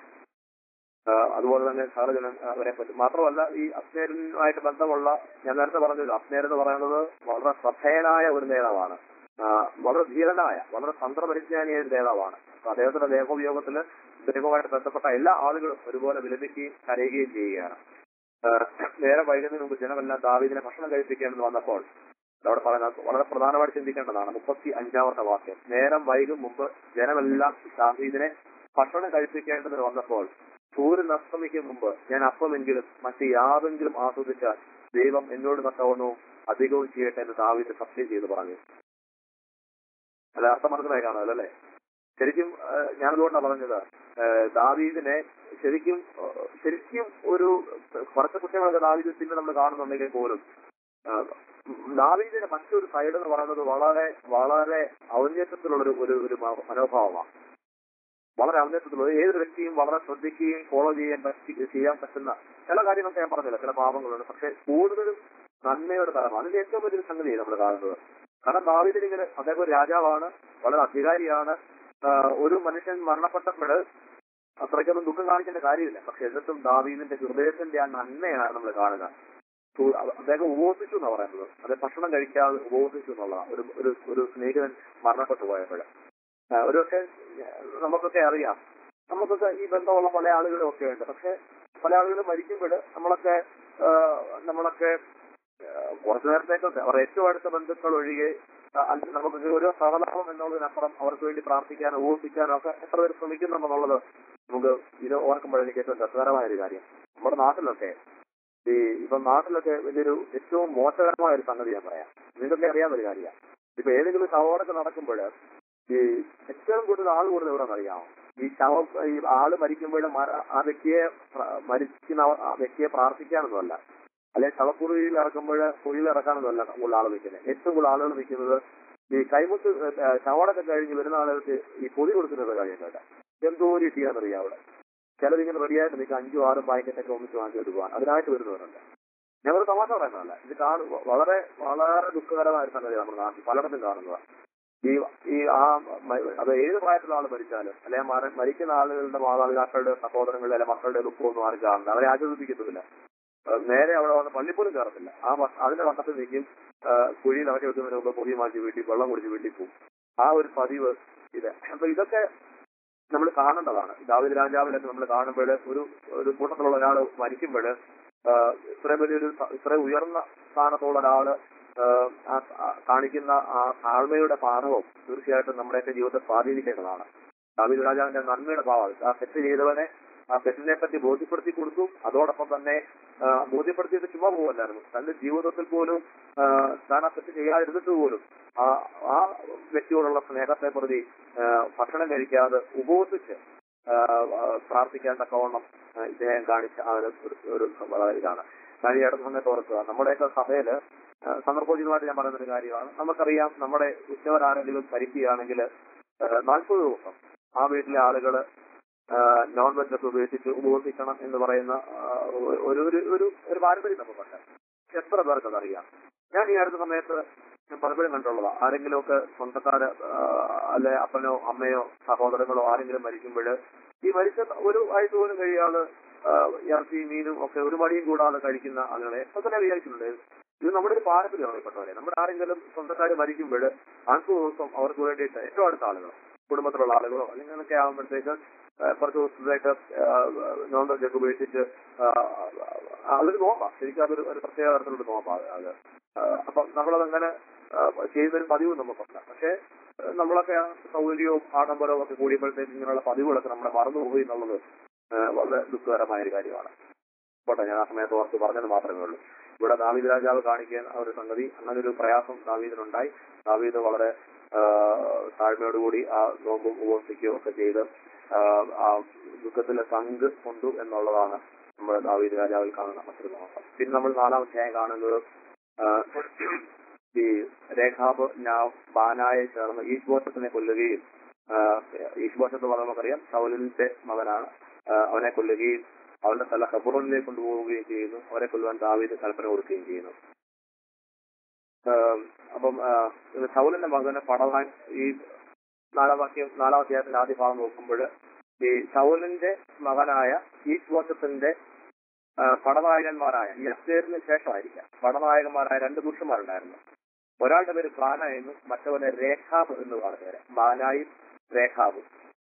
ആ, അതുപോലെ തന്നെ സഹജനം അവരെ പറ്റി മാത്രമല്ല ഈ അപ്നേരനുമായിട്ട് ബന്ധമുള്ള ഞാൻ നേരത്തെ പറഞ്ഞല്ലോ അപ്നേർ എന്ന് പറയുന്നത് വളരെ ശ്രദ്ധേയനായ ഒരു നേതാവാണ് ആ, വളരെ ധീരനായ വളരെ തന്ത്രപരിജ്ഞാനിയായ ഒരു നേതാവാണ് അപ്പൊ അദ്ദേഹത്തിന്റെ ദേഹോപയോഗത്തിൽ ദൈവവുമായിട്ട് ബന്ധപ്പെട്ട എല്ലാ ആളുകളും ഒരുപോലെ വിലപിക്കുകയും കരയുകയും ചെയ്യുകയാണ് ആ, നേരെ വൈകുന്നതിന് മുമ്പ് ജനമെല്ലാം ദാവീദിനെ ഭക്ഷണം കഴിപ്പിക്കേണ്ടെന്ന് വന്നപ്പോൾ അവിടെ പറയുന്നത് വളരെ പ്രധാനമായിട്ട് ചിന്തിക്കേണ്ടതാണ് മുപ്പത്തി അഞ്ചാമത്തെ വാക്യം നേരം വൈകും മുമ്പ് ജനമെല്ലാം ദാവീദിനെ ഭക്ഷണം കഴിപ്പിക്കേണ്ടതിന് വന്നപ്പോൾ സൂര്യൻ അസ്തമിക്കും മുമ്പ് ഞാൻ അപ്പമെങ്കിലും മറ്റ് യാതെങ്കിലും ആസ്വദിച്ചാൽ ദൈവം എന്നോട് നട്ടവണ്ണവും അധികവും ചെയ്യട്ടെ എന്ന് ദാവീദ് സത്യം ചെയ്ത് പറഞ്ഞു അല്ല അർത്ഥം മനസ്സിലായി കാണുമല്ലോ അല്ലേ ശരിക്കും ആ, ഞാനതുകൊണ്ടാണ് പറഞ്ഞത് ആ, ദാവീദിനെ ശരിക്കും ആ, ശരിക്കും ഒരു കുറച്ച് കുറ്റങ്ങളൊക്കെ ദാവീദ് പിന്നെ നമ്മൾ കാണുന്നുണ്ടെങ്കിൽ പോലും ആ, ദാവീദിന്റെ മറ്റൊരു സൈഡ് എന്ന് പറയുന്നത് വളരെ വളരെ ഔന്നത്യത്തിലുള്ള ഒരു ഒരു ഒരു മ- മനോഭാവമാണ് വളരെ ഔന്നത്യത്തിലുള്ള ഏതൊരു വ്യക്തിയും വളരെ ശ്രദ്ധിക്കുകയും ഫോളോ ചെയ്യാൻ പറ്റി ചെയ്യാൻ പറ്റുന്ന ചില കാര്യങ്ങളൊക്കെ ഞാൻ പറഞ്ഞില്ല ചില പാപങ്ങളുണ്ട് പക്ഷെ കൂടുതലും നന്മയുടെ തലമാണ് അതിന്റെ ഏറ്റവും വലിയൊരു സംഗതിയാണ് നമ്മൾ കാണുന്നത് കാരണം ദാവീദിന് ഇങ്ങനെ അദ്ദേഹം ഒരു രാജാവാണ് വളരെ അധികാരിയാണ് ആ, ഒരു മനുഷ്യൻ മരണപ്പെട്ടപ്പോൾ അത്രയ്ക്കൊന്നും ദുഃഖം കാണിക്കേണ്ട കാര്യമില്ല പക്ഷെ എന്നിട്ടും ദാവീദിന്റെ ഹൃദയത്തിന്റെ ആ നന്മയാണ് നമ്മൾ കാണുക സു- അദ്ദേഹം ഉപവസിച്ചു എന്നാണ് പറയുന്നത് അദ്ദേഹം ഭക്ഷണം കഴിക്കാതെ ഉപവസിച്ചു എന്നുള്ളതാണ് ഒരു ഒരു ഒരു സ്നേഹിതൻ മരണപ്പെട്ടു പോയപ്പോൾ ഒരുപക്ഷെ നമുക്കൊക്കെ അറിയാം നമുക്കൊക്കെ ഈ ബന്ധമുള്ള പല ആളുകളും ഒക്കെ ഉണ്ട് പക്ഷെ പല ആളുകളും മരിക്കുമ്പോൾ നമ്മളൊക്കെ ആ, നമ്മളൊക്കെ ആ, കുറച്ചു നേരത്തേക്കൊക്കെ അവർ ഏറ്റവും അടുത്ത ബന്ധുക്കൾ ഒഴികെ ആ, അല്ല- നമുക്ക് ഒരു സഹതാപം എന്നുള്ളതിനപ്പുറം അവർക്ക് വേണ്ടി പ്രാർത്ഥിക്കാനോ ഊഹിക്കാനോ ഒക്കെ എത്ര പേര് ശ്രമിക്കുന്നുണ്ടെന്നുള്ളത് നമുക്ക് ഇത് ഓർക്കുമ്പോൾ എനിക്ക് ഏറ്റവും രസകരമായ ഒരു കാര്യം നമ്മുടെ നാട്ടിലൊക്കെ ഈ ഇപ്പൊ നാട്ടിലൊക്കെ വലിയൊരു ഏറ്റവും മോശകരമായ ഒരു സംഗതി ഞാൻ പറയാം നിങ്ങൾക്കൊക്കെ അറിയാവുന്ന ഒരു കാര്യമാണ് ഇപ്പൊ ഏതെങ്കിലും ശവോടൊക്കെ നടക്കുമ്പോൾ ഈ ഏറ്റവും കൂടുതൽ ആൾ കൂടുതൽ എവിടെ അറിയാമോ ഈ ശവം ഈ ആള് മരിക്കുമ്പോൾ ആ വ്യക്തിയെ പ്ര- മരിക്കുന്ന ആ- ആ വ്യക്തിയെ പ്രാർത്ഥിക്കാനൊന്നുമല്ല അല്ലെങ്കിൽ ശവക്കുറിയിൽ ഇറക്കുമ്പോൾ കുഴിയിൽ ഇറക്കാനൊന്നുമല്ല കൂടുതൽ ആൾ നിൽക്കുന്നത് ഏറ്റവും കൂടുതൽ ആളുകൾ നിൽക്കുന്നത് ഈ കൈമുത്ത് ഏഹ് ശവോടൊക്കെ കഴിഞ്ഞ് വരുന്ന ആളുകൾക്ക് ഈ പൊതി കൊടുക്കുന്നത് കഴിയുന്നുണ്ട് എന്തോ ഒരു ചെയ്യാന്നറിയാം അവിടെ ചിലരിങ്ങനെ റെഡിയായിട്ട് നിൽക്കുക അഞ്ചും ആറും പാക്കറ്റൊക്കെ ഒന്നിച്ച് വാങ്ങിച്ചു പോകാൻ അതിനായിട്ട് വരുന്നവരുണ്ട് ഞങ്ങൾ തമാശ പറയുന്നതല്ല ഇത് കാണും വളരെ വളരെ ദുഃഖകരമായ ഒരു സംഗതി നമ്മുടെ നാട്ടിൽ പലയിടത്തും കാണുന്നതാണ് ഈ ഈ ആ മ- അത് ഏത് പ്രായത്തിലുള്ള ആൾ മരിച്ചാലും അല്ലെങ്കിൽ മര- മരിക്കുന്ന ആളുകളുടെ മാതാപിതാക്കളുടെ സഹോദരങ്ങളുടെ അല്ലെങ്കിൽ മക്കളുടെ ദുഃഖമൊന്നും ആരും കാണുന്നില്ല അവരെ ആശ്വസിപ്പിക്കത്തുമില്ല ഏഹ് നേരെ അവിടെ വന്ന് പള്ളിപ്പോലും കയറത്തില്ല ആ വ- അതിന്റെ വട്ടത്തിൽ നിൽക്കും ഏഹ് കുഴിയിൽ ഇറക്കി വെക്കുന്നതിന് മുമ്പ് പൊതി മാറ്റി വീട്ടിൽ വെള്ളം കുടിച്ച് വീട്ടിൽ പോകും ആ ഒരു പതിവ് ഇത് അപ്പൊ ഇതൊക്കെ നമ്മൾ കാണേണ്ടതാണ് ദാവിദ് രാജാവിനൊക്കെ നമ്മൾ കാണുമ്പോൾ ഒരു ഒരു കൂട്ടത്തിലുള്ള ഒരാൾ മരിക്കുമ്പോൾ ഇത്രയും വലിയൊരു സ- ഇത്രയും ഉയർന്ന സ്ഥാനത്തുള്ള ഒരാള് ആഹ് ആ- ആ കാണിക്കുന്ന ആ താഴ്മയുടെ പാഠവും തീർച്ചയായിട്ടും നമ്മുടെയൊക്കെ ജീവിതത്തെ സ്വാധീനിക്കേണ്ടതാണ് ദാവീദ് രാജാവിന്റെ നന്മയുടെ ഭാവം ആ തെറ്റ് ചെയ്തവനെ ആ തെറ്റിനെ പറ്റി ബോധ്യപ്പെടുത്തി കൊടുത്തു അതോടൊപ്പം തന്നെ ആ, ബോധ്യപ്പെടുത്തിയത് ചുമ്മാ പോകല്ലായിരുന്നു തന്റെ ജീവിതത്തിൽ പോലും ആ, താൻ ആ തെറ്റ് ചെയ്യാതിരുന്നിട്ട് പോലും ആ ആ വ്യക്തിയോടുള്ള സ്നേഹത്തെ പ്രതി ആ, ഭക്ഷണം കഴിക്കാതെ ഉപവസിച്ച് ആ, ആ, പ്രാർത്ഥിക്കാൻ തക്കവണ്ണം ആ, ഇദ്ദേഹം കാണിച്ച ആ ഒരു ഒരു- ഒരു വളരെ ഇതാണ് ഞാൻ ഈ അടുത്ത സമയത്ത് ഓർക്കുക നമ്മുടെയൊക്കെ സഭയില് ആ, സന്ദർഭോചിതമായിട്ട് ഞാൻ പറയുന്ന ഒരു കാര്യമാണ് നമുക്കറിയാം നമ്മുടെ ഉച്ചവരാരെങ്കിലും ഭരിക്കുകയാണെങ്കിൽ നാൽപ്പത് ദിവസം ആ വീട്ടിലെ ആളുകള് നോൺ വെജ് ഒക്കെ ഉപേക്ഷിച്ച് ഉപവസിക്കണം എന്ന് പറയുന്ന ആ, ഒരു ഒരു ഒരു ഒരു പാരമ്പര്യം നമുക്കുണ്ട് എത്ര പേർക്ക് അതറിയാം ഞാൻ ഈ അടുത്ത സമയത്ത് ഞാൻ പലപ്പോഴും കണ്ടുള്ളതാ ആരെങ്കിലും ഒക്കെ സ്വന്തക്കാര് ആ, അല്ലെ അപ്പനോ അമ്മയോ സഹോദരങ്ങളോ ആരെങ്കിലും മരിക്കുമ്പോൾ ഈ മരിച്ച ഒരു ആഴ്ച പോലും കഴിയാതെ ആ, ഇറച്ചി മീനും ഒക്കെ ഒരു മടിയും കൂടാതെ കഴിക്കുന്ന ആളുകളെ ഇപ്പൊ തന്നെ വിചാരിക്കുന്നുണ്ട് ഇത് നമ്മുടെ ഒരു പാരമ്പര്യമാണ് പെട്ടവരെ നമ്മുടെ ആരെങ്കിലും സ്വന്തക്കാര് മരിക്കുമ്പോൾ നാൽപ്പത് ദിവസം അവർക്ക് വേണ്ടിയിട്ട് ഏറ്റവും അടുത്ത ആളുകൾ കുടുംബത്തിലുള്ള ആളുകളോ അല്ലെങ്കിൽ അങ്ങനെയൊക്കെ ആകുമ്പോഴത്തേക്ക് ആ, കുറച്ച് ദിവസത്തേക്ക് നോൺ വെജ് ഒക്കെ ഉപേക്ഷിച്ച് ആ, അതൊരു നോക്കാം ശരിക്കും അതൊരു ഒരു പ്രത്യേക തരത്തിലുള്ള നോക്കാം അത് ആ, അപ്പൊ നമ്മളതങ്ങനെ ആ, ചെയ്യുന്നൊരു പതിവ് നമുക്കുണ്ട് പക്ഷേ ആ, നമ്മളൊക്കെ ആ സൗകര്യവും ആഡംബരവും ഒക്കെ കൂടിയപ്പോഴത്തേക്ക് ഇങ്ങനെയുള്ള പതിവുകളൊക്കെ നമ്മളെ മറന്നുപോയി എന്നുള്ളത് ആ, വളരെ ദുഃഖകരമായ ഒരു കാര്യമാണ് പോട്ടെ ഞാൻ ആ സമയത്ത് ഓർത്ത് പറഞ്ഞത് മാത്രമേ ഉള്ളൂ ഇവിടെ ദാവീദ് രാജാവ് കാണിക്കാൻ ആ ഒരു സംഗതി അങ്ങനെ ഒരു പ്രയാസം ദാവീദിനുണ്ടായി ദാവീദ് വളരെ ആ, താഴ്മയോടുകൂടി ആ നോമ്പും ഉപവസിക്കുകയും ഒക്കെ ചെയ്ത് ആ, ആ ദുഃഖത്തിലെ പങ്ക് കൊണ്ടു എന്നുള്ളതാണ് നമ്മൾ ദാവീദ് രാജാവിൽ കാണുന്ന മറ്റൊരു നോട്ടം പിന്നെ നമ്മൾ നാലാം അധ്യായം കാണുന്നത് ആ, ഈ രേഖാബ് ഞാൻ ബാനായെ ചേർന്ന് ഈശ്വോഷത്തിനെ കൊല്ലുകയും ഈശ്വോഷത്ത് പറഞ്ഞ നമുക്കറിയാം സൗലിന്റെ മകനാണ് ആ, അവനെ കൊല്ലുകയും അവന്റെ തല ഹബറോനിലേക്ക് കൊണ്ടുപോവുകയും ചെയ്യുന്നു അവരെ കൊല്ലുവാൻ ദാവീദ് കൽപ്പന കൊടുക്കുകയും ചെയ്യുന്നു ആം, അപ്പം ആ, ഇത് സൗലിന്റെ മകനെ പടവാൻ ഈ നാലാം വാക്യം നാലാം അധ്യായത്തിന്റെ ആദ്യ ഭാഗം നോക്കുമ്പോൾ ഈ സൗലിന്റെ മകനായ ഈശ്വോഷത്തിന്റെ പടനായകന്മാരായ ഈ അസ്തേറിന് ശേഷമായിരിക്കാം പടനായകന്മാരായ രണ്ട് പുരുഷന്മാരുണ്ടായിരുന്നു ഒരാളുടെ പേര് ബാന എന്നും മറ്റവനെ രേഖാബ് എന്ന് പറഞ്ഞവരെ ബാനായും രേഖാബും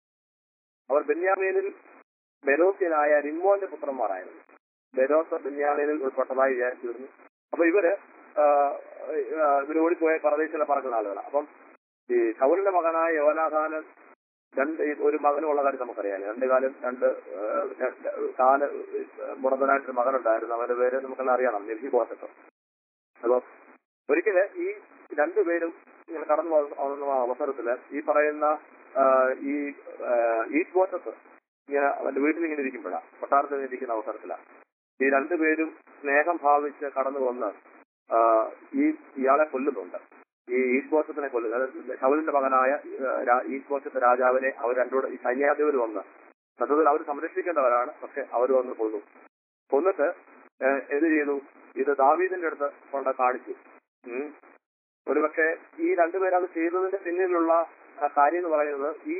അവർ ബെന്യാമീനിൽ ബെരോസ്യനായ റിമ്മോന്റെ പുത്രന്മാരായിരുന്നു ബെരോസ് ബെന്യാമീനിൽ ഉൾപ്പെട്ടതായി വിചാരിച്ചിരുന്നു അപ്പൊ ഇവര് ആ, ആ, ഇവര് ഓടിപ്പോയ പറദേശിലെ പറക്കുന്ന ആളുകളാണ് അപ്പം ഈ ശൗലിന്റെ മകനായ യോനാഥാനൻ രണ്ട് ഈ ഒരു മകനുള്ള കാര്യം നമുക്കറിയാം രണ്ട് കാലം രണ്ട് ആ, രണ്ട് കാല് മുടന്തനായിട്ടൊരു മകനുണ്ടായിരുന്നു അവന്റെ പേര് നമുക്കെല്ലാം അറിയണം നിധി കോശത്ത് അപ്പൊ ഒരിക്കല് ഈ രണ്ടുപേരും ഇങ്ങനെ കടന്നു വന്ന അവസരത്തില് ഈ പറയുന്ന ആ, ഈ ഈസ്റ്റ് ബോട്ടത്ത് ഇങ്ങനെ അവന്റെ വീട്ടിൽ ഇങ്ങനെ ഇരിക്കുമ്പോഴാണ് കൊട്ടാരത്തിൽ ഇങ്ങനെ ഇരിക്കുന്ന അവസരത്തിലാണ് ഈ രണ്ടുപേരും സ്നേഹം ഭാവിച്ച് കടന്നു വന്ന് ആ, ഈ ഇയാളെ കൊല്ലുന്നുണ്ട് ഈ ഈസ്റ്റ് ബോഷത്തിനെ കൊല്ലുന്നത് അതായത് ശൗലിന്റെ മകനായ ആ, രാ- ഈസ്റ്റ് ബോഷത്തെ രാജാവിനെ അവർ രണ്ടോട് ഈ സൈന്യാധിപർ വന്ന് സത്യത്തിൽ അവർ സംരക്ഷിക്കേണ്ടവരാണ് പക്ഷെ അവർ വന്ന് കൊന്നു കൊന്നിട്ട് ഏഹ്, എന്ത് ചെയ്തു ഇത് ദാവീദിന്റെ അടുത്ത് കൊണ്ട് കാണിച്ചു ഉം. ഒരുപക്ഷെ ഈ രണ്ടുപേരും അത് ചെയ്തതിന്റെ പിന്നിലുള്ള ആ, കാര്യം എന്ന് പറയുന്നത് ഈ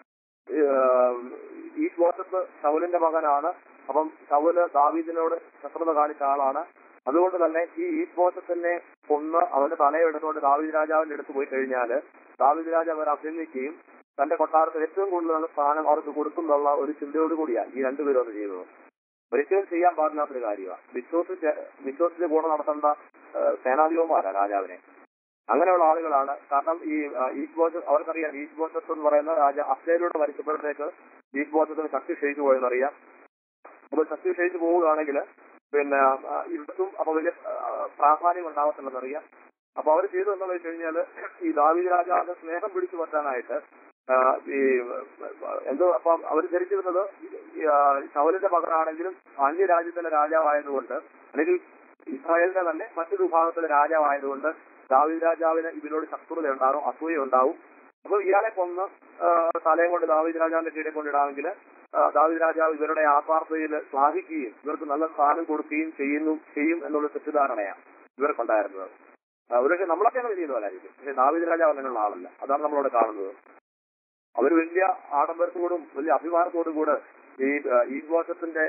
ഏഹ്, ഈ ബോഷത്ത് ശൗലിന്റെ മകനാണ് അപ്പം ശൗല് ദാവീദിനോട് ശത്രുത കാണിച്ച ആളാണ് അതുകൊണ്ട് തന്നെ ഈ ഈസ്ബോസത്തിനെ കൊന്ന് അവന്റെ തലയെടുത്തുകൊണ്ട് ദാവീദ് രാജാവിന്റെ അടുത്ത് പോയി കഴിഞ്ഞാല് ദാവീദ് രാജാവ് അവരെ അഭിനന്ദിക്കുകയും തന്റെ കൊട്ടാരത്തിൽ ഏറ്റവും കൂടുതൽ സ്ഥാനം അവർക്ക് കൊടുക്കുന്നുള്ള ഒരു ചിന്തയോട് കൂടിയാണ് ഈ രണ്ടുപേരും അത് ചെയ്തത് ഒരിക്കലും ചെയ്യാൻ പാടില്ലാത്തൊരു കാര്യമാണ് വിശ്വസിച്ച് വിശ്വസിച്ച് കൂടെ നടത്തേണ്ട ആ, സേനാധിപന്മാരാണ് രാജാവിനെ അങ്ങനെയുള്ള ആളുകളാണ് കാരണം ഈ ഈസ്റ്റ് ബോസ് അവർക്കറിയാം ഈസ്റ്റ് ബോസത്ത് എന്ന് പറയുന്ന രാജ അഫ്സയിലൂടെ മരിച്ചപ്പോഴത്തേക്ക് ഈസ്റ്റ് ബോസത്തിന് ശക്തി ക്ഷയിച്ചു പോയെന്നറിയാം അപ്പൊ ശക്തി ക്ഷയിച്ചു പോവുകയാണെങ്കിൽ പിന്നെ ആ, ഇവിടത്തും അപ്പൊ വലിയ ആ, പ്രാധാന്യം ഉണ്ടാവത്തില്ലെന്നറിയാം അപ്പൊ അവർ ചെയ്തു എന്താണെന്ന് വെച്ച് കഴിഞ്ഞാല് ഈ ദാവീദ് രാജാവിന്റെ സ്നേഹം പിടിച്ചു പറ്റാനായിട്ട് ആ, ഈ എന്തോ അപ്പൊ അവർ ധരിച്ചിരുന്നത് ഈ, ആ, ശൗലിന്റെ മകനാണെങ്കിലും അന്യരാജ്യത്തിലെ രാജാവായതുകൊണ്ട് അല്ലെങ്കിൽ ഇസ്രായേലിന്റെ തന്നെ മറ്റൊരു വിഭാഗത്തിലെ രാജാവായതുകൊണ്ട് ദാവീദ് രാജാവിന് ഇവരോട് ശത്രുത ഉണ്ടാകും അസൂയ ഉണ്ടാവും അപ്പൊ ഇയാളെ കൊന്ന് ആ, തലയും കൊണ്ട് ദാവീദ് രാജാവിന്റെ കീഴെ കൊണ്ടിടാമെങ്കിൽ ദാവീദ് രാജാവ് ഇവരുടെ ആത്മാർത്ഥതയിൽ ശ്ലാഘിക്കുകയും ഇവർക്ക് നല്ല സ്ഥാനം കൊടുക്കുകയും ചെയ്യുന്നു ചെയ്യും എന്നുള്ള തെറ്റിദ്ധാരണയാണ് ഇവർക്കുണ്ടായിരുന്നത് ആ, ഇവരൊക്കെ നമ്മളൊക്കെ അങ്ങനെ ചെയ്യുന്നവരായിരിക്കും പക്ഷെ ദാവീദ് രാജാവ് അങ്ങനെയുള്ള ആളല്ല അതാണ് നമ്മളവിടെ കാണുന്നത് അവർ വലിയ ആഡംബരത്തോടും വലിയ അഭിമാനത്തോടും കൂടെ ഈ ആ, ഈ വർഷത്തിന്റെ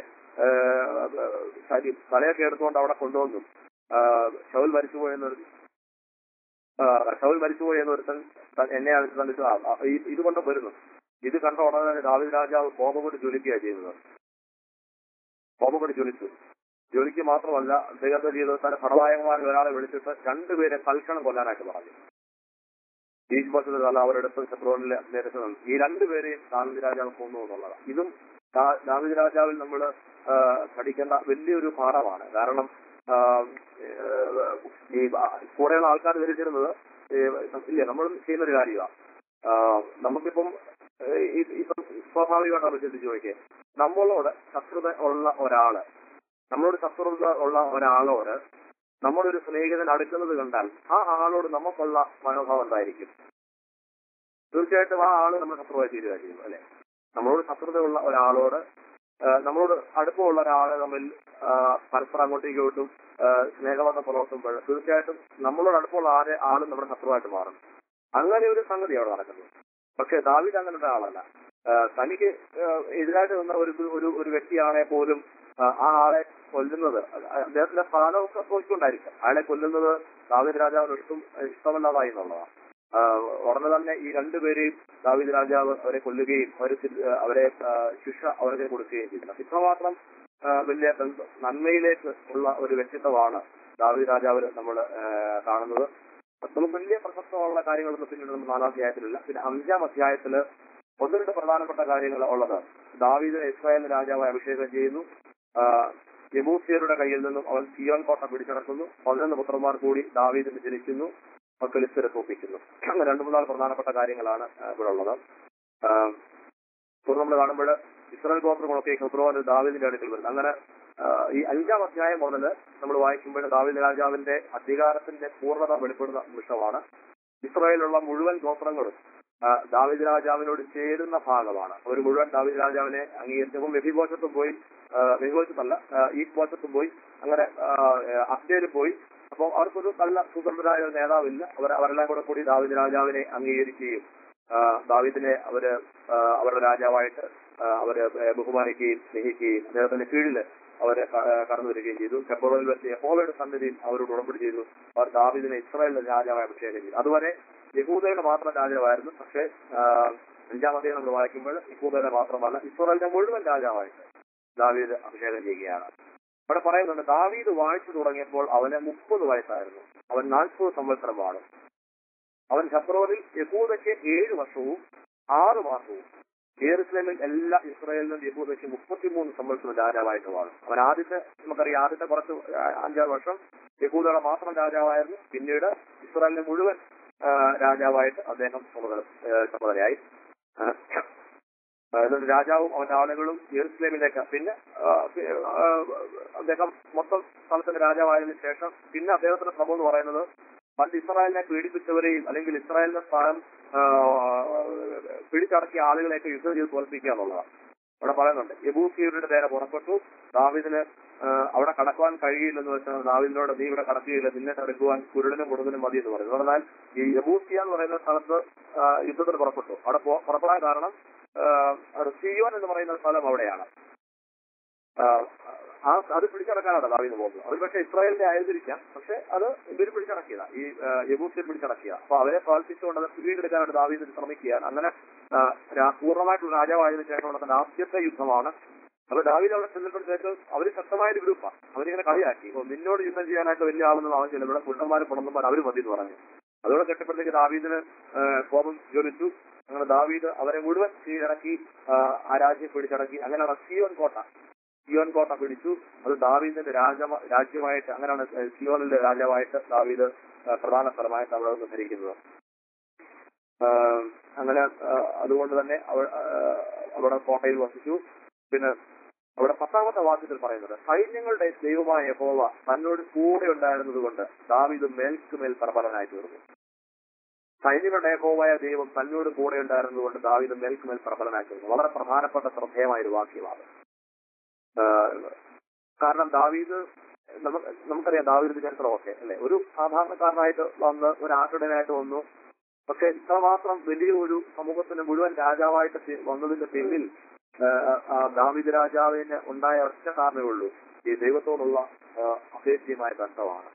ശരി തലയൊക്കെ എടുത്തുകൊണ്ട് അവിടെ കൊണ്ടുവന്നു ആ, ഷൗൽ മരിച്ചുപോയെന്നൊരു ആ, ഷൗൽ മരിച്ചുപോയി എന്നൊരുത്തൻ ത- എന്നെ അടുത്ത് തന്നിട്ട് ആ, ആ, ഈ- ഇത് കൊണ്ട് വരുന്നു ഇത് കണ്ട ഉടനെ തന്നെ ദാവീദ് രാജാവ് കോപം കൊണ്ട് ജ്വലിക്കുകയാണ് ചെയ്യുന്നത് കോപം കൊണ്ട് ജ്വലിച്ചു ജ്വലിക്ക് മാത്രമല്ല അദ്ദേഹത്തെ ചെയ്തത് തന്റെ ഭടനായകന്മാരിൽ ഒരാളെ വിളിച്ചിട്ട് രണ്ടുപേരെ തൽക്ഷണം കൊല്ലാനായിട്ട് പറഞ്ഞു ഈ ബസ്സിൽ തല അവരെടുത്ത് ശത്രുവിലെ നേരത്തെ നിന്നു. ഈ രണ്ടുപേരെയും ദാവീദ് രാജാവ് കൊന്നു എന്നുള്ളതാണ് ഇതും ദാ- ദാവീദ് രാജാവിൽ നമ്മൾ പഠിക്കേണ്ട വലിയൊരു പാഠമാണ് കാരണം ആ, ഏഹ്, ഈ ബ- കൂടെയുള്ള ആൾക്കാർ ധരിച്ചിരുന്നത് ഈ ഇല്ല നമ്മൾ ചെയ്യുന്ന ഒരു കാര്യമാണ് നമുക്കിപ്പം ഏഹ്, ഈ- ഇപ്പം സ്വാഭാവികമായിട്ട് അവർ ചിന്തിച്ചു നോക്കിയേ നമ്മളോട് ശത്രുത ഉള്ള ഒരാള് നമ്മളോട് ശത്രുത ഉള്ള ഒരാളോട് നമ്മുടെ ഒരു സ്നേഹിതൻ അടുക്കുന്നത് കണ്ടാൽ ആ ആളോട് നമുക്കുള്ള മനോഭാവം എന്തായിരിക്കും തീർച്ചയായിട്ടും ആ ആള് നമ്മുടെ ശത്രുവായി തീരുക ചെയ്യും അല്ലെ നമ്മളോട് ശത്രുതയുള്ള ഒരാളോട് ആ, നമ്മളോട് അടുപ്പമുള്ള ഒരാളെ തമ്മിൽ ആ, പരസ്പരം അങ്ങോട്ടും ഇങ്ങോട്ടും ആ, സ്നേഹബന്ധം പുലർത്തുമ്പോൾ തീർച്ചയായിട്ടും നമ്മളോട് അടുപ്പമുള്ള ആരെ ആളും നമ്മുടെ ശത്രുവായിട്ട് മാറും അങ്ങനെ ഒരു സംഗതി അവിടെ നടക്കുന്നത് പക്ഷെ ദാവീദ് അങ്ങനത്തെ ആളല്ല ആ, തനിക്ക് ആ, എതിരായിട്ട് നിന്ന ഒരു ഒരു ഒരു വ്യക്തിയാണെ പോലും ആ, ആ ആളെ കൊല്ലുന്നത് അദ്ദേഹത്തിന്റെ സ്ഥാനമൊക്കെ പോയിക്കൊണ്ടായിരിക്കും അയാളെ കൊല്ലുന്നത് ദാവീദ് രാജാവിന് ഒട്ടും ഇഷ്ടമല്ലാതായി എന്നുള്ളതാണ് ആ, ഉടനെ തന്നെ ഈ രണ്ടുപേരെയും ദാവീദ് രാജാവ് അവരെ കൊല്ലുകയും അവരെ ശി- അവരെ ആ, ശിക്ഷ അവർക്ക് കൊടുക്കുകയും ചെയ്തു ഇത്രമാത്രം ആ, വലിയ ബന്ധ- നന്മയിലേക്ക് ഉള്ള ഒരു വ്യക്തിത്വമാണ് ദാവീദ് രാജാവിൽ നമ്മൾ കാണുന്നത് നമുക്ക് വലിയ പ്രസക്തമുള്ള കാര്യങ്ങളൊന്നും പിന്നീട് നമ്മൾ നാലാം അധ്യായത്തിലില്ല പിന്നെ അഞ്ചാം അധ്യായത്തില് ഒന്ന് രണ്ട് പ്രധാനപ്പെട്ട കാര്യങ്ങൾ ഉള്ളത് ദാവീദിനെ ഇസ്രായേൽ രാജാവായി അഭിഷേകം ചെയ്യുന്നു ആ, യെബൂസിയരുടെ കയ്യിൽ നിന്നും അവൻ സിയോൻ കോട്ട പിടിച്ചടക്കുന്നു പതിനൊന്ന് പുത്രന്മാർ കൂടി ദാവീദിന് ജനിക്കുന്നു ഫലിസ്തരെ തോപ്പിക്കുന്നു അങ്ങനെ രണ്ടു മൂന്നാല് പ്രധാനപ്പെട്ട കാര്യങ്ങളാണ് ആ, ഇവിടെ ഉള്ളത് ആ, തുടർന്ന് നമ്മൾ കാണുമ്പോൾ ഇസ്രായേൽ ഗോത്രങ്ങളൊക്കെ ഹെബ്രോൻ ദാവീദിന്റെ അടുക്കൽ വരുന്നത് അങ്ങനെ ആ, ഈ അഞ്ചാം അധ്യായം മുതൽ നമ്മൾ വായിക്കുമ്പോൾ ദാവീദ് രാജാവിന്റെ അധികാരത്തിന്റെ പൂർണ്ണത വെളിപ്പെടുന്ന നിമിഷമാണ് ഇസ്രായേലിലുള്ള മുഴുവൻ ഗോത്രങ്ങളും ആ, ദാവീദ് രാജാവിനോട് ചേരുന്ന ഭാഗമാണ് അവർ മുഴുവൻ ദാവീദ് രാജാവിനെ അംഗീകരിച്ചപ്പോൾ മെഹിബോശത്തും പോയി മെഹിബോശത്തല്ല ഈ ബോശത്തും പോയി അങ്ങനെ അബ്ദേല് പോയി അപ്പോൾ അവർക്കൊരു നല്ല സ്വതന്ത്രരായ ഒരു നേതാവില്ല അവർ അവരെല്ലാം കൂടെ കൂടി ദാവീദ് രാജാവിനെ അംഗീകരിക്കുകയും ആ, ദാവീദിനെ അവര് ആ, അവരുടെ രാജാവായിട്ട് ആ, അവര് ബഹുമാനിക്കുകയും സ്നേഹിക്കുകയും അദ്ദേഹത്തിന്റെ കീഴിൽ അവരെ ക- ആ, കടന്നു വരികയും ചെയ്തു കെബറോയിൽ വെച്ച് യഹോവയുടെ സന്നിധിയിൽ അവരോട് ഉടമ്പടി ചെയ്തു അവർ ദാവീദിനെ ഇസ്രായേലിന്റെ രാജാവായി അഭിഷേകം ചെയ്തു അതുവരെ യഹൂദയുടെ മാത്രം രാജാവായിരുന്നു പക്ഷേ ആ, അഞ്ചാമത്തെ നമ്മൾ വായിക്കുമ്പോൾ യഹൂദയുടെ മാത്രമല്ല ഇസ്രായേലിന്റെ മുഴുവൻ രാജാവായിട്ട് ദാവീദ് അഭിഷേകം ചെയ്യുകയാണ് അവിടെ പറയുന്നുണ്ട് ദാവീദ് വാഴ്ച തുടങ്ങിയപ്പോൾ അവന് മുപ്പത് വയസ്സായിരുന്നു അവൻ നാൽപ്പത് സംവത്സരമാണ് അവൻ ഹെബ്രോനിൽ യഹൂദയ്ക്ക് ഏഴ് വർഷവും ആറ് മാസവും ജെറുസലേമിൽ എല്ലാ ഇസ്രായേലിനും യഹൂദയ്ക്ക് മുപ്പത്തിമൂന്ന് സംവത്സരം രാജാവായിട്ട് വാഴും അവൻ ആദ്യത്തെ നമുക്കറിയാം ആദ്യത്തെ കുറച്ച് ആ, അഞ്ചാറ് വർഷം യഹൂദയുടെ മാത്രം രാജാവായിരുന്നു പിന്നീട് ഇസ്രായേലിനെ മുഴുവൻ ആ, രാജാവായിട്ട് അദ്ദേഹം ചുമതല ആ, ചുമതലയായി ആ, എന്നിട്ട് രാജാവും അവന്റെ ആളുകളും ജെറുസലേമിലേക്ക് പിന്നെ ആ, പി- ആ, അദ്ദേഹം മൊത്തം സ്ഥലത്തിന്റെ രാജാവായതിനു ശേഷം പിന്നെ അദ്ദേഹത്തിന്റെ ശ്രമം എന്ന് പറയുന്നത് പണ്ട് ഇസ്രായേലിനെ പീഡിപ്പിച്ചവരെയും അല്ലെങ്കിൽ ഇസ്രായേലിന്റെ സ്ഥാനം ആ, പിടിച്ചടക്കിയ ആളുകളെയൊക്കെ യുദ്ധം ചെയ്ത് തോൽപ്പിക്കുക എന്നുള്ളതാണ് അവിടെ പറയുന്നുണ്ട് യബൂസിയുടെ നേരെ പുറപ്പെട്ടു ദാവിദിന് ആ, അവിടെ കടക്കുവാൻ കഴിയില്ലെന്ന് വെച്ചാൽ ദാവിദിനോട് നീ ഇവിടെ കടക്കുകയില്ല നിന്നെ തടുക്കുവാൻ കുരുടനും കുടുതലും മതി എന്ന് പറയുന്നു എന്നാൽ ഈ യബൂസിയ എന്ന് പറയുന്ന സ്ഥലത്ത് ആ, യുദ്ധത്തിന് പുറപ്പെട്ടു അവിടെ പോ- പുറപ്പെടാൻ കാരണം ആ, അത് സിയോൻ എന്ന് പറയുന്ന സ്ഥലം അവിടെയാണ് ആ, ആ അത് പിടിച്ചടക്കാനാണ് ദാവീദ് പോകുന്നത് അവർ പക്ഷേ ഇസ്രായേലിന്റെ ആയിരുന്നിരിക്കാം പക്ഷെ അത് ഇവർ പിടിച്ചടക്കിയതാ ഈ യബൂസിൽ പിടിച്ചടക്കിയ അപ്പൊ അവരെ തോൽപ്പിച്ചുകൊണ്ട് അത് പിടിയെടുക്കാനായിട്ട് ദാവീദ് ശ്രമിക്കുകയാണ് അങ്ങനെ ആ, രാ- പൂർണ്ണമായിട്ടുള്ള രാജാവായതിനു ശേഷമുള്ള തന്റെ ആദ്യത്തെ യുദ്ധമാണ് അപ്പൊ ദാവീദ് അവിടെ ചെന്നപ്പോഴത്തേക്ക് അവര് ശക്തമായ ഒരു ഗ്രൂപ്പാണ് അവരിങ്ങനെ കളിയാക്കി ഓ, നിന്നോട് യുദ്ധം ചെയ്യാനായിട്ട് വലിയ ആളൊന്നും ആവശ്യമില്ല ഇവിടെ കുണ്ടന്മാരും പുണന്മാർ അവര് മതി എന്ന് പറഞ്ഞു അതോടെ കേട്ടപ്പോഴത്തേക്ക് ദാവീദിന് ആ, കോപം ജ്വലിച്ചു അങ്ങനെ ദാവീദ് അവരെ മുഴുവൻ കീഴടക്കി ആ, ആ രാജ്യം പിടിച്ചടക്കി അങ്ങനെ സിയോൻ കോട്ട സിയോൻ കോട്ട പിടിച്ചു അത് ദാവീദിന്റെ രാജ രാജ്യമായിട്ട് അങ്ങനെയാണ് സിയോനിന്റെ രാജാവായിട്ട് ദാവീദ് ആ, പ്രധാന സ്ഥലമായിട്ട് അവിടെ നിന്ന് ധരിക്കുന്നത് ആ, അങ്ങനെ ആ, അതുകൊണ്ട് തന്നെ അവ- ആ, അവിടെ കോട്ടയിൽ വസിച്ചു പിന്നെ അവിടെ പത്താമത്തെ വാക്യത്തിൽ പറയുന്നത് സൈന്യങ്ങളുടെ ദൈവമായ യഹോവ തന്നോട് കൂടെ ഉണ്ടായിരുന്നത് കൊണ്ട് ദാവീദ് മേൽക്കുമേൽ പ്രബലനായി തീർന്നു സൈന്യങ്ങളുടെ യഹോവയായ ദൈവം തന്നോട് കൂടെ ഉണ്ടായിരുന്നത് കൊണ്ട് ദാവീദ് മേൽക്കുമേൽ പ്രബലനായി തീർന്നു വളരെ പ്രധാനപ്പെട്ട ശ്രദ്ധേയമായ ഒരു വാക്യമാണ് ആഹ് കാരണം ദാവീദ് നമുക്ക് നമുക്കറിയാം ദാവീദിന്റെ ചരിത്രമൊക്കെ അല്ലെ ഒരു സാധാരണക്കാരനായിട്ട് വന്ന് ഒരു ആട്ടിടനായിട്ട് വന്നു പക്ഷെ ഇത്രമാത്രം വലിയ ഒരു സമൂഹത്തിന് മുഴുവൻ രാജാവായിട്ട് തി- വന്നതിന്റെ പിന്നിൽ ആഹ് ആ ദാവീദ് രാജാവിന് ഉണ്ടായ ഒറ്റ കാരണമേ ഉള്ളൂ ഈ ദൈവത്തോടുള്ള ആഹ് അഭേദ്യമായ ബന്ധമാണ്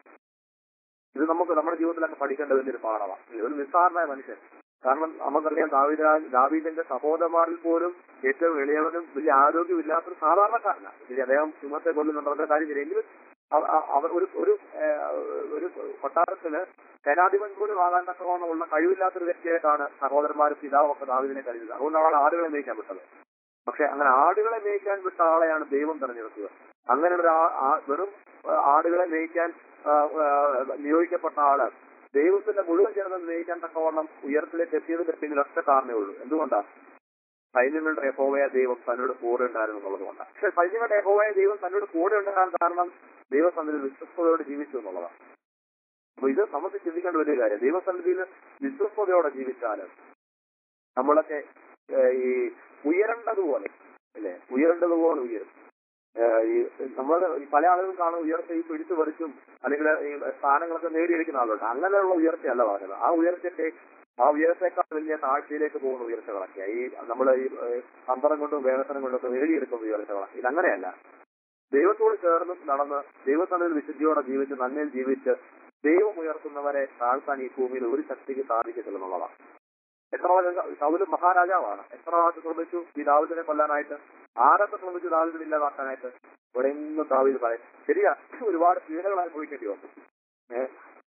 ഇത് നമുക്ക് നമ്മുടെ ജീവിതത്തിലൊക്കെ പഠിക്കേണ്ട വലിയൊരു പാഠമാണ് ഇല്ലേ? ഒരു നിസ്സാരനായ മനുഷ്യൻ കാരണം നമുക്കറിയാം ദാവീദ് രാജ- ദാവീദിന്റെ സഹോദരന്മാരിൽ പോലും ഏറ്റവും എളിയവനും വലിയ ആരോഗ്യമില്ലാത്തൊരു സാധാരണക്കാരനാണ് ശരി അദ്ദേഹം സിംഹത്തെ കൊല്ലുന്നുണ്ട് അവരുടെ കാര്യം ശരി എങ്കിലും അവ- അവ- അവർ ഒരു ഒരു ഏഹ്, ഒരു കൊട്ടാരത്തിന് സേനാധിപൻ പോലും ആകാൻ തക്കവണ്ണമുള്ള കഴിവില്ലാത്തൊരു വ്യക്തിയായിട്ടാണ് സഹോദരന്മാരും പിതാവും ഒക്കെ ദാവീദിനെ കരുതുന്നത് അതുകൊണ്ടാണ് ആളുകളെ മേയിക്കാൻ വിട്ടത് പക്ഷെ അങ്ങനെ ആടുകളെ മേയിക്കാൻ വിട്ട ആളെയാണ് ദൈവം തെരഞ്ഞെടുത്തത് അങ്ങനെ ഒരു ആ- ആ- വെറും ആ, ആടുകളെ മേയിക്കാൻ ആ, ആ, നിയോഗിക്കപ്പെട്ട ആള് ദൈവത്തിന്റെ മുഴുവൻ ജനതം മേയിക്കാൻ തക്കവണ്ണം ഉയരത്തിലേക്ക് എത്തിയതിന്റെ പിന്നിൽ ഒറ്റ കാരണമേ ഉള്ളൂ എന്തുകൊണ്ടാണ് സൈന്യങ്ങളുടെ യഹോവയ ദൈവം തന്നോട് കൂടെ ഉണ്ടായിരുന്നു എന്നുള്ളത് കൊണ്ടാണ് പക്ഷെ സൈന്യങ്ങളുടെ യഹോവയ ദൈവം തന്നോട് കൂടെ ഉണ്ടാകാൻ കാരണം ദൈവസന്നിധിയിൽ വിശ്വസ്തയോടെ ജീവിച്ചു എന്നുള്ളതാണ് അപ്പൊ ഇത് നമുക്ക് ചിന്തിക്കേണ്ട ഒരു കാര്യം ദൈവസന്നിധിയിൽ വിശ്വസ്തയോടെ ജീവിച്ചാല് നമ്മളൊക്കെ ഏഹ്, ഈ ഉയരേണ്ടതുപോലെ അല്ലെ ഉയരേണ്ടതുപോലെ ഉയരും ഏഹ്, ഈ നമ്മൾ പല ആളുകളും കാണും ഉയർച്ച ഈ പിടിച്ചു പറിച്ചും അല്ലെങ്കിൽ ഈ സ്ഥാനങ്ങളൊക്കെ നേടിയെടുക്കുന്ന ആളുണ്ട് അങ്ങനെയുള്ള ഉയർച്ചയല്ല പറഞ്ഞത് ആ ഉയർച്ചയ്ക്ക് ആ ഉയരത്തെക്കാൾ വലിയ താഴ്ചയിലേക്ക് പോകുന്ന ഉയർച്ചകളൊക്കെ ഈ നമ്മൾ ഈ ഏഹ്, തന്ത്രം കൊണ്ടും വേഗത്തനം കൊണ്ടൊക്കെ നേടിയെടുക്കുന്ന ഉയർച്ചകളൊക്കെ ഇതങ്ങനെയല്ല ദൈവത്തോട് ചേർന്ന് നടന്ന് ദൈവസന്നിധിയിൽ വിശുദ്ധിയോടെ ജീവിച്ച് നന്മയിൽ ജീവിച്ച് ദൈവം ഉയർത്തുന്നവരെ താഴ്ത്താൻ ഈ ഭൂമിയിൽ ഒരു ശക്തിക്ക് സാധിക്കത്തില്ല എന്നുള്ളതാണ് എത്ര സൗല് മഹാരാജാവാണ് എത്ര ആൾക്ക് ശ്രമിച്ചു ഈ ദാവിദിനെ കൊല്ലാനായിട്ട് ആരൊക്കെ ശ്രമിച്ചു ദാവിദിനെ ഇല്ലാതാക്കാനായിട്ട് ഇവിടെ എന്നും ദാവിദ് പറയും ശരിയാ ഒരുപാട് പീഡകൾ അനുഭവിക്കേണ്ടി വന്നു ഏഹ്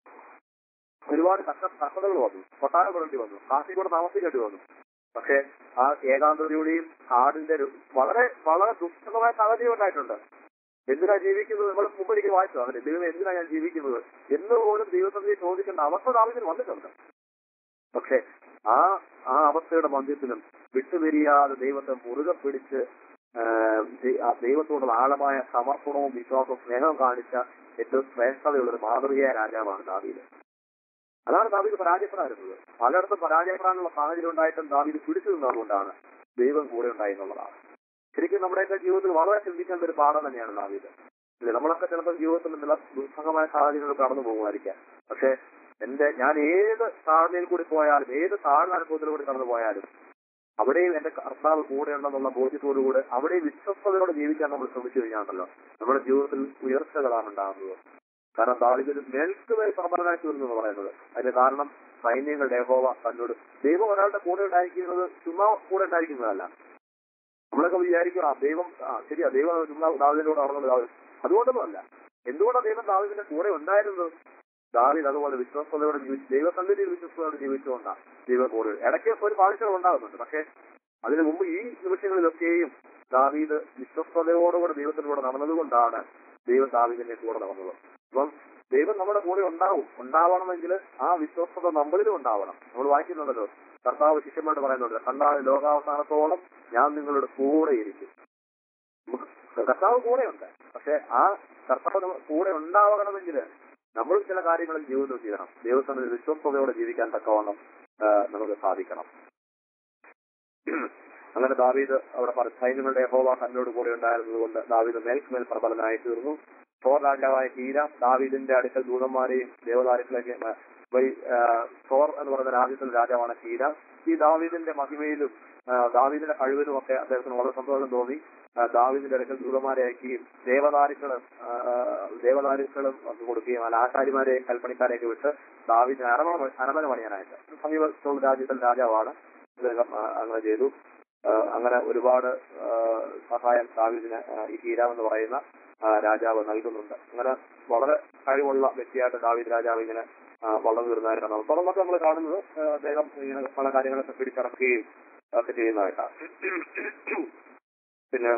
ഒരുപാട് കഷ്ട കഷ്ടതകൾ വന്നു കൊട്ടാരം പെടേണ്ടി വന്നു കാശിക്കൂടെ താമസിക്കേണ്ടി വന്നു പക്ഷെ ആ ഏകാന്തതയുടെയും ആടിന്റെ ഒരു വളരെ വളരെ ദുഃഖമായ സാഹചര്യം ഉണ്ടായിട്ടുണ്ട് എന്തിനാ ജീവിക്കുന്നത് നമ്മൾ മുമ്പൊരിക്കൽ വായിച്ചു അവര് ദൈവം എന്തിനാ ഞാൻ ജീവിക്കുന്നത് എന്ന് പോലും ദൈവസന്നിധി ചോദിക്കേണ്ട അവസ്ഥ ദാവിദിന് വന്നിട്ടുണ്ട് പക്ഷെ ആ ആ അവസ്ഥയുടെ മധ്യത്തിലും വിട്ടുപിരിയാതെ ദൈവത്തെ മുറുകെ പിടിച്ച് ആ, ദൈ- ആ ദൈവത്തോടുള്ള ആഴമായ സമർപ്പണവും വിശ്വാസവും സ്നേഹവും കാണിച്ച ഏറ്റവും ശ്രേഷ്ഠതയുള്ള ഒരു മാതൃകയായ രാജാവാണ് ദാവീദ് അതാണ് ദാവീദ് പരാജയപ്പെടാറുള്ളത് പലയിടത്തും പരാജയപ്പെടാനുള്ള സാഹചര്യം ഉണ്ടായിട്ടും ദാവീദ് പിടിച്ചു നിന്നതുകൊണ്ടാണ് ദൈവം കൂടെ ഉണ്ടായി എന്നുള്ളതാണ് ശരിക്കും നമ്മുടെയൊക്കെ ജീവിതത്തിൽ വളരെ ചിന്തിക്കേണ്ട ഒരു പാഠം തന്നെയാണ് ദാവീദ് ഇല്ലേ നമ്മളൊക്കെ ചിലപ്പോൾ ജീവിതത്തിൽ ചില ദുസ്സഹമായ സാഹചര്യങ്ങൾ കടന്നു പോകുമായിരിക്കാം പക്ഷെ എന്റെ ഞാൻ ഏത് താഴ്മയിൽ കൂടി പോയാലും ഏത് താഴ്ന്ന അനുഭവത്തിലൂടെ കടന്നു പോയാലും അവിടെയും എന്റെ കർത്താവ് കൂടെ ഉണ്ടെന്നുള്ള ബോധ്യത്തോടുകൂടെ അവിടെ വിശ്വസ്തയോടെ ജീവിക്കാൻ നമ്മൾ ശ്രമിച്ചു കഴിഞ്ഞാണല്ലോ നമ്മുടെ ജീവിതത്തിൽ ഉയർച്ചകളാണ് ഉണ്ടാകുന്നത് കാരണം ദാവിദ് മേൽക്കുമേൽ സമരനായി തീർന്നു എന്ന് പറയുന്നത് അതിന്റെ കാരണം സൈന്യങ്ങളുടെ യഹോവ തന്നോട് ദൈവം ഒരാളുടെ കൂടെ ഉണ്ടായിരിക്കുന്നത് ചുമ്മാ കൂടെ ഉണ്ടായിരിക്കുന്നതല്ല നമ്മളൊക്കെ വിചാരിക്കും ആ ദൈവം ആ ശരിയാ ദൈവം ചുമ്മാ ദാവിദിന്റെ കൂടെ നടന്നത് ദാവിദ് അതുകൊണ്ടൊന്നുമല്ല എന്തുകൊണ്ടാണ് ദൈവം ദാവിദിന്റെ കൂടെ ഉണ്ടായിരുന്നത് ദാവിദ് അതുപോലെ വിശ്വസ്തയോടെ ജീവിച്ചു ദൈവസന്നിധിയിൽ വിശ്വസ്തയോടെ ജീവിച്ചുകൊണ്ടാണ് ദൈവം കൂടെ ഇടയ്ക്ക് ഒരു പാളിച്ചകൾ ഉണ്ടാകുന്നുണ്ട് പക്ഷെ അതിനു മുമ്പ് ഈ നിമിഷങ്ങളിലൊക്കെയും ദാവീദ് വിശ്വസ്തയോടുകൂടെ ദൈവത്തിലൂടെ നടന്നതുകൊണ്ടാണ് ദൈവം ദാവീദിന്റെ കൂടെ നടന്നത് അപ്പം ദൈവം നമ്മുടെ കൂടെ ഉണ്ടാവും ഉണ്ടാവണമെങ്കിൽ ആ വിശ്വസ്തത നമ്മളിലും ഉണ്ടാവണം നമ്മൾ വായിക്കുന്നുണ്ടല്ലോ കർത്താവ് ശിഷ്യന്മാരോട് പറയുന്നുണ്ട് കണ്ടാൽ ലോകാവസാനത്തോളം ഞാൻ നിങ്ങളുടെ കൂടെ ഇരിക്കും കർത്താവ് കൂടെയുണ്ട് പക്ഷെ ആ കർത്താവ് നമ്മ- കൂടെ ഉണ്ടാവണമെങ്കിൽ നമ്മൾ ചില കാര്യങ്ങളിൽ ജീവിതത്തിൽ ചെയ്യണം ദൈവത്തിന് വിശ്വസ്തയോടെ ജീവിക്കാൻ തക്കവണ്ണം ആ, നമുക്ക് സാധിക്കണം അങ്ങനെ ദാവീദ് അവിടെ പറഞ്ഞ സൈന്യങ്ങളുടെ യഹോവ തന്നോട് കൂടെ ഉണ്ടായിരുന്നത് കൊണ്ട് ദാവീദ് മേൽക്കുമേൽ പ്രബലനായി തീർന്നു സോർ രാജാവായ ഹീര ദാവീദിന്റെ അടുക്കൽ ദൂതന്മാരെയും ദേവദാരുക്കളെയൊക്കെ മ- വഴി ആ, സോർ എന്ന് പറയുന്ന രാജ്യത്തിന്റെ രാജാവാണ് ഹീര ഈ ദാവീദിന്റെ മഹിമയിലും ആ, ദാവീദിന്റെ കഴിവിലും ഒക്കെ അദ്ദേഹത്തിന് വളരെ സന്തോഷം തോന്നി ആ, ദാവീദിന്റെ അടുക്കൽ ദൂതന്മാരെ അയക്കുകയും ദേവദാരുക്കള് ആ, ദേവദാരുക്കളും ഒക്കെ കൊടുക്കുകയും അല്ല ആശാരിമാരെ കൽപ്പണിക്കാരെയൊക്കെ വിട്ട് ദാവീദിന് അരമണ അരമന പണിയാനായിട്ട് സമീപത്തുള്ള രാജ്യത്തിൽ രാജാവാണ് അദ്ദേഹം ആ, അങ്ങനെ ചെയ്തു ആ, അങ്ങനെ ഒരുപാട് ആ, സഹായം ദാവീദിന് ആ, ഈ ഹീരാം എന്ന് പറയുന്ന ആ, രാജാവ് നൽകുന്നുണ്ട് അങ്ങനെ വളരെ കഴിവുള്ള വ്യക്തിയായിട്ട് ദാവീദ് രാജാവ് ഇങ്ങനെ ആ, വളർന്നു വരുന്നതായിട്ടാണ് തുടർന്നൊക്കെ നമ്മൾ കാണുന്നത് ആ, അദ്ദേഹം ഇങ്ങനെ പല കാര്യങ്ങളൊക്കെ പിടിച്ചടക്കുകയും ഒക്കെ ചെയ്യുന്നതായിട്ടാണ് പിന്നെ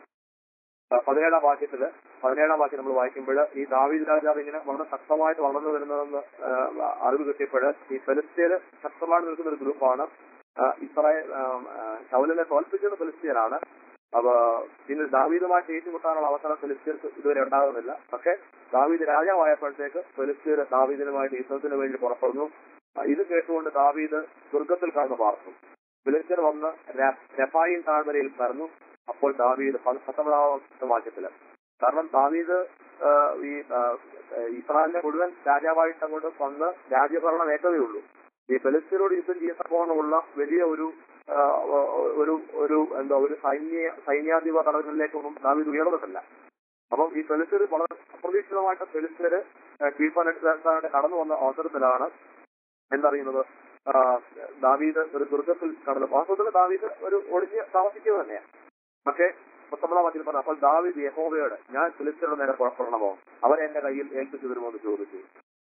ആ, പതിനേഴാം വാക്യത്തില് പതിനേഴാം വാക്യം നമ്മൾ വായിക്കുമ്പോൾ ഈ ദാവീദ് രാജാവ് ഇങ്ങനെ വളരെ ശക്തമായിട്ട് വളർന്നു വരുന്നതെന്ന് ആ, അറിവ് കിട്ടിയപ്പോൾ ഈ ഫെലിസ്തീന് ശക്തമായിട്ട് നിൽക്കുന്ന ഒരു ഗ്രൂപ്പാണ് ആ, ഇസ്രായേൽ ആ, ആ, ശൗലിനെ തോൽപ്പിക്കുന്ന ഫെലിസ്തീനാണ് അപ്പൊ പിന്നെ ദാവീദുമായിട്ട് ഏറ്റുമുട്ടാനുള്ള അവസരം ഫെലിസ്തീർക്ക് ഇതുവരെ ഉണ്ടാകുന്നില്ല പക്ഷെ ദാവീദ് രാജാവായപ്പോഴത്തേക്ക് ഫെലിസ്തീർ ദാവീദിനുമായിട്ട് യുദ്ധത്തിന് വേണ്ടി പുറപ്പെടുന്നു ആ, ഇത് കേട്ടുകൊണ്ട് ദാവീദ് സ്വർഗത്തിൽ കടന്നു പാർത്തു ഫിലിസ്തീർ വന്ന് രഫായിൻ താഴ്വരയിൽ പറഞ്ഞു അപ്പോൾ ദാവീദ് പ- പത്തൊമ്പതാമത്തെ വാക്യത്തില് കാരണം ദാവീദ് ആ, ഈ ആ, ഇസ്രായേലിനെ മുഴുവൻ രാജാവായിട്ട് അങ്ങോട്ട് വന്ന് രാജ്യഭരണം ഏറ്റതേ ഉള്ളൂ ഈ ഫെലിസ്തീനോട് യുദ്ധം ചെയ്യത്തക്കോണമുള്ള വലിയ ഒരു ആ, ഒരു ഒരു എന്താ ഒരു സൈന്യ സൈന്യാധിപ തലങ്ങളിലേക്കൊന്നും ദാവീദ് ഉയർന്നിട്ടില്ല അപ്പം ഈ ഫെലിസ്തീർ വളരെ അപ്രതീക്ഷിതമായിട്ട് ഫെലിസ്തീർ കീഴ്പ്പാനായിട്ട് കടന്നു വന്ന അവസരത്തിലാണ് എന്തറിയുന്നത് ആ, ദാവീദ് ഒരു ദുർഗത്തിൽ കടന്നു വാസ്തവത്തിൽ ദാവീദ് ഒരു ഒളിഞ്ഞ് താമസിക്കുക തന്നെയാണ് പക്ഷേ പത്തൊമ്പതാം വാക്യത്തിൽ പറഞ്ഞു അപ്പോൾ ദാവീദ് യഹോവയോട് ഞാൻ ഫിലിസ്തീനോട് നേരെ പുറപ്പെടണമോ അവരെ എന്റെ കയ്യിൽ ഏൽപ്പിച്ചു തരുമോ എന്ന് ചോദിച്ചു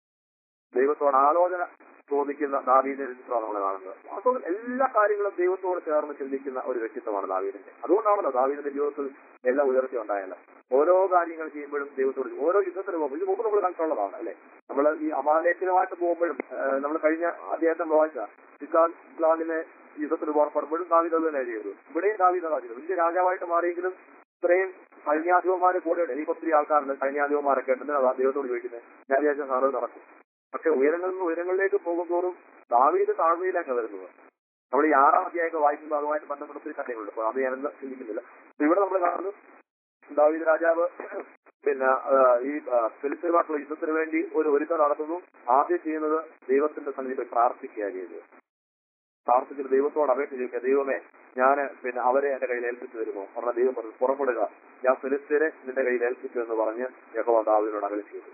ദൈവത്തോട് ആലോചന ചോദിക്കുന്ന ദാവീദിന്റെ ചിത്രമാണ് നമ്മൾ കാണുന്നത് വാസ്തവത്തിൽ എല്ലാ കാര്യങ്ങളും ദൈവത്തോട് ചേർന്ന് ചിന്തിക്കുന്ന ഒരു വ്യക്തിത്വമാണ് ദാവീദിന്റെ അതുകൊണ്ടാണല്ലോ ദാവീദിന്റെ ജീവിതത്തിൽ എല്ലാ ഉയർച്ച ഉണ്ടായല്ലോ ഓരോ കാര്യങ്ങൾ ചെയ്യുമ്പോഴും ദൈവത്തോട് ഓരോ യുദ്ധത്തിന് പോകുമ്പോൾ ഇത് മുമ്പ് നമ്മൾ കണ്ടിട്ടുള്ളതാണ് അല്ലെ നമ്മൾ ഈ അമാലേഖനമായിട്ട് പോകുമ്പോഴും നമ്മൾ കഴിഞ്ഞ അദ്ദേഹത്തെ വായിച്ച ഇസ്ലാമിനെ യുദ്ധത്തിന് പുറപ്പെടുമ്പോഴും ദാവീദ് അത് തന്നെ ചെയ്തു ഇവിടെയും ദാവീദ് അതാ ചെയ്തു വലിയ രാജാവായിട്ട് മാറിയെങ്കിലും ഇത്രയും സൈന്യാധിപന്മാരെ കൂടെ ഉണ്ട് എനിക്ക് ഒത്തിരി ആൾക്കാരുണ്ട് സൈന്യാധിപന്മാരൊക്കെ ഉണ്ട് അതാ ദൈവത്തോട് ചോദിക്കുന്നത് ഞാൻ വിചാരിച്ച സാറ് നടക്കും പക്ഷെ ഉയരങ്ങളിൽ നിന്ന് ഉയരങ്ങളിലേക്ക് പോകുന്തോറും ദാവീദ് താഴ്മയിലേക്ക് വരുന്നത് നമ്മൾ ഈ ആറാം അധ്യായമൊക്കെ വായിക്കുമ്പോൾ അതുമായിട്ട് ബന്ധപ്പെട്ട ഒത്തിരി കാര്യങ്ങളുണ്ട് അപ്പൊ അത് ഞാനെന്ന് ചിന്തിക്കുന്നില്ല അപ്പൊ ഇവിടെ നമ്മൾ കാണുന്നു ദാവീദ് രാജാവ് പിന്നെ ആ, ഈ ഫിലിസ്തീനുമായിട്ടുള്ള യുദ്ധത്തിന് വേണ്ടി ഒരു ഒരുക്കം നടത്തുന്നു ആദ്യം ചെയ്യുന്നത് ദൈവത്തിന്റെ സന്നിധി പോയി പ്രാർത്ഥിക്കുക ചെയ്തത് പ്രാർത്ഥിച്ചിട്ട് ദൈവത്തോട് അപേക്ഷ ചോദിക്കുക ദൈവമേ ഞാൻ പിന്നെ അവരെ എന്റെ കയ്യിൽ ഏൽപ്പിച്ചു തരുമോ പറഞ്ഞ ദൈവം പറഞ്ഞു പുറപ്പെടുക ഞാൻ ഫിലിസ്തീനെ നിന്റെ കയ്യിൽ ഏൽപ്പിച്ചു എന്ന് പറഞ്ഞ് യഹോവ ദാവീദിനോട് അകലെ ചെയ്തു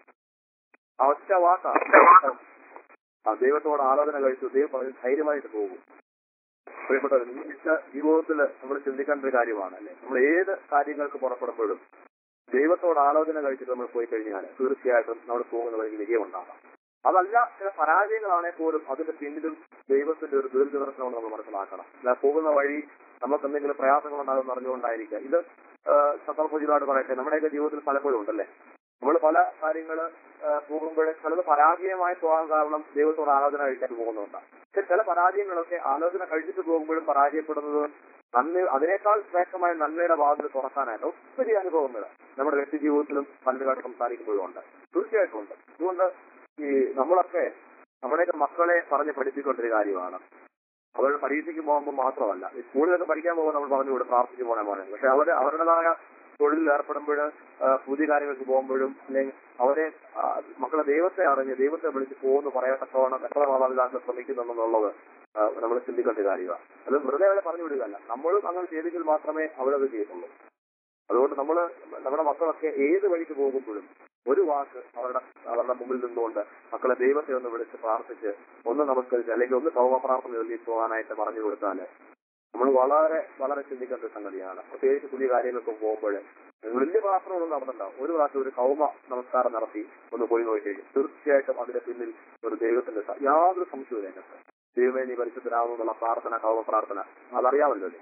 ആ ഒറ്റ വാക്കാണ് ആ ദൈവത്തോട് ആലോചന കഴിച്ചു ദൈവം പറഞ്ഞു ധൈര്യമായിട്ട് പോകും പ്രിയപ്പെട്ടവർ നിമിഷ ജീവിതത്തിൽ നമ്മൾ ചിന്തിക്കേണ്ട ഒരു കാര്യമാണ് അല്ലെ നമ്മൾ ഏത് കാര്യങ്ങൾക്ക് പുറപ്പെടുമ്പോഴും ദൈവത്തോട് ആലോചന കഴിച്ചിട്ട് നമ്മൾ പോയി കഴിഞ്ഞാൽ തീർച്ചയായിട്ടും നമ്മൾ പോകുന്ന വഴിക്ക് വിജയം ഉണ്ടാകാം അതല്ല ചില പരാജയങ്ങളാണെങ്കിൽ പോലും അതിന്റെ പിന്നിലും ദൈവത്തിന്റെ ഒരു ദീർഘദർശനമാണ് നമ്മൾ മനസ്സിലാക്കണം അല്ല പോകുന്ന വഴി നമുക്ക് എന്തെങ്കിലും പ്രയാസങ്ങൾ ഉണ്ടാകുമെന്ന് അറിഞ്ഞുകൊണ്ടായിരിക്കുക ഇത് സന്ദർഭോചിതമായിട്ട് പറയട്ടെ നമ്മുടെയൊക്കെ ജീവിതത്തിൽ പലപ്പോഴും ഉണ്ടല്ലേ നമ്മൾ പല കാര്യങ്ങള് പോകുമ്പോൾ ചിലത് പരാജയമായി പോകാൻ കാരണം ദൈവത്തോട് ആലോചന കഴിക്കാൻ പോകുന്നുണ്ട് പക്ഷെ ചില പരാജയങ്ങളൊക്കെ ആലോചന കഴിച്ചിട്ട് പോകുമ്പോഴും പരാജയപ്പെടുന്നത് നന്മ അതിനേക്കാൾ ശ്രേഷ്ഠമായ നന്മയുടെ വാതിൽ തുറക്കാനായിട്ട് ഒത്തിരി അനുഭവങ്ങൾ നമ്മുടെ വ്യക്തി ജീവിതത്തിലും പലരുമായിട്ട് സംസാരിക്കുമ്പോഴും ഉണ്ട് തീർച്ചയായിട്ടും ഉണ്ട് അതുകൊണ്ട് ഈ നമ്മളൊക്കെ നമ്മുടെയൊക്കെ മക്കളെ പറഞ്ഞ് പഠിപ്പിക്കൊണ്ടൊരു കാര്യമാണ് അവരുടെ പരീക്ഷയ്ക്ക് പോകുമ്പോൾ മാത്രമല്ല ഈ സ്കൂളിലൊക്കെ പഠിക്കാൻ പോകുമ്പോൾ നമ്മൾ പറഞ്ഞു വിടും പ്രാർത്ഥിച്ചു പോകണേ മോനെ പക്ഷെ അവര് അവരുടേതായ തൊഴിലിൽ ഏർപ്പെടുമ്പോൾ പുതിയ കാര്യങ്ങൾക്ക് പോകുമ്പോഴും അല്ലെങ്കിൽ അവരെ ആ, മക്കളെ ദൈവത്തെ അറിഞ്ഞ് ദൈവത്തെ വിളിച്ച് പോകുന്നു പറയത്തക്കവണ്ണം എത്ര മാതാപിതാക്കൾ ശ്രമിക്കുന്നുണ്ടെന്നുള്ളത് നമ്മൾ ചിന്തിക്കേണ്ട കാര്യമാണ് അത് വെറുതെ അവരെ പറഞ്ഞു വിടുകയല്ല നമ്മളും അങ്ങനെ ചെയ്തെങ്കിൽ മാത്രമേ അവരത് ചെയ്യത്തുള്ളൂ അതുകൊണ്ട് നമ്മൾ നമ്മുടെ മക്കളൊക്കെ ഏത് വഴിക്ക് പോകുമ്പോഴും ഒരു വാക്ക് അവരുടെ അവരുടെ മുമ്പിൽ നിന്നുകൊണ്ട് മക്കളെ ദൈവത്തെ ഒന്ന് വിളിച്ച് പ്രാർത്ഥിച്ച് ഒന്ന് നമസ്കരിച്ച് അല്ലെങ്കിൽ ഒന്ന് സൗമ പ്രാർത്ഥന ചൊല്ലി പോകാനായിട്ട് പറഞ്ഞു കൊടുത്താൽ നമ്മൾ വളരെ വളരെ ചിന്തിക്കേണ്ട ഒരു സംഗതിയാണ് പ്രത്യേകിച്ച് പുതിയ കാര്യങ്ങൾക്ക് പോകുമ്പോൾ വലിയ പ്രാർത്ഥനകളൊന്നും നടന്നുണ്ടാവും ഒരു പ്രാവശ്യം ഒരു കൗമ നമസ്കാരം നടത്തി ഒന്ന് പോയി നോക്കി കഴിഞ്ഞു തീർച്ചയായിട്ടും അതിന്റെ പിന്നിൽ ഒരു ദൈവത്തിന്റെ സ- യാതൊരു സംശയവും അതിനകത്ത് ദൈവമേ നീ പരിശുദ്ധരാകുന്നുള്ള പ്രാർത്ഥന കൗമ പ്രാർത്ഥന അതറിയാമല്ലോ അല്ലേ?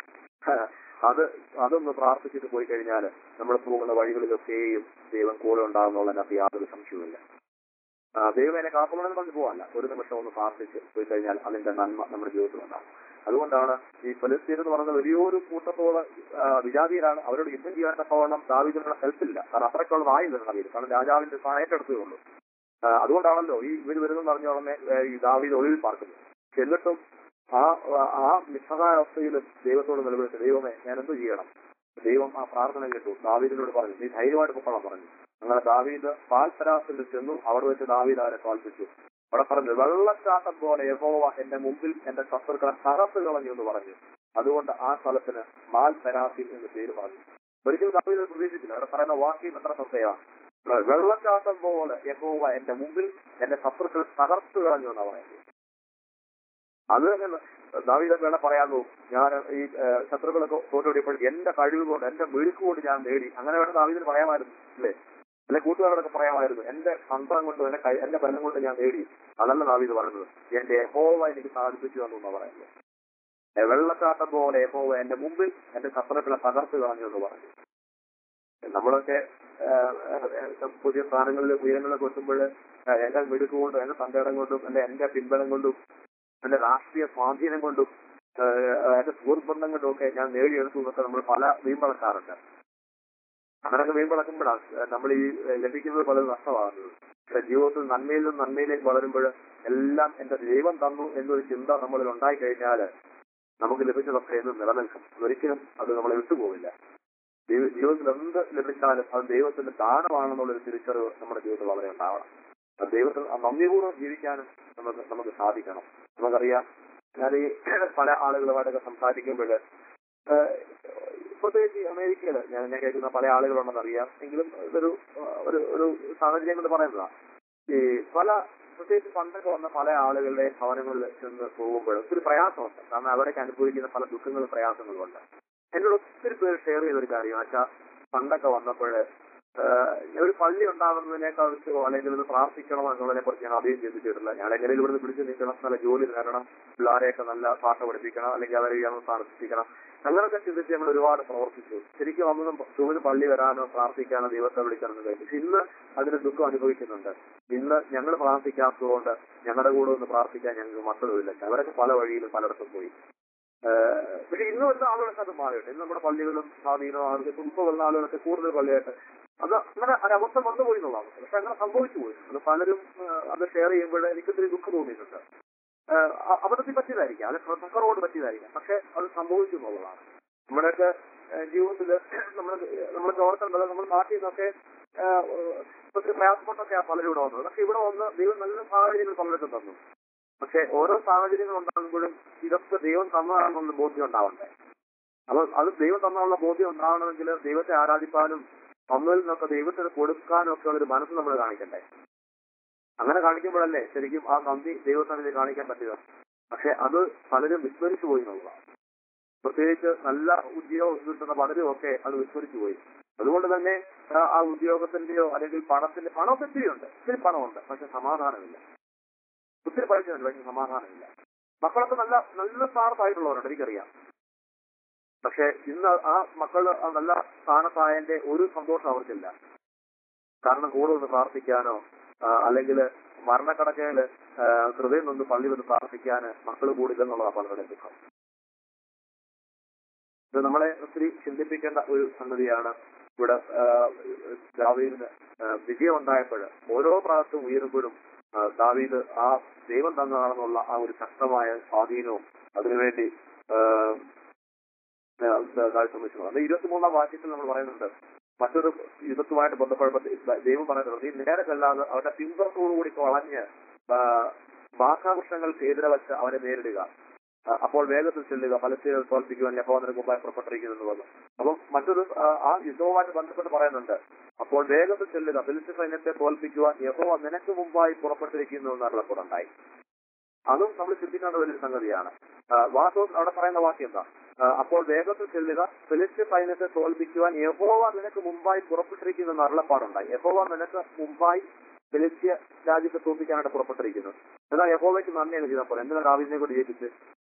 അത് അതൊന്ന് പ്രാർത്ഥിച്ചിട്ട് പോയി കഴിഞ്ഞാൽ നമ്മൾ പോകുന്ന വഴികളിലൊക്കെയും ദൈവം കൂടെ ഉണ്ടാകുന്നുള്ളതിനകത്ത് യാതൊരു സംശയവുമില്ല ആ, ദൈവം എന്നെ കാക്കണമെന്ന് പറഞ്ഞ് പോവല്ല ഒരു നിമിഷം ഒന്ന് പ്രാർത്ഥിച്ച് പോയി കഴിഞ്ഞാൽ അതിന്റെ നന്മ നമ്മുടെ ജീവിതത്തിൽ ഉണ്ടാകും അതുകൊണ്ടാണ് ഈ ഫലസ്തീൻ എന്ന് പറയുന്ന വലിയൊരു കൂട്ടത്തോട് ആ, വിജാതീയരാണ് അവരോട് യുദ്ധം ചെയ്യാൻ തക്കവണ്ണം ദാവീദിനുള്ള ഹെൽപ്പില്ല കാരണം അത്രയ്ക്കുള്ള ആയുധം ദാവീദ് കാരണം രാജാവിന്റെ ഏറ്റെടുത്തേ ഉള്ളൂ ആ, അതുകൊണ്ടാണല്ലോ ഈ ഇവർ വരുന്നെന്ന് പറഞ്ഞ ഉടനെ ഏ, ഈ ദാവീദ് ഒളിവിൽ പാർക്കുന്നു പക്ഷെ എന്നിട്ടും ആ ആ നിസ്സഹായാവസ്ഥയിലും ദൈവത്തോട് നിലവിളിച്ച് ദൈവമേ ഞാൻ എന്ത് ചെയ്യണം ദൈവം ആ പ്രാർത്ഥന കേട്ടു ദാവീദിനോട് പറഞ്ഞു നീ ധൈര്യമായിട്ട് പൊക്കണം പറഞ്ഞു അങ്ങനെ ദാവീദ് പാൽപരാസിൽ ചെന്നു അവിടെ വെച്ച് ദാവീദ് അവരെ തോൽപ്പിച്ചു അവിടെ പറഞ്ഞു വെള്ളച്ചാട്ടം പോലെ യഹോവ എന്റെ മുമ്പിൽ എന്റെ ശത്രുക്കളെ തകർത്ത് കളഞ്ഞു എന്ന് പറഞ്ഞു അതുകൊണ്ട് ആ സ്ഥലത്തിന് മാൽ പരാസി എന്ന് പേര് പറഞ്ഞു ഒരിക്കലും ദാവീദ് അത് പ്രതീക്ഷിച്ചില്ല അവിടെ പറയുന്ന വാക്യം എത്ര ശ്രദ്ധയാണ് വെള്ളച്ചാട്ടം പോലെ യഹോവ എന്റെ മുമ്പിൽ എന്റെ ശത്രുക്കളെ തകർത്ത് കളഞ്ഞു എന്നാ പറയുന്നത് അത് തന്നെ ദാവീദൊക്കെ വേണേ പറയാമോ ഞാൻ ഈ ഏഹ്, ശത്രുക്കളൊക്കെ തോറ്റോടിയപ്പോൾ എന്റെ കഴിവ് കൊണ്ട് എന്റെ മിടുക്ക് കൊണ്ട് ഞാൻ നേടി അങ്ങനെ വേണം ദാവീദിന് പറയാമായിരുന്നു അല്ലേ അല്ലെ കൂട്ടുകാരോടൊക്കെ പറയാമായിരുന്നു എന്റെ സന്തം കൊണ്ട് എന്റെ കൈ എന്റെ ബലം കൊണ്ട് ഞാൻ നേടി അതല്ല ദാവീദ് പറഞ്ഞത് എന്റെ യഹോവ എനിക്ക് സാധിപ്പിച്ചു എന്നാ പറയുന്നത് ഏ, വെള്ളച്ചാട്ടം പോലെ യഹോവ എന്റെ മുമ്പിൽ എന്റെ ശത്രുക്കളെ തകർത്ത് കളഞ്ഞു എന്ന് പറഞ്ഞു നമ്മളൊക്കെ ഏഹ്, ഏഹ്, പുതിയ സ്ഥാനങ്ങളിൽ ഉയരങ്ങളിലൊക്കെ എത്തുമ്പോൾ എന്റെ മിടുക്ക് കൊണ്ടും എന്റെ സങ്കടം കൊണ്ടും എന്റെ എന്റെ പിൻബലം കൊണ്ടും എന്റെ രാഷ്ട്രീയ സ്വാധീനം കൊണ്ടും ഏഹ്, എന്റെ സുഹൃത്ത് ബന്ധം കൊണ്ടും ഒക്കെ ഞാൻ നേടിയെടുത്തു എന്നൊക്കെ നമ്മൾ പല വീമ്പളക്കാറുണ്ട് അങ്ങനെയൊക്കെ വീമ്പളക്കുമ്പോഴാണ് നമ്മൾ ഈ ഏഹ്, ലഭിക്കുന്നത് പലതും നഷ്ടമാകുന്നത് പക്ഷെ ജീവിതത്തിൽ നന്മയിൽ നിന്ന് നന്മയിലേക്ക് വളരുമ്പോൾ എല്ലാം എന്റെ ദൈവം തന്നു എന്നൊരു ചിന്ത നമ്മളിൽ ഉണ്ടായി കഴിഞ്ഞാൽ നമുക്ക് ലഭിച്ചതൊക്കെ എന്ന് നിലനിൽക്കും ഒരിക്കലും അത് നമ്മളെ വിട്ടുപോകില്ല ദൈവ- ജീവിതത്തിൽ എന്ത് ലഭിച്ചാലും അത് ദൈവത്തിന്റെ ദാനമാണെന്നുള്ളൊരു തിരിച്ചറിവ് നമ്മുടെ ജീവിതത്തിൽ വളരെ ഉണ്ടാവണം അത് ദൈവത്തിൽ ആ നന്ദിപൂർവ്വം ജീവിക്കാനും നമുക്ക് നമുക്ക് സാധിക്കണം നമുക്കറിയാം ഞാൻ ഈ പല ആളുകളുമായിട്ടൊക്കെ സംസാരിക്കുമ്പോൾ പ്രത്യേകിച്ച് ഈ അമേരിക്കയിൽ ഞാൻ ഞാൻ കേൾക്കുന്ന പല ആളുകളുണ്ടെന്ന് അറിയാം എങ്കിലും ഇതൊരു ആ, ഒരു ഒരു സാഹചര്യം കൊണ്ട് പറയുന്നതാണ് ഈ പല പ്രത്യേകിച്ച് പണ്ടൊക്കെ വന്ന പല ആളുകളുടെ ഭവനങ്ങളിൽ ചെന്ന് പോകുമ്പോൾ ഒത്തിരി പ്രയാസമുണ്ട് കാരണം അവരൊക്കെ അനുഭവിക്കുന്ന പല ദുഃഖങ്ങളും പ്രയാസങ്ങളും ഉണ്ട് എന്നോട് ഒത്തിരി പേര് ഷെയർ ചെയ്തൊരു കാര്യം വെച്ചാൽ പണ്ടൊക്കെ വന്നപ്പോൾ ഒരു പള്ളി ഉണ്ടാകുന്നതിനേക്കാൾ വെച്ചോ അല്ലെങ്കിൽ ഇത് പ്രാർത്ഥിക്കണമോ എന്നുള്ളതിനെ കുറിച്ച് ഞാൻ അധികം ചിന്തിച്ചിട്ടില്ല ഞാൻ എങ്ങനെയും ഇവിടുന്ന് പിടിച്ചു നിൽക്കണം നല്ല ജോലി നേടണം പിള്ളേരെയൊക്കെ നല്ല പാട്ട് പഠിപ്പിക്കണം അല്ലെങ്കിൽ അവരെ ഉയർന്ന് സ്ഥാനത്തിക്കണം അങ്ങനെയൊക്കെ ചിന്തിച്ച് ഞങ്ങൾ ഒരുപാട് പ്രവർത്തിച്ചു ശരിക്കും അതൊന്നും ചൂട് പള്ളി വരാനോ പ്രാർത്ഥിക്കാനോ ദൈവത്തെ വിളിക്കാനോ കഴിയും പക്ഷെ ഇന്ന് അതിന് ദുഃഖം അനുഭവിക്കുന്നുണ്ട് ഇന്ന് ഞങ്ങൾ പ്രാർത്ഥിക്കാത്തതുകൊണ്ട് ഞങ്ങളുടെ കൂടെ ഒന്ന് പ്രാർത്ഥിക്കാൻ ഞങ്ങൾക്ക് മക്കളുമില്ല അവരൊക്കെ പല വഴിയിലും പലയിടത്തും പോയി ഏഹ് പക്ഷെ ഇന്ന് വരുന്ന ആളുകളൊക്കെ അത് മാറിയിട്ട് ഇന്ന് നമ്മുടെ പള്ളികളും സ്വാധീനവും ആളുകൾക്ക് മുമ്പ് വരുന്ന ആളുകളൊക്കെ കൂടുതൽ പള്ളിയായിട്ട് അത് അങ്ങനെ ഒരവസ്ഥ വന്നുപോയി എന്നുള്ളതാണ് പക്ഷെ അങ്ങനെ സംഭവിച്ചു പോയി അത് പലരും ഏഹ് അത് ഷെയർ ചെയ്യുമ്പോൾ എനിക്കൊത്തിരി ദുഃഖം തോന്നിയിട്ടുണ്ട് ഏഹ് അ- അബദ്ധത്തിൽ പറ്റിയതായിരിക്കാം അത് ശ്രദ്ധക്കറോട് പറ്റിയതായിരിക്കാം പക്ഷെ അത് സംഭവിച്ചു എന്നുള്ളതാണ് നമ്മുടെയൊക്കെ ഏഹ് ജീവിതത്തിൽ നമ്മൾ നമ്മൾ ഓർക്കേണ്ടത് നമ്മൾ നാട്ടിൽ നിന്നൊക്കെ ഏഹ് ഒത്തിരി പ്രയാസപ്പെട്ടൊക്കെയാണ് പലരും ഇവിടെ വന്നത് പക്ഷെ ഇവിടെ വന്ന് ദൈവം നല്ല സാഹചര്യങ്ങൾ പലർക്കും തന്നു പക്ഷെ ഓരോ സാഹചര്യങ്ങൾ ഉണ്ടാകുമ്പോഴും ഇതൊക്കെ ദൈവം തന്നതാണെന്നുള്ള ബോധ്യം ഉണ്ടാവണ്ടേ അപ്പൊ അത് ദൈവം തന്നുള്ള ബോധ്യം ഉണ്ടാവണമെങ്കിൽ ദൈവത്തെ ആരാധിപ്പാനും തന്നതിൽ നിന്നൊക്കെ ദൈവത്തിന് കൊടുക്കാനും ഒക്കെ ഉള്ളൊരു മനസ്സ് നമ്മൾ കാണിക്കണ്ടേ അങ്ങനെ കാണിക്കുമ്പോഴല്ലേ ശരിക്കും ആ നന്ദി ദൈവത്തിന് കാണിക്കാൻ പറ്റുക പക്ഷെ അത് പലരും വിസ്മരിച്ചു പോയി എന്നുള്ളതാണ് പ്രത്യേകിച്ച് നല്ല ഉദ്യോഗം കിട്ടുന്ന പലരും ഒക്കെ അത് വിസ്മരിച്ചു പോയി അതുകൊണ്ട് തന്നെ ആ ആ ഉദ്യോഗത്തിന്റെയോ അല്ലെങ്കിൽ പണത്തിന്റെ പണമൊക്കെ ഒത്തിരി ഉണ്ട് ഒത്തിരി പണമുണ്ട് പക്ഷെ സമാധാനമില്ല ഒത്തിരി പൈസയുണ്ട് പക്ഷെ സമാധാനമില്ല മക്കളൊക്കെ നല്ല നല്ല സ്ഥാനത്തായിട്ടുള്ളവരുണ്ട് എനിക്കറിയാം പക്ഷെ ഇന്ന് ആ മക്കൾ ആ നല്ല സ്ഥാനത്തായതിന്റെ ഒരു സന്തോഷം അവർക്കില്ല കാരണം കൂടെ ഒന്ന് പ്രാർത്ഥിക്കാനോ ആ, അല്ലെങ്കിൽ മരണക്കടക്കയില് ആ, ഹൃദയം നിന്ന് പള്ളി വന്ന് പ്രാർത്ഥിക്കാന് മക്കൾ കൂടില്ലെന്നുള്ളതാണ് പലരുടെ ദുഃഖം ഇത് നമ്മളെ ഒത്തിരി ചിന്തിപ്പിക്കേണ്ട ഒരു സംഗതിയാണ് ഇവിടെ ആ, ദാവീദിന് ആ, വിജയം ഉണ്ടായപ്പോൾ ഓരോ പ്രാവശ്യവും ഉയരുമ്പോഴും ആ, ദാവീദ് ആ ദൈവം തന്നതാണെന്നുള്ള ആ ഒരു ശക്തമായ സ്വാധീനവും അതിനുവേണ്ടി ആ, ആ, ദാവീദ് ശ്രമിച്ചു അത് ഇരുപത്തിമൂന്നാം വാക്യത്തിൽ നമ്മൾ പറയുന്നുണ്ട് മറ്റൊരു യുദ്ധത്തുമായിട്ട് ബന്ധപ്പെട്ട ദൈവം പറയുന്നത് നീ നേരെ ചെല്ലാതെ അവരുടെ പിമ്പത്തോടുകൂടി വളഞ്ഞ് ബാക്കാവൃക്ഷങ്ങൾക്ക് എതിരെ വെച്ച് അവരെ നേരിടുക ആ, അപ്പോൾ വേഗത്തിൽ ചെല്ലുക പലസ്തീനെ തോൽപ്പിക്കുവാൻ യഹോവനക്ക് മുമ്പായി പുറപ്പെട്ടിരിക്കുന്നു എന്ന് പറഞ്ഞു അപ്പം മറ്റൊരു ആ, ആ യുദ്ധവുമായിട്ട് ബന്ധപ്പെട്ട് പറയുന്നുണ്ട് അപ്പോൾ വേഗത്തിൽ ചെല്ലുക ഫിലിസ്തീൻ സൈന്യത്തെ തോൽപ്പിക്കുവാൻ യഹോവ നിനക്ക് മുമ്പായി പുറപ്പെട്ടിരിക്കുന്നു എന്ന് അരുളപ്പെടുണ്ടായി അതും നമ്മൾ ചിന്തിക്കേണ്ട വലിയൊരു സംഗതിയാണ് ആ, വാസ്തവം അവിടെ പറയുന്ന വാക്യം എന്താ ആ, അപ്പോൾ വേഗത്തിൽ ചെല്ലുക ഫിലിസ്തീൻ സൈന്യത്തെ തോൽപ്പിക്കുവാൻ യഹോവ നിനക്ക് മുമ്പായി പുറപ്പെട്ടിരിക്കുന്നു എന്ന് അരുളപ്പാടുണ്ടായി യഹോവ നിനക്ക് മുമ്പായി ഫിലിസ്തീയ രാജ്യത്തെ തോൽപ്പിക്കാനായിട്ട് പുറപ്പെട്ടിരിക്കുന്നു എന്നാൽ യഹോവയ്ക്ക് നന്ദിയാണ് ചെയ്തപ്പോൾ എന്തിനാ ദാവീദിനെ കൂടി ജയിപ്പിച്ച്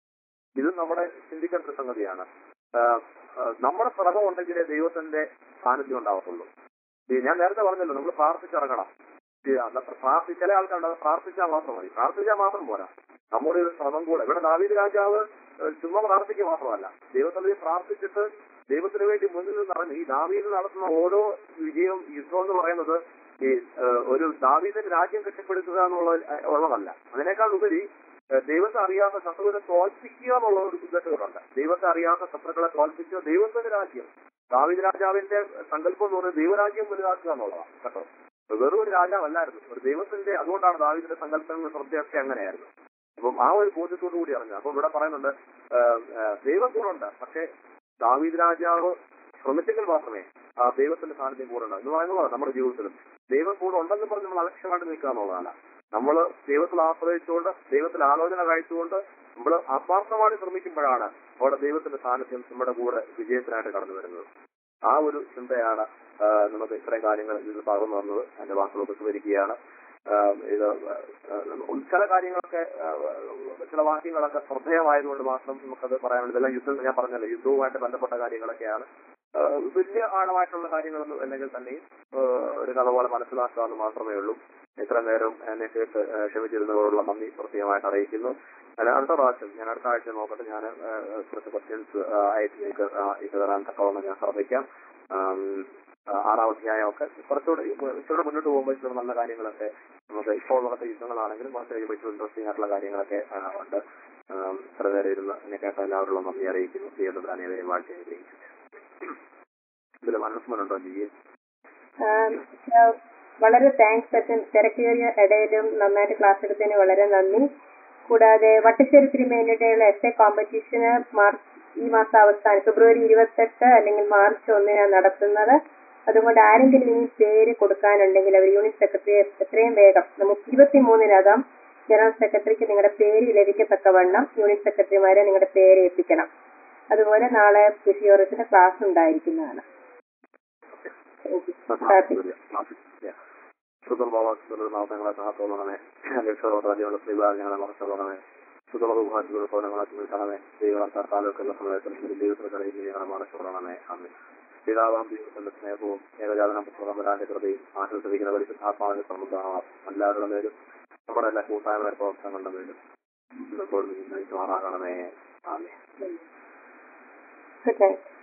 ഇത് നമ്മുടെ ചിന്തിക്കേണ്ട ഒരു സംഗതിയാണ് ആ, ആ, നമ്മുടെ ശ്രമം ഉണ്ടെങ്കിലേ ദൈവത്തിന്റെ സാന്നിധ്യം ഉണ്ടാവത്തുള്ളൂ ഈ ഞാൻ നേരത്തെ പറഞ്ഞല്ലോ നമ്മൾ പ്രാർത്ഥിച്ചിറങ്ങണം ഈ അന്നത്തെ പ്രാർത്ഥി ചില ആൾക്കാരുണ്ട് അത് പ്രാർത്ഥിച്ചാൽ മാത്രം മതി പ്രാർത്ഥിച്ചാൽ മാത്രം പോരാ നമ്മുടെ ഒരു ശ്രമം കൂടെ ഇവിടെ ദാവീദ് രാജാവ് ഏഹ്, ചുമ്മാ പ്രാർത്ഥിക്കുക മാത്രമല്ല ദൈവത്തിൽ പ്രാർത്ഥിച്ചിട്ട് ദൈവത്തിന് വേണ്ടി മുന്നിൽ നടന്ന് ഈ ദാവീദ് നടത്തുന്ന ഓരോ വിജയവും യുദ്ധം എന്ന് പറയുന്നത് ഈ ഏഹ്, ഒരു ദാവീദിന്റെ രാജ്യം കെട്ടിപ്പടുക്കുക എന്നുള്ള ഉള്ളതല്ല അതിനേക്കാൾ ഉപരി ഏഹ്, ദൈവത്തെ അറിയാത്ത ശത്രുവിനെ തോൽപ്പിക്കുക എന്നുള്ള ഒരു ഉദ്ദേശങ്ങളുണ്ട് ദൈവത്തെ അറിയാത്ത ശത്രുക്കളെ തോൽപ്പിക്കുക ദൈവത്തിന്റെ രാജ്യം ദാവീദ് രാജാവിന്റെ സങ്കല്പം എന്ന് പറയുന്നത് ദൈവരാജ്യം വലുതാക്കുക എന്നുള്ളതാണ് കേട്ടോ വെറും ഒരു രാജാവല്ലായിരുന്നു ഒരു ദൈവത്തിന്റെ അതുകൊണ്ടാണ് ദാവീദിന്റെ സങ്കല്പങ്ങൾ ശ്രദ്ധയൊക്കെ അങ്ങനെയായിരുന്നു അപ്പം ആ ഒരു ബോധ്യത്തോടു കൂടി ഇറങ്ങുക അപ്പൊ ഇവിടെ പറയുന്നുണ്ട് ആ, ആ, ദൈവം കൂടെ ഉണ്ട് പക്ഷെ ദാവീദ് രാജാവ് ശ്രമിച്ചെങ്കിൽ മാത്രമേ ആ ദൈവത്തിന്റെ സാന്നിധ്യം കൂടെ ഉണ്ടാവും എന്ന് പറയുന്നത് നമ്മുടെ ജീവിതത്തിലും ദൈവം കൂടെ ഉണ്ടെന്ന് പറഞ്ഞ് നമ്മൾ അലക്ഷ്യമായിട്ട് നിൽക്കുക എന്നുള്ളതല്ല നമ്മൾ ദൈവത്തിൽ ആശ്രയിച്ചുകൊണ്ട് ദൈവത്തിൽ ആലോചന കഴിച്ചുകൊണ്ട് നമ്മൾ ആത്മാർത്ഥമായി ശ്രമിക്കുമ്പോഴാണ് അവിടെ ദൈവത്തിന്റെ സാന്നിധ്യം നമ്മുടെ കൂടെ വിജയത്തിനായിട്ട് കടന്നു വരുന്നത് ആ ഒരു ചിന്തയാണ് ആ, നമുക്ക് ഇത്രയും കാര്യങ്ങൾ ഇതിൽ പകർന്നു വന്നത് എന്റെ വാക്കുകൾ വിസ്മരിക്കുകയാണ് ആ, ഇത് ആ, ചില കാര്യങ്ങളൊക്കെ ആ, ചില വാക്യങ്ങളൊക്കെ ശ്രദ്ധേയമായതുകൊണ്ട് മാത്രം നമുക്കത് പറയാനുള്ളത് ഇതെല്ലാം യുദ്ധം ഞാൻ പറഞ്ഞല്ലോ യുദ്ധവുമായിട്ട് ബന്ധപ്പെട്ട കാര്യങ്ങളൊക്കെയാണ് ആ, വലിയ ആഴമായിട്ടുള്ള കാര്യങ്ങളൊന്നും അല്ലെങ്കിൽ തന്നെയും ആ, ഒരു കഥ പോലെ മനസ്സിലാക്കുക എന്ന് മാത്രമേ ഉള്ളൂ ഇത്ര നേരം എന്നെ കേട്ട് ആ, ക്ഷമിച്ചിരുന്നതോടുള്ള നന്ദി പ്രത്യേകമായിട്ട് അറിയിക്കുന്നു അല്ല, അടുത്ത പ്രാവശ്യം ഞാൻ അടുത്ത ആഴ്ച നോക്കട്ടെ ഞാൻ ആ, കുറച്ച് ക്വസ്റ്റ്യൻസ് അയച്ച് നിങ്ങൾക്ക് ഇത് തരാൻ തക്കവണ്ണം ഞാൻ ശ്രമിക്കാം ആം, ആ, ആറാം അധ്യായമൊക്കെ കുറച്ചുകൂടെ ഇച്ചിരി മുന്നോട്ട് പോകുമ്പോൾ ഇച്ചിരി നല്ല കാര്യങ്ങളൊക്കെ നമുക്ക് ഇപ്പോൾ ഉള്ളതൊക്കെ യുദ്ധങ്ങളാണെങ്കിലും കുറച്ച് കഴിയുമ്പോൾ ഇച്ചിരി ഇൻട്രസ്റ്റിംഗ് ആയിട്ടുള്ള കാര്യങ്ങളൊക്കെ ആ, ഉണ്ട് ആം, ഇത്ര നേരം ഇരുന്ന് എന്നെ കേട്ട എല്ലാവരുള്ള നന്ദി അറിയിക്കുന്നു ദൈവത്തെ അനേവരെയും വാഴ്ച അറിയിക്കുന്നു ഇതിൽ മനസ്സുമനുണ്ടോ ജിയെ ആം, ആ, വളരെ താങ്ക്സ് അച്ഛൻ തിരക്കേറിയ ഇടയിലും നന്നായിട്ട് ക്ലാസ് എടുത്തതിന് വളരെ നന്ദി കൂടാതെ വട്ടശ്ശേരി തിരുമേനിയുടെയുള്ള എസ് എ കോമ്പറ്റീഷന് മാർച്ച് ഈ മാസം അവസാനം ഫെബ്രുവരി ഇരുപത്തെട്ട് അല്ലെങ്കിൽ മാർച്ച് ഒന്നിനാണ് നടത്തുന്നത് അതുകൊണ്ട് ആരെങ്കിലും ഇനി പേര് കൊടുക്കാനുണ്ടെങ്കിൽ അവർ യൂണിറ്റ് സെക്രട്ടറി എത്രയും വേഗം നമുക്ക് ഇരുപത്തിമൂന്നിനകം ജനറൽ സെക്രട്ടറിക്ക് നിങ്ങളുടെ പേര് ലഭിക്കത്തക്കവണ്ണം യൂണിറ്റ് സെക്രട്ടറിമാരെ നിങ്ങളുടെ പേര് ഏൽപ്പിക്കണം അതുപോലെ നാളെ ഫിസിയോറസിന്റെ ക്ലാസ് ഉണ്ടായിരിക്കുന്നതാണ് Thank you. Happy. സുഖർഭാവങ്ങളെ സഹത്തോളണമേ രക്ഷോദ്രാജ്യമുള്ള ശ്രീഭാഗ്യങ്ങളെ മറച്ചോളണമേ സുഖർഭാഗ്യങ്ങളുടെ ഭവനങ്ങളെ ചുമത്തണമേ ദൈവം സർക്കാരൊക്കെയുള്ള സമയത്ത് ദൈവത്തിന് കടയിൽ ഞങ്ങളെ മറച്ചോളണമേ അമ്മ പിതാവാം ദൈവത്തിന്റെ സ്നേഹവും ഏകജാതന പുത്രകമ്പരാന്റെ കൃതയും ആശ്വസിക്കുന്ന പരിശുദ്ധാത്മാവിന്റെ സമുദ്രമാവാം എല്ലാവരുടെ മേലും നമ്മുടെ എല്ലാ കൂട്ടായ്മ പ്രവർത്തനങ്ങളുടെ മേലും ഇപ്പോഴും നയിക്കുമാറാകണമേ ആമേ Good night.